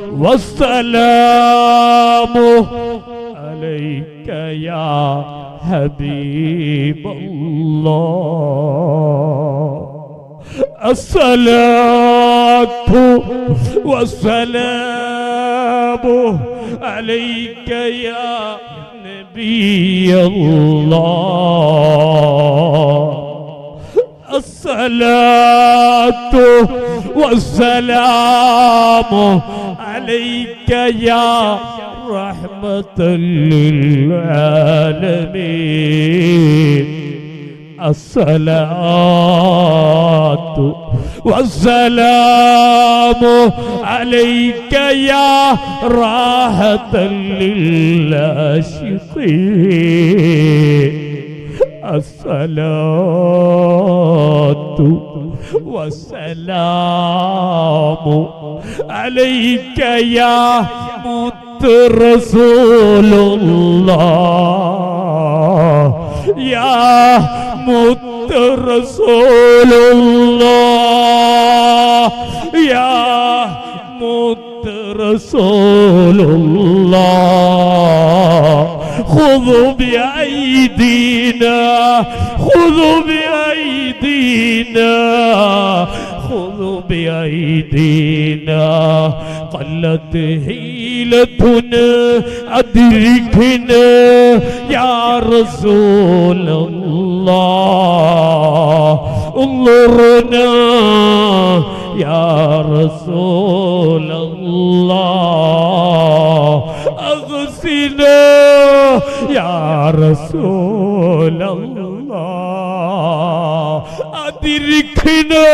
والسلام عليك يا حبيب الله الصلاة والسلام عليك يا نبي الله الصلاة والسلام عليك يا رحمة للعالمين الصلاة والسلام عليك يا راحة للعاشقين الصلاة والسلام عليك يا مت رسول الله يا مت رسول الله يا مت رسول الله خذوا بأيدينا خذوا بأيدينا خذوا بأيدينا قلت حيلتنا أدركنا يا رسول الله انظرنا يا رسول الله أغسنا يا رسول الله أدركنا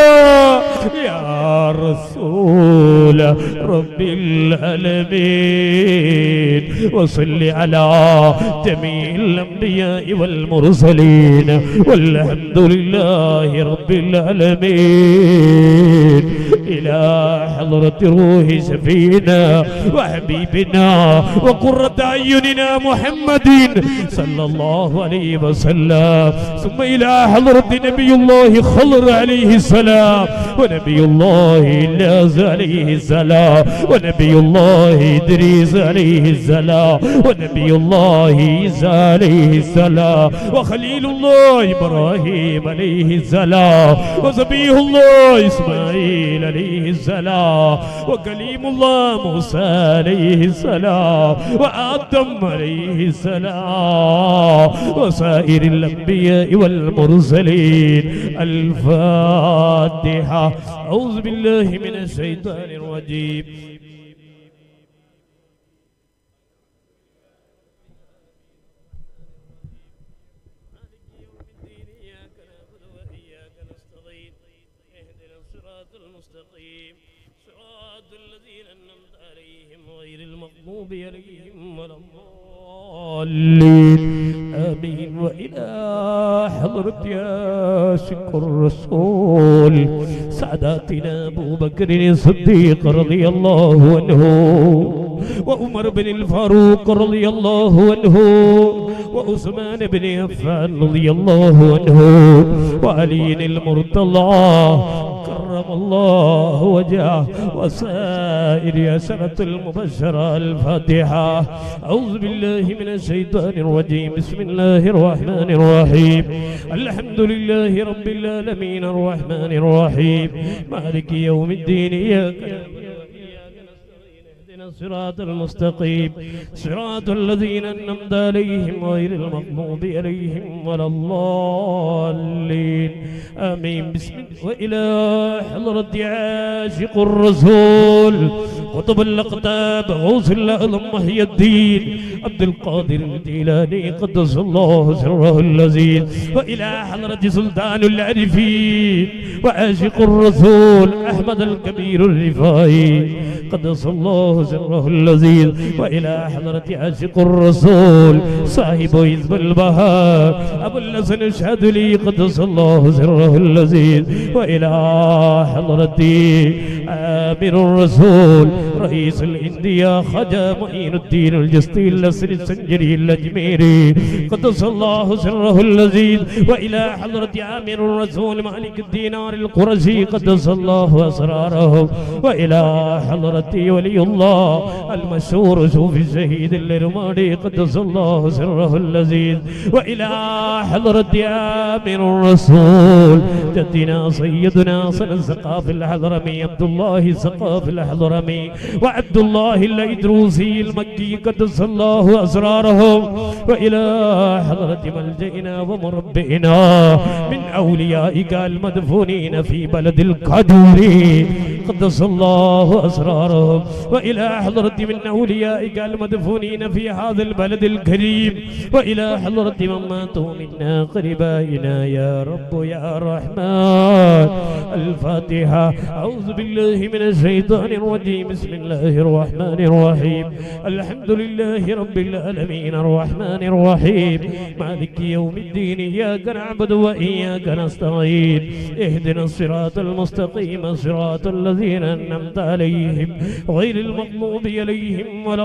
يا رسول رب العالمين وصل على جميع الأنبياء والمرسلين والحمد لله رب العالمين إلى حضرة روح شفينا وحبيبنا وقرة أعيننا محمد صلى الله عليه وسلم ثم إلى حضرة نبي الله خضر عليه السلام ونبي الله إلاز عليه السلام ونبي الله إدريس عليه السلام ونبي الله عيسى عليه السلام وخليل الله إبراهيم عليه السلام وزبيه الله إسماعيل عليه السلام وكليم الله موسى عليه السلام وآدم عليه السلام وسائر الأنبياء والمرسلين الفاتحة أعوذ بالله من الشيطان الرجيم إياك نعبد وإياك نستعين اهدنا الصراط المستقيم صراط الذين أنعمت عليهم غير المغضوب عليهم ولا الضالين آمين وإلى حضرة ياسك الرسول سعداتنا أبو بكر الصديق رضي الله عنه وعمر بن الفاروق رضي الله عنه وعثمان بن عفان رضي الله عنه وعلي المرتضى كرم الله وجهه وسائر أسرة المبشرة الفاتحة أعوذ بالله من الشيطان الرجيم بسم الله الرحمن الرحيم الحمد لله رب العالمين الرحمن الرحيم مالك يوم الدين إياك نعبد وإياك نستعين اهدنا الصراط المستقيم صراط الذين أنعمت عليهم غير المغضوب عليهم ولا الضالين آمين بسم الله وإلى حضرة عاشق الرسول قطب الأقطاب غوث الأعظم محي الدين عبد القادر الجيلاني قدس الله سره اللذيذ وإلى حضرة سلطان العارفين وعاشق الرسول أحمد الكبير الرفاعي قدس الله سره اللذيذ وإلى حضرة عاشق الرسول صاحب حزب البهاء أبو الحسن الشاذلي قدس الله سره اللذيذ وإلى حضرة آمر الرسول رئيس الإندية خجا معين الدين الجستي اللسر السنجري الأجميري قدس الله سره اللذيذ وإلى حضرة آمر الرسول مالك الدينار القرشي قدس الله أسراره وإلى حضرة ولي الله المشهور شوف الشهيد الرمادي قدس الله سره اللذيذ وإلى حضرة آمر الرسول جدنا سيدنا سن السقاف الحضرمي عبد الله سقاف الحضرمي وعبد الله الإدروسي المكي قدس الله أسرارهم وإلى حضرة ملجئنا ومربئنا من أوليائك المدفونين في بلد القدور قدس الله أسرارهم وإلى حضرة من أوليائك المدفونين في هذا البلد الكريم وإلى حضرة من ماتوا منا قربائنا يا رب يا رحمن الفاتحة أعوذ بالله من الشيطان الرجيم بسم الله الرحمن الرحيم الحمد لله رب العالمين الرحمن الرحيم مالك يوم الدين إياك نعبد وإياك نستعين اهدنا الصراط المستقيم صراط الذين أنعمت عليهم غير المغضوب عليهم ولا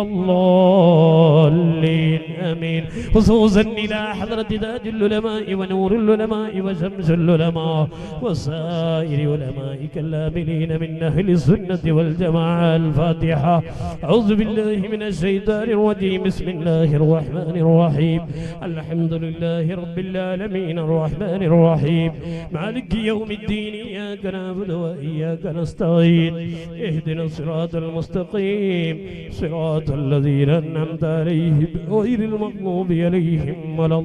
الضالين آمين خصوصا إلى حضرة تاج العلماء ونور العلماء وشمس العلماء وسائر علمائك الآملين من أهل السنة والجماعة الفاتحة أعوذ بالله من الشيطان الرجيم بسم الله الرحمن الرحيم الحمد لله رب العالمين الرحمن الرحيم مالك يوم الدين إياك نعبد وإياك نستعين اهدنا الصراط المستقيم صراط الذين أنعمت عليهم غير المغضوب عليهم ولا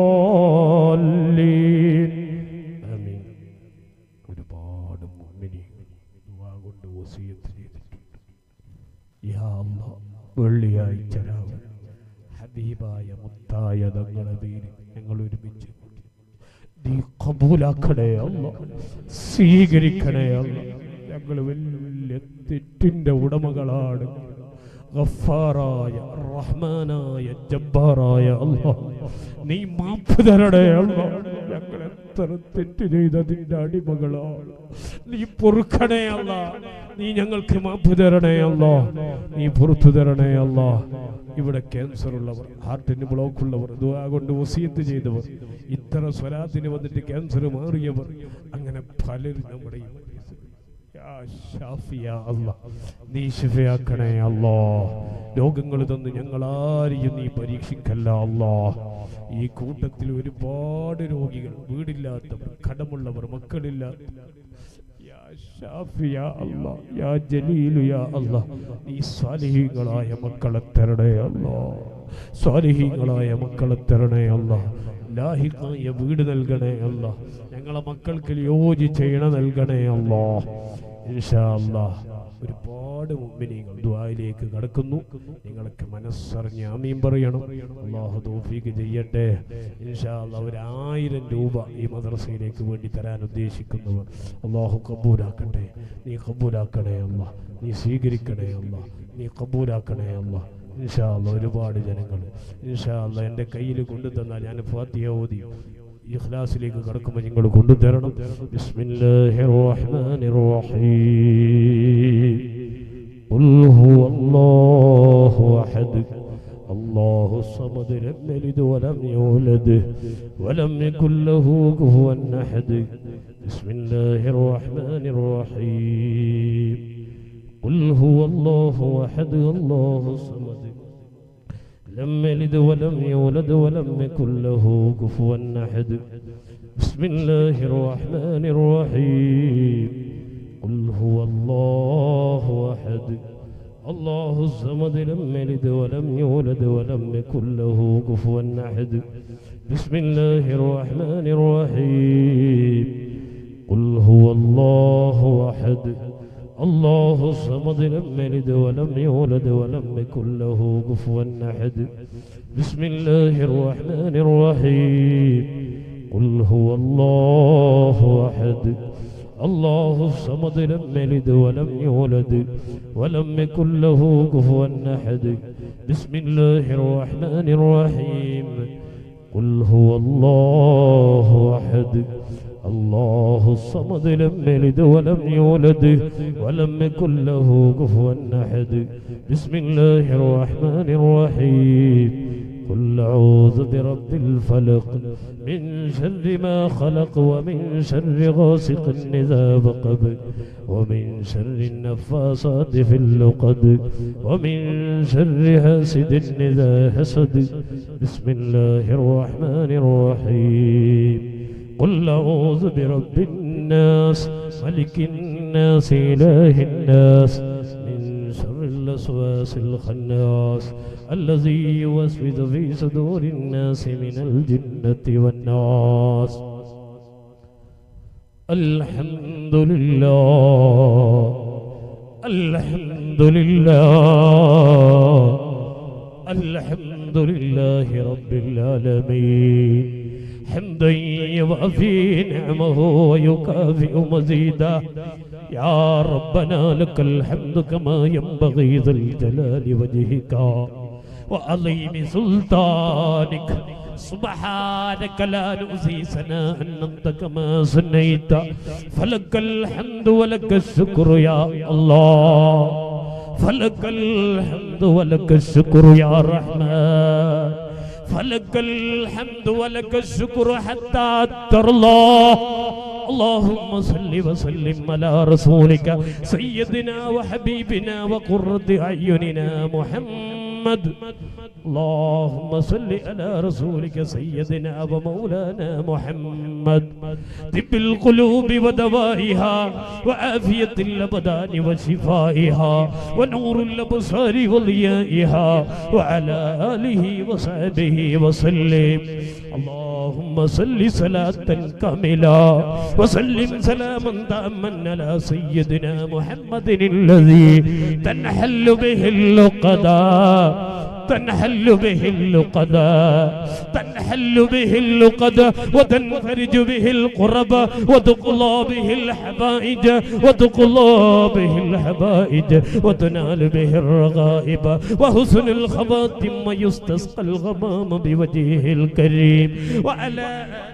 الضالين آمين ഒരുപാട് മുഅ്മിനീങ്ങൾ ദുആ കൊണ്ട് വസിയത്ത് ചെയ്തിട്ടുണ്ട് യാ അല്ലാഹ് വെള്ളിയാഴ്ച രാവ് ഹബീബായ മുത്തായ തങ്ങളുടെ പേര് ഞങ്ങൾ ഒരുമിച്ച് നീ കബൂലാക്കണേ അല്ല സ്വീകരിക്കണേ അല്ല ഞങ്ങൾ വലിയ തെറ്റിന്റെ ഉടമകളാണ് ഗഫാറായ റഹ്മാൻ റഹ്മാനായ ജബ്ബാറായ അല്ലാ നീ മാപ്പ് തരണേ അല്ലാ ഞങ്ങൾ എത്ര തെറ്റ് ചെയ്തതിന്റെ അടിമകളാണ് നീ പൊറുക്കണേ അല്ല നീ ഞങ്ങൾക്ക് മാപ്പ് തരണേ അല്ല നീ പുറത്തു തരണേ അല്ല ഇവിടെ ക്യാൻസർ ഉള്ളവർ ഹാർട്ടിന് ബ്ലോക്ക് ഉള്ളവർ ദുആ കൊണ്ട് വസീയത്ത് ചെയ്തവർ ഇത്ര സ്വലാത്തിന് വന്നിട്ട് ക്യാൻസർ മാറിയവർ അങ്ങനെ പലരും നമ്മുടെ ഈ യാ ഷാഫിയ അല്ലാ. നീ ശിഫയാക്കണേ അല്ലോ രോഗങ്ങൾ തന്ന് ഞങ്ങൾ ആരെയും നീ പരീക്ഷിക്കല്ല അല്ലോ ഈ കൂട്ടത്തിൽ ഒരുപാട് രോഗികൾ വീടില്ലാത്തവർ കടമുള്ളവർ മക്കളില്ലാത്തവർ യാ ഷാഫിയ അല്ലാ, യാ ജലീലു യാ അല്ലാ, നീ സ്വാലിഹീങ്ങളായ മക്കളെ തരണേ അല്ലോ സ്വാലിഹീങ്ങളായ മക്കളെ തരണേ അല്ല ലാഹിക്കായ വീട് നൽകണേ അല്ല ഞങ്ങളെ മക്കൾക്ക് യോജിച്ച ഇണ നൽകണേ അല്ലോ ഇൻഷാ അല്ലാ ഒരുപാട് മുമ്പിനീങ്ങൾ ദ്വായിലേക്ക് കടക്കുന്നു നിങ്ങളൊക്കെ മനസ്സറിഞ്ഞ് ആമീൻ പറയണം അള്ളാഹു തൗഫീക്ക് ചെയ്യട്ടെ ഇൻഷാ അല്ലാ ഒരു ആയിരം രൂപ ഈ മദ്രസയിലേക്ക് വേണ്ടി തരാൻ ഉദ്ദേശിക്കുന്നവർ അള്ളാഹു കബൂലാക്കട്ടെ നീ കബൂലാക്കണേ അല്ല നീ സ്വീകരിക്കണേ അല്ല നീ കബൂലാക്കണേ അല്ല ഇൻഷാ അല്ലാ ഒരുപാട് ജനങ്ങൾ ഇൻഷാ അല്ലാ എൻ്റെ കയ്യിൽ കൊണ്ടുതന്നാൽ ഞാൻ ഫാത്തിഹ ഓതി ഇഖ്ലാസിലേക്ക് കടക്കുമ്പോൾ നിങ്ങൾ കൊണ്ടുതരണം ബിസ്മില്ലാഹിർ റഹ്മാനിർ റഹീം ഖുൽ ഹുവല്ലാഹു അഹദ് الله الصمد لم يلد ولم يولد ولم يكن له كفوا احد بسم الله الرحمن الرحيم قل هو الله احد الله الصمد لم يلد ولم يولد ولم يكن له كفوا احد بسم الله الرحمن الرحيم قل هو الله احد الله الصمد لم يلد ولم يولد ولم يكن له كفوا احد بسم الله الرحمن الرحيم قل هو الله احد الله الصمد لم يلد ولم يولد ولم يكن له كفوا احد بسم الله الرحمن الرحيم قل هو الله احد الله الصمد لم يلد ولم يولد ولم يكن له كفوا احد بسم الله الرحمن الرحيم قل هو الله احد الله الصمد لم يلد ولم يولد ولم يكن له كفوا احد بسم الله الرحمن الرحيم قل أعوذ برب الفلق من شر ما خلق ومن شر غاسق إذا وقب ومن شر النفاصات في اللقد ومن شر حاسد إذا حسد بسم الله الرحمن الرحيم قل أعوذ برب الناس ملك الناس إله الناس من شر الوسواس الخناس الذي يوسوس في صدور الناس من الجنة والناس الحمد لله الحمد لله الحمد لله رب العالمين حمدا يوافي نعمه ويكافئ مزيدا يا ربنا لك الحمد كما ينبغي ذا الجلال وجهك وعظيم سلطانك سبحانك لا نؤذي ثناء انت كما صنيت فلك الحمد ولك الشكر يا الله فلك الحمد ولك الشكر يا رحمن فلك الحمد ولك الشكر حتى ترضى اللهم صل وسلم على رسولك سيدنا وحبيبنا وقرة أعيننا محمد اللهم صل على رسولك سيدنا ومولانا محمد طب القلوب ودوائها وعافية الأبدان وشفائها ونور الأبصار وضيائها وعلى آله وصحبه وسلم اللهم صل صلاة كاملة وسلم سلاما تاما على سيدنا محمد الذي تنحل به اللقدا تنحل به اللقد تنحل به اللقد وتنفرج به القرب وتقضى به الحبائج وتقضى به الحبائج وتنال به الرغائب وحسن الخواتم ويستسقى الغمام بوجهه الكريم وعلى آله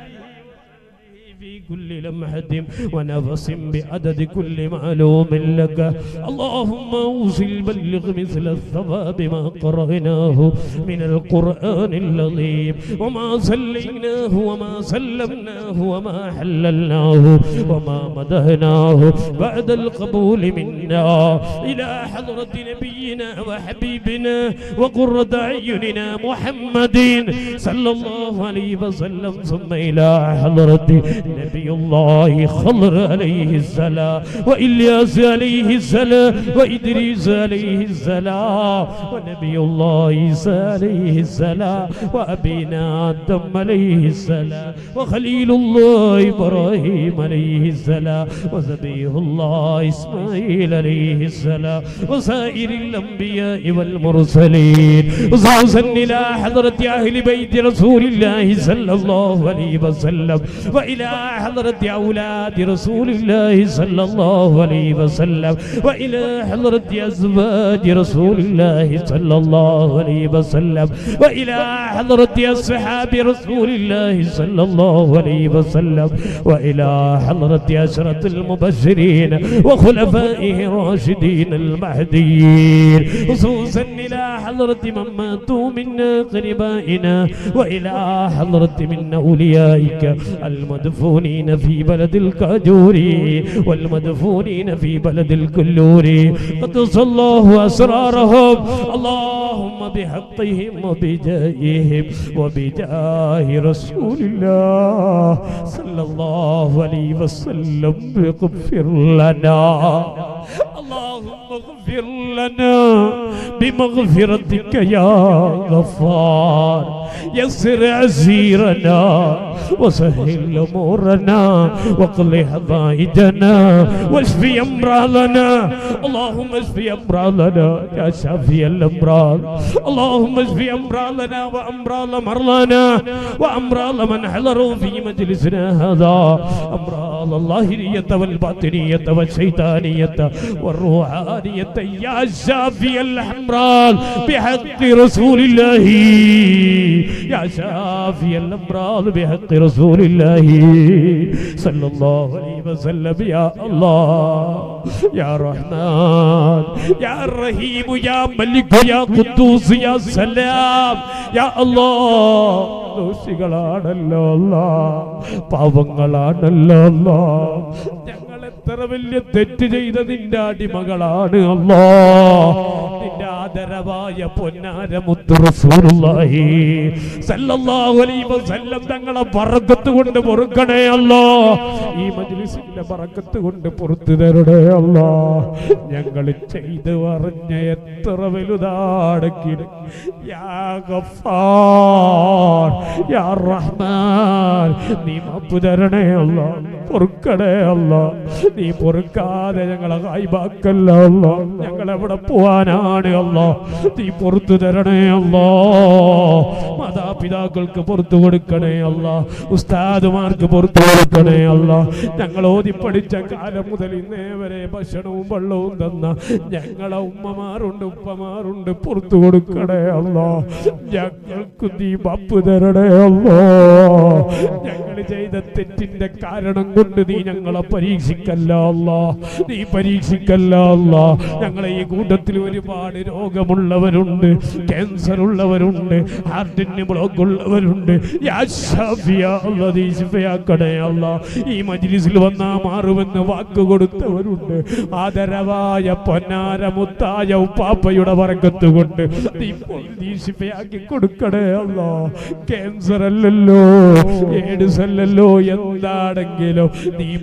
في كل لمحة ونفس بعدد كل معلوم لك اللهم اوصل بلغ مثل الثواب ما قرأناه من القرآن العظيم وما صليناه وما سلمناه وما حللناه وما مدهناه بعد القبول منا إلى حضرة نبينا وحبيبنا وقرة أعيننا محمد صلى الله عليه وسلم ثم إلى حضرة نبي الله خضر عليه السلام وإلياس عليه السلام وإدريس عليه السلام ونبي الله عيسى عليه السلام وأبينا آدم عليه السلام وخليل الله إبراهيم عليه السلام وزبيه الله إسماعيل عليه السلام وسائر الأنبياء والمرسلين وصوصا إلى حضرة أهل بيت رسول الله صلى الله عليه وسلم وإلى حضرة أولاد رسول الله صلى الله عليه وسلم وإلى حضرة أزواج رسول الله صلى الله عليه وسلم وإلى حضرة أصحاب رسول الله صلى الله عليه وسلم وإلى حضرة أشرة المبشرين وخلفائه الراشدين المهديين خصوصا إلى حضرة من ماتوا من قربائنا وإلى حضرة من أوليائك المدفونين في بلد الكاجوري والمدفونين في بلد الكلوري قدس الله أسرارهم اللهم بحقهم وبجاههم وبجاه رسول الله صلى الله عليه وسلم اغفر لنا اللهم اغفر لنا بمغفرتك يا غفار يسر عسيرنا وسهل امورنا واقض حوائجنا واشف امراضنا اللهم اشف امراضنا يا شافي الامراض اللهم اشف امراضنا وامراض مرضانا وامراض من حضروا في مجلسنا هذا امراض الظاهريه والباطنيه والشيطانيه والروحانيه يا شافي الامراض بحق رسول الله يا شافي الامراض بحق رسول الله صلى الله عليه وسلم يا الله يا رحمن يا رحيم يا ملك يا قدوس يا سلام يا الله ദോഷികളാണല്ലോ അല്ല പാവങ്ങളാണല്ലോ അല്ല ഞങ്ങൾ എത്ര വലിയ തെറ്റ് ചെയ്ത നിന്റെ അടിമകളാണ് അല്ലോ നിന്റെ ആദരവായ പൊന്നാര മുത്തു റസൂലുള്ളാഹി സല്ലല്ലാഹു അലൈഹി വസല്ലം തങ്ങളെ ബറക്കത്ത് കൊണ്ട് പൊറുക്കണേ അല്ലോ ഈ മജ്ലിസിന്റെ ബറക്കത്ത് കൊണ്ട് പുറത്തു തരണേ അല്ലോ ഞങ്ങൾ ചെയ്ത് പറഞ്ഞ എത്ര വലുതാണെങ്കിലും യാ ഗഫാർ യാ റഹ്മാൻ നീ മാപ്പ് തരണേ അല്ല പൊറുക്കണേ അല്ല നീ പൊറുക്കാതെ ഞങ്ങളെ കായ്പാക്കല്ല അല്ല ഞങ്ങൾ എവിടെ പോവാനാണ് അല്ല നീ പുറത്തു തരണേ അല്ലോ മാതാപിതാക്കൾക്ക് പുറത്തു കൊടുക്കണേ അല്ല ഉസ്താദുമാർക്ക് പുറത്തു കൊടുക്കണേ അല്ല ഞങ്ങൾ ഓതി പഠിച്ച കാലം മുതൽ ഇന്നേ വരെ ഭക്ഷണവും വെള്ളവും തന്ന ഞങ്ങളെ ഉമ്മമാരുണ്ട് ഉപ്പമാരുണ്ട് പുറത്തു കൊടുക്കണേ അല്ല ഞങ്ങൾക്ക് നീ ബപ്പ് തരണേ അല്ലോ ഞങ്ങൾ ചെയ്ത തെറ്റിന്റെ കാരണം കൊണ്ട് നീ ഞങ്ങളെ പരീക്ഷിക്കല്ല അല്ല നീ പരീക്ഷിക്കല്ല അല്ല ഞങ്ങളെ ഈ കൂട്ടത്തിൽ ഒരുപാട് രോഗമുള്ളവരുണ്ട് ക്യാൻസർ ഉള്ളവരുണ്ട് ഹാർട്ടിന് ബ്ലോക്ക് ഉള്ളവരുണ്ട് യാ ഷാഫിയ അല്ലാ, നീ ശിഫയാക്കണേ അല്ല ഈ മജ്ലിസിൽ വന്നാ മാറുമെന്ന് വാക്ക് കൊടുത്തവരുണ്ട് ആദരവായ പൊന്നാര മുത്തായ ഉപ്പാപ്പയുടെ വറക്കത്ത് കൊണ്ട് നീ നീ ശിഫയാക്കി കൊടുക്കണേ അല്ല ക്യാൻസർ അല്ലല്ലോ ഏഡ്സ് അല്ലല്ലോ എന്താണെങ്കിലും നീ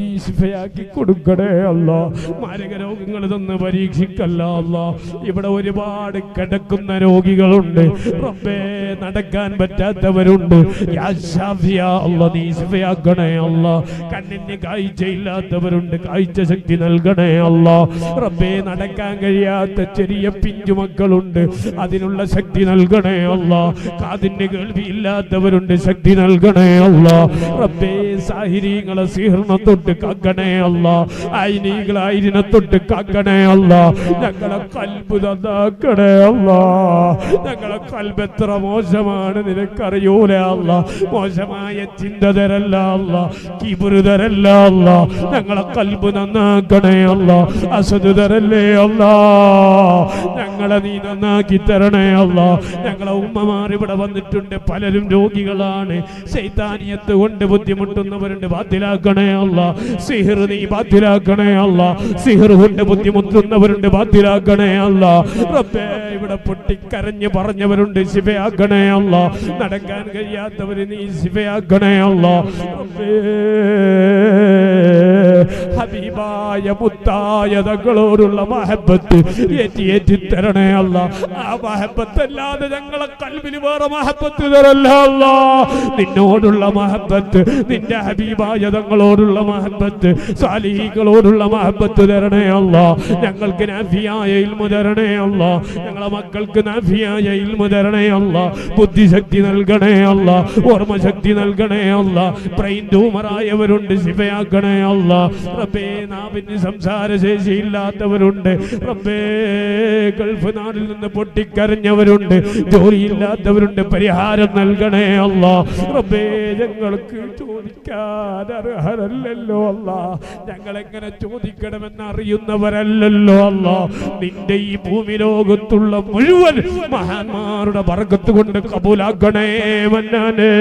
നീ ശിഫയാക്കി കൊടുക്കണേ അല്ല മാരക രോഗങ്ങൾ തന്ന് പരീക്ഷിക്കല്ല അല്ല ഇവിടെ ഒരുപാട് കിടക്കുന്ന രോഗികളുണ്ട് റബ്ബേ നടക്കാൻ പറ്റാത്തവരുണ്ട് യാ ഷാഫിയ അല്ല നീ ശിഫയാക്കണേ അല്ല കണ്ണിന് കാഴ്ചയില്ലാത്തവരുണ്ട് കാഴ്ച ശക്തി നൽകണേ അല്ല റബ്ബേ നടക്കാൻ കഴിയാത്ത ചെറിയ പിഞ്ചു മക്കളുണ്ട് അതിനുള്ള ശക്തി നൽകണേ അല്ല കാതിന് കേൾവിയില്ലാത്തവരുണ്ട് ശക്തി നൽകണേ അല്ല റബ്ബേ സാഹിരീങ്ങളെ സീഹർണ തൊട്ട് കാക്കണേ അല്ല ഐനീകളായിരിനെ തൊട്ട് കാക്കണേ അല്ല ഞങ്ങളെ കൽബ് നന്നാക്കണേ അല്ല ഞങ്ങളെ കൽബ് എത്ര മോശമാണ് നിനക്കറിയൂല അല്ല മോശമായ ചിന്ത തരല്ല അല്ല കിബുറ് തരല്ല അല്ല ഞങ്ങളെ കൽബ് നന്നാക്കണേ അല്ല അസദ് തരല്ലേ അല്ല ഞങ്ങളെ നീ നന്നാക്കി തരണേ അല്ല ഞങ്ങളെ ഉമ്മമാർ ഇവിടെ വന്നിട്ടുണ്ട് പലരും രോഗികളാണ് ശൈതാനിയത്ത് കൊണ്ട് ബുദ്ധിമുട്ടുന്നവരുണ്ട് ബാത്തിലാക്കണേ അല്ല സിഹിർ നീ ബാത്തിലാക്കണേ അല്ല സിഹിർ കൊണ്ട് ബുദ്ധിമുട്ടുന്നവരുണ്ട് ബാത്തിലാക്കണേ അല്ല റബ്ബേ ഇവിടെ പൊട്ടിക്കരഞ്ഞ് പറഞ്ഞവരുണ്ട് ശിവയാക്കണേ അല്ല നടക്കാൻ കഴിയാത്തവര് നീ ശിവയാക്കണേ അല്ല റബ്ബേ ഹബീബായ മുത്തായ തങ്ങളോടുള്ള മഹബത്ത് ഏറ്റി ഏറ്റി തരണേ അല്ല ആ മഹബത്ത് അല്ലാതെ ഞങ്ങളെ കൽവിന് വേറെ മഹബത്ത് തരല്ല അല്ല നിന്നോടുള്ള മഹബത്ത് നിന്റെ ഹബീബായ തങ്ങളോടുള്ള മഹബത്ത് സാലിഹികളോടുള്ള മഹബത്ത് തരണേ അല്ല ഞങ്ങൾക്ക് നാഫിയായ ഇൽമു തരണേ അല്ല ഞങ്ങളെ മക്കൾക്ക് നാഫിയായ ഇൽമു തരണേ അല്ല ബുദ്ധിശക്തി നൽകണേ അല്ല ഓർമ്മശക്തി നൽകണേ അല്ല ബ്രെയിൻ ട്യൂമറായവരുണ്ട് ശിവയാക്കണേ അല്ല റബ്ബേ നാവിന് സംസാരശേഷി ഇല്ലാത്തവരുണ്ട് റബ്ബേ ഗൾഫ് നാട്ടിൽ നിന്ന് പൊട്ടിക്കരഞ്ഞവരുണ്ട് ജോലിയില്ലാത്തവരുണ്ട് പരിഹാരം നൽകണേ അല്ല റബ്ബേ ഞങ്ങൾക്ക് ചോദിക്കാൻ അർഹരല്ലല്ലോ അല്ല ഞങ്ങൾ എങ്ങനെ ചോദിക്കണമെന്ന് അറിയുന്നവരല്ലല്ലോ അല്ല നിന്റെ ഈ ഭൂമി ലോകത്തുള്ള മുഴുവൻ മഹാന്മാരുടെ വർഗത്ത് കൊണ്ട് കബൂലാക്കണേ മന്നാനേ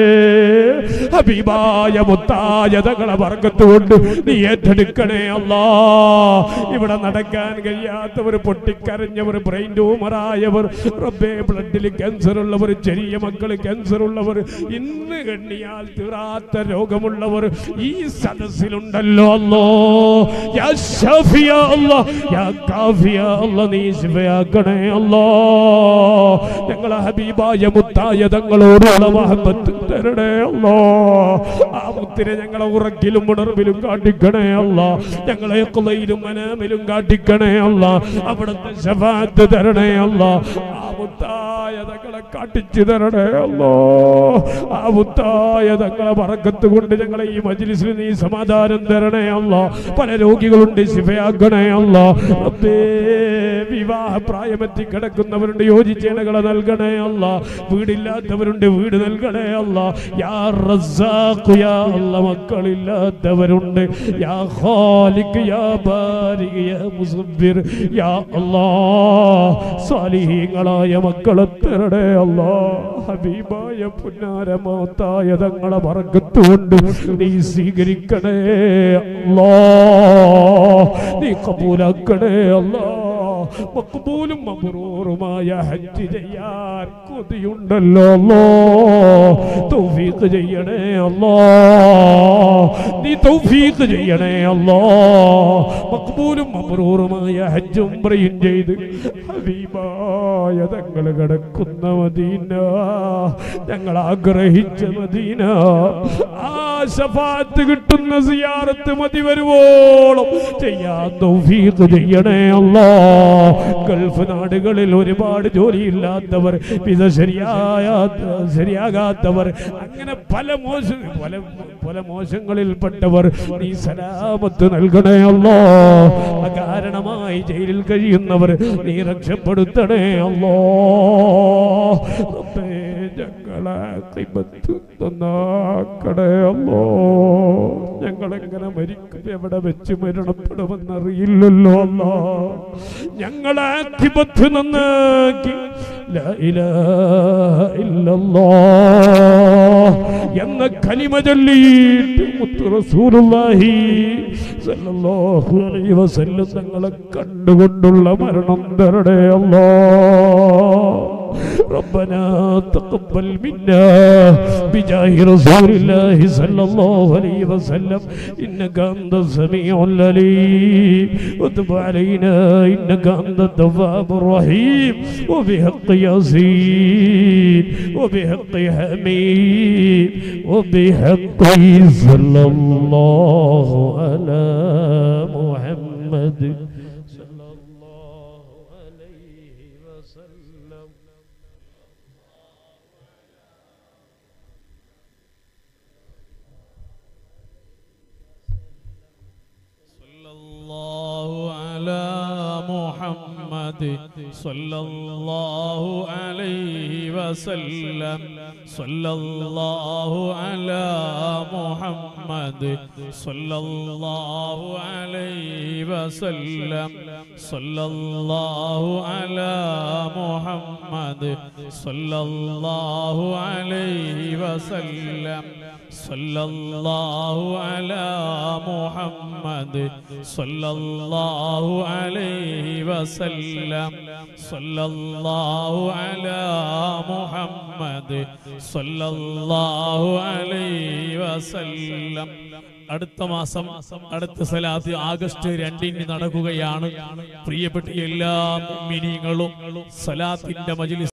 ഹബീബായ മുത്തായ തങ്ങളെ വർഗത്ത് കൊണ്ട് നീ ഏറ്റെടുക്കണേ അല്ലാ ഇവിടെ നടക്കാൻ കഴിയാത്തവർ പൊട്ടിക്കരഞ്ഞവർ ബ്രെയിൻ ട്യൂമറായവർ റബ്ബേ ബ്ലഡിൽ ക്യാൻസർ ഉള്ളവർ ചെറിയ മക്കൾ ക്യാൻസർ ഉള്ളവർ ഇന്ന് കണ്ണിയാൽ തീറാത്ത രോഗമുള്ളവർ ഈ സദസ്സിലുണ്ടല്ലോ അല്ലോ യാ ഷാഫിയ അല്ലാ യാ കാഫിയ അല്ലാ നീ ശിവയാക്കണേ അല്ലാ ഞങ്ങളെ ഹബീബായ മുത്തായ തങ്ങളോടുള്ള മഹബത്ത് തരണേ അല്ലോ ആ മുത്തിനെ ഞങ്ങളെ ഉറക്കിലും ഉണർവിലും കാട്ടിക്കണേ അല്ല ഞങ്ങളെ കുലയിലും മനാമിലും കാട്ടിക്കണേ അല്ല അവിടുത്തെ ശഫാത്ത് തരണേ അല്ല ആ മുത്തായ തങ്ങളെ കാട്ടിച്ചു തരണേ അല്ലോ ആ മുത്തായ തങ്ങളെ പറക്കത്ത് കൊണ്ട് ഞങ്ങളെ ഈ മജ്ലിസിൽ നീ സമാധാനം തരണേ അല്ല പല രോഗികളുണ്ട് ശിഫയാക്കണേ അല്ല റബ്ബേ വിവാഹ പ്രായമെത്തി കിടക്കുന്നവരുണ്ട് യോജിച്ചേനകളെ നൽകണേ അല്ല വീടില്ലാത്തവരുണ്ട് വീട് നൽകണേ അല്ല യാ റസ്സാഖ് യാ അല്ല മക്കളില്ലാത്തവരുണ്ട് യാ ഖാലിഖ് യാ ബാരിക് യാ മുസബ്ബിർ യാ അല്ലാ സാലിഹീങ്ങളായ മക്കളെ തരണേ അല്ലാ ഹബീബായ പുന്നാരമാത്തായ തങ്ങളെ വർഗത്തുകൊണ്ട് നീ സ്വീകരിക്കണേ അല്ലാ നീ കബൂലാക്കണേ അല്ലാ മക്ബൂലും മബ്രൂറുമായ ഹജ്ജ് ചെയ്യാൻ കൊതിയുണ്ടല്ലോ അല്ലോ തൗഫീഖ് ചെയ്യണേ അല്ലോ നീ തൗഫീഖ് ചെയ്യണേ അല്ലോ മക്ബൂലും മബ്രൂറുമായ ഹജ്ജ് ഉംറയും ചെയ്ത് ഹബീബായ തങ്ങൾ കിടക്കുന്ന മദീന ഞങ്ങൾ ആഗ്രഹിച്ച മദീന ആ ശഫാത്ത് കിട്ടുന്ന സിയാറത്ത് മതി വരുവോളം ചെയ്യാൻ തൗഫീഖ് ചെയ്യണേ അല്ലോ ഗൾഫ് നാടുകളിൽ ഒരുപാട് ജോലിയില്ലാത്തവർ വിധ ശരിയായ ശരിയാകാത്തവർ അങ്ങനെ പല മോശ പല പല മോശങ്ങളിൽപ്പെട്ടവർ നീ സലാമത്ത് നൽകണേ അല്ലോ കാരണമായി ജയിലിൽ കഴിയുന്നവർ നീ രക്ഷപ്പെടുത്തണേ അല്ലോ റബ്ബേ, ഞങ്ങളെ ഖിബത്ത് നന്നാക്കണേ അല്ലോ ഞങ്ങളെങ്ങനെ മരിക്കും എവിടെ വെച്ച് മരണപ്പെടുമെന്നറിയില്ലല്ലോ അല്ലോ ഞങ്ങളെ ഖിബത്ത് നന്നാക്കി ലാ ഇലാഹ ഇല്ലല്ലാഹ് എന്ന കലിമ ചൊല്ലിയിട്ട് മുത്ത് റസൂലുള്ളാഹി സല്ലല്ലാഹു അലൈഹി വസല്ലം തങ്ങളെ കണ്ടുകൊണ്ടുള്ള മരണം തരണേ അല്ലാ ربنا تقبل منا بجاه رسول الله صلى الله عليه وسلم إنك أنت السميع العليم وتب علينا إنك أنت التواب الرحيم وبحق ياسين وبحق حميد وبحق صلى الله على محمد صلى الله عليه وسلم صلى الله على محمد صلى الله عليه وسلم صلى الله على محمد صلى الله عليه وسلم صلى الله على محمد صلى الله عليه وسلم صلى الله على محمد صلى الله عليه وسلم صلى الله على محمد صلى الله عليه وسلم അടുത്ത മാസം അടുത്ത സലാത്ത് ആഗസ്റ്റ് രണ്ടിന് നടക്കുകയാണ് പ്രിയപ്പെട്ട എല്ലാ മിനിങ്ങളും സലാത്തിന്റെ മജിലിസ്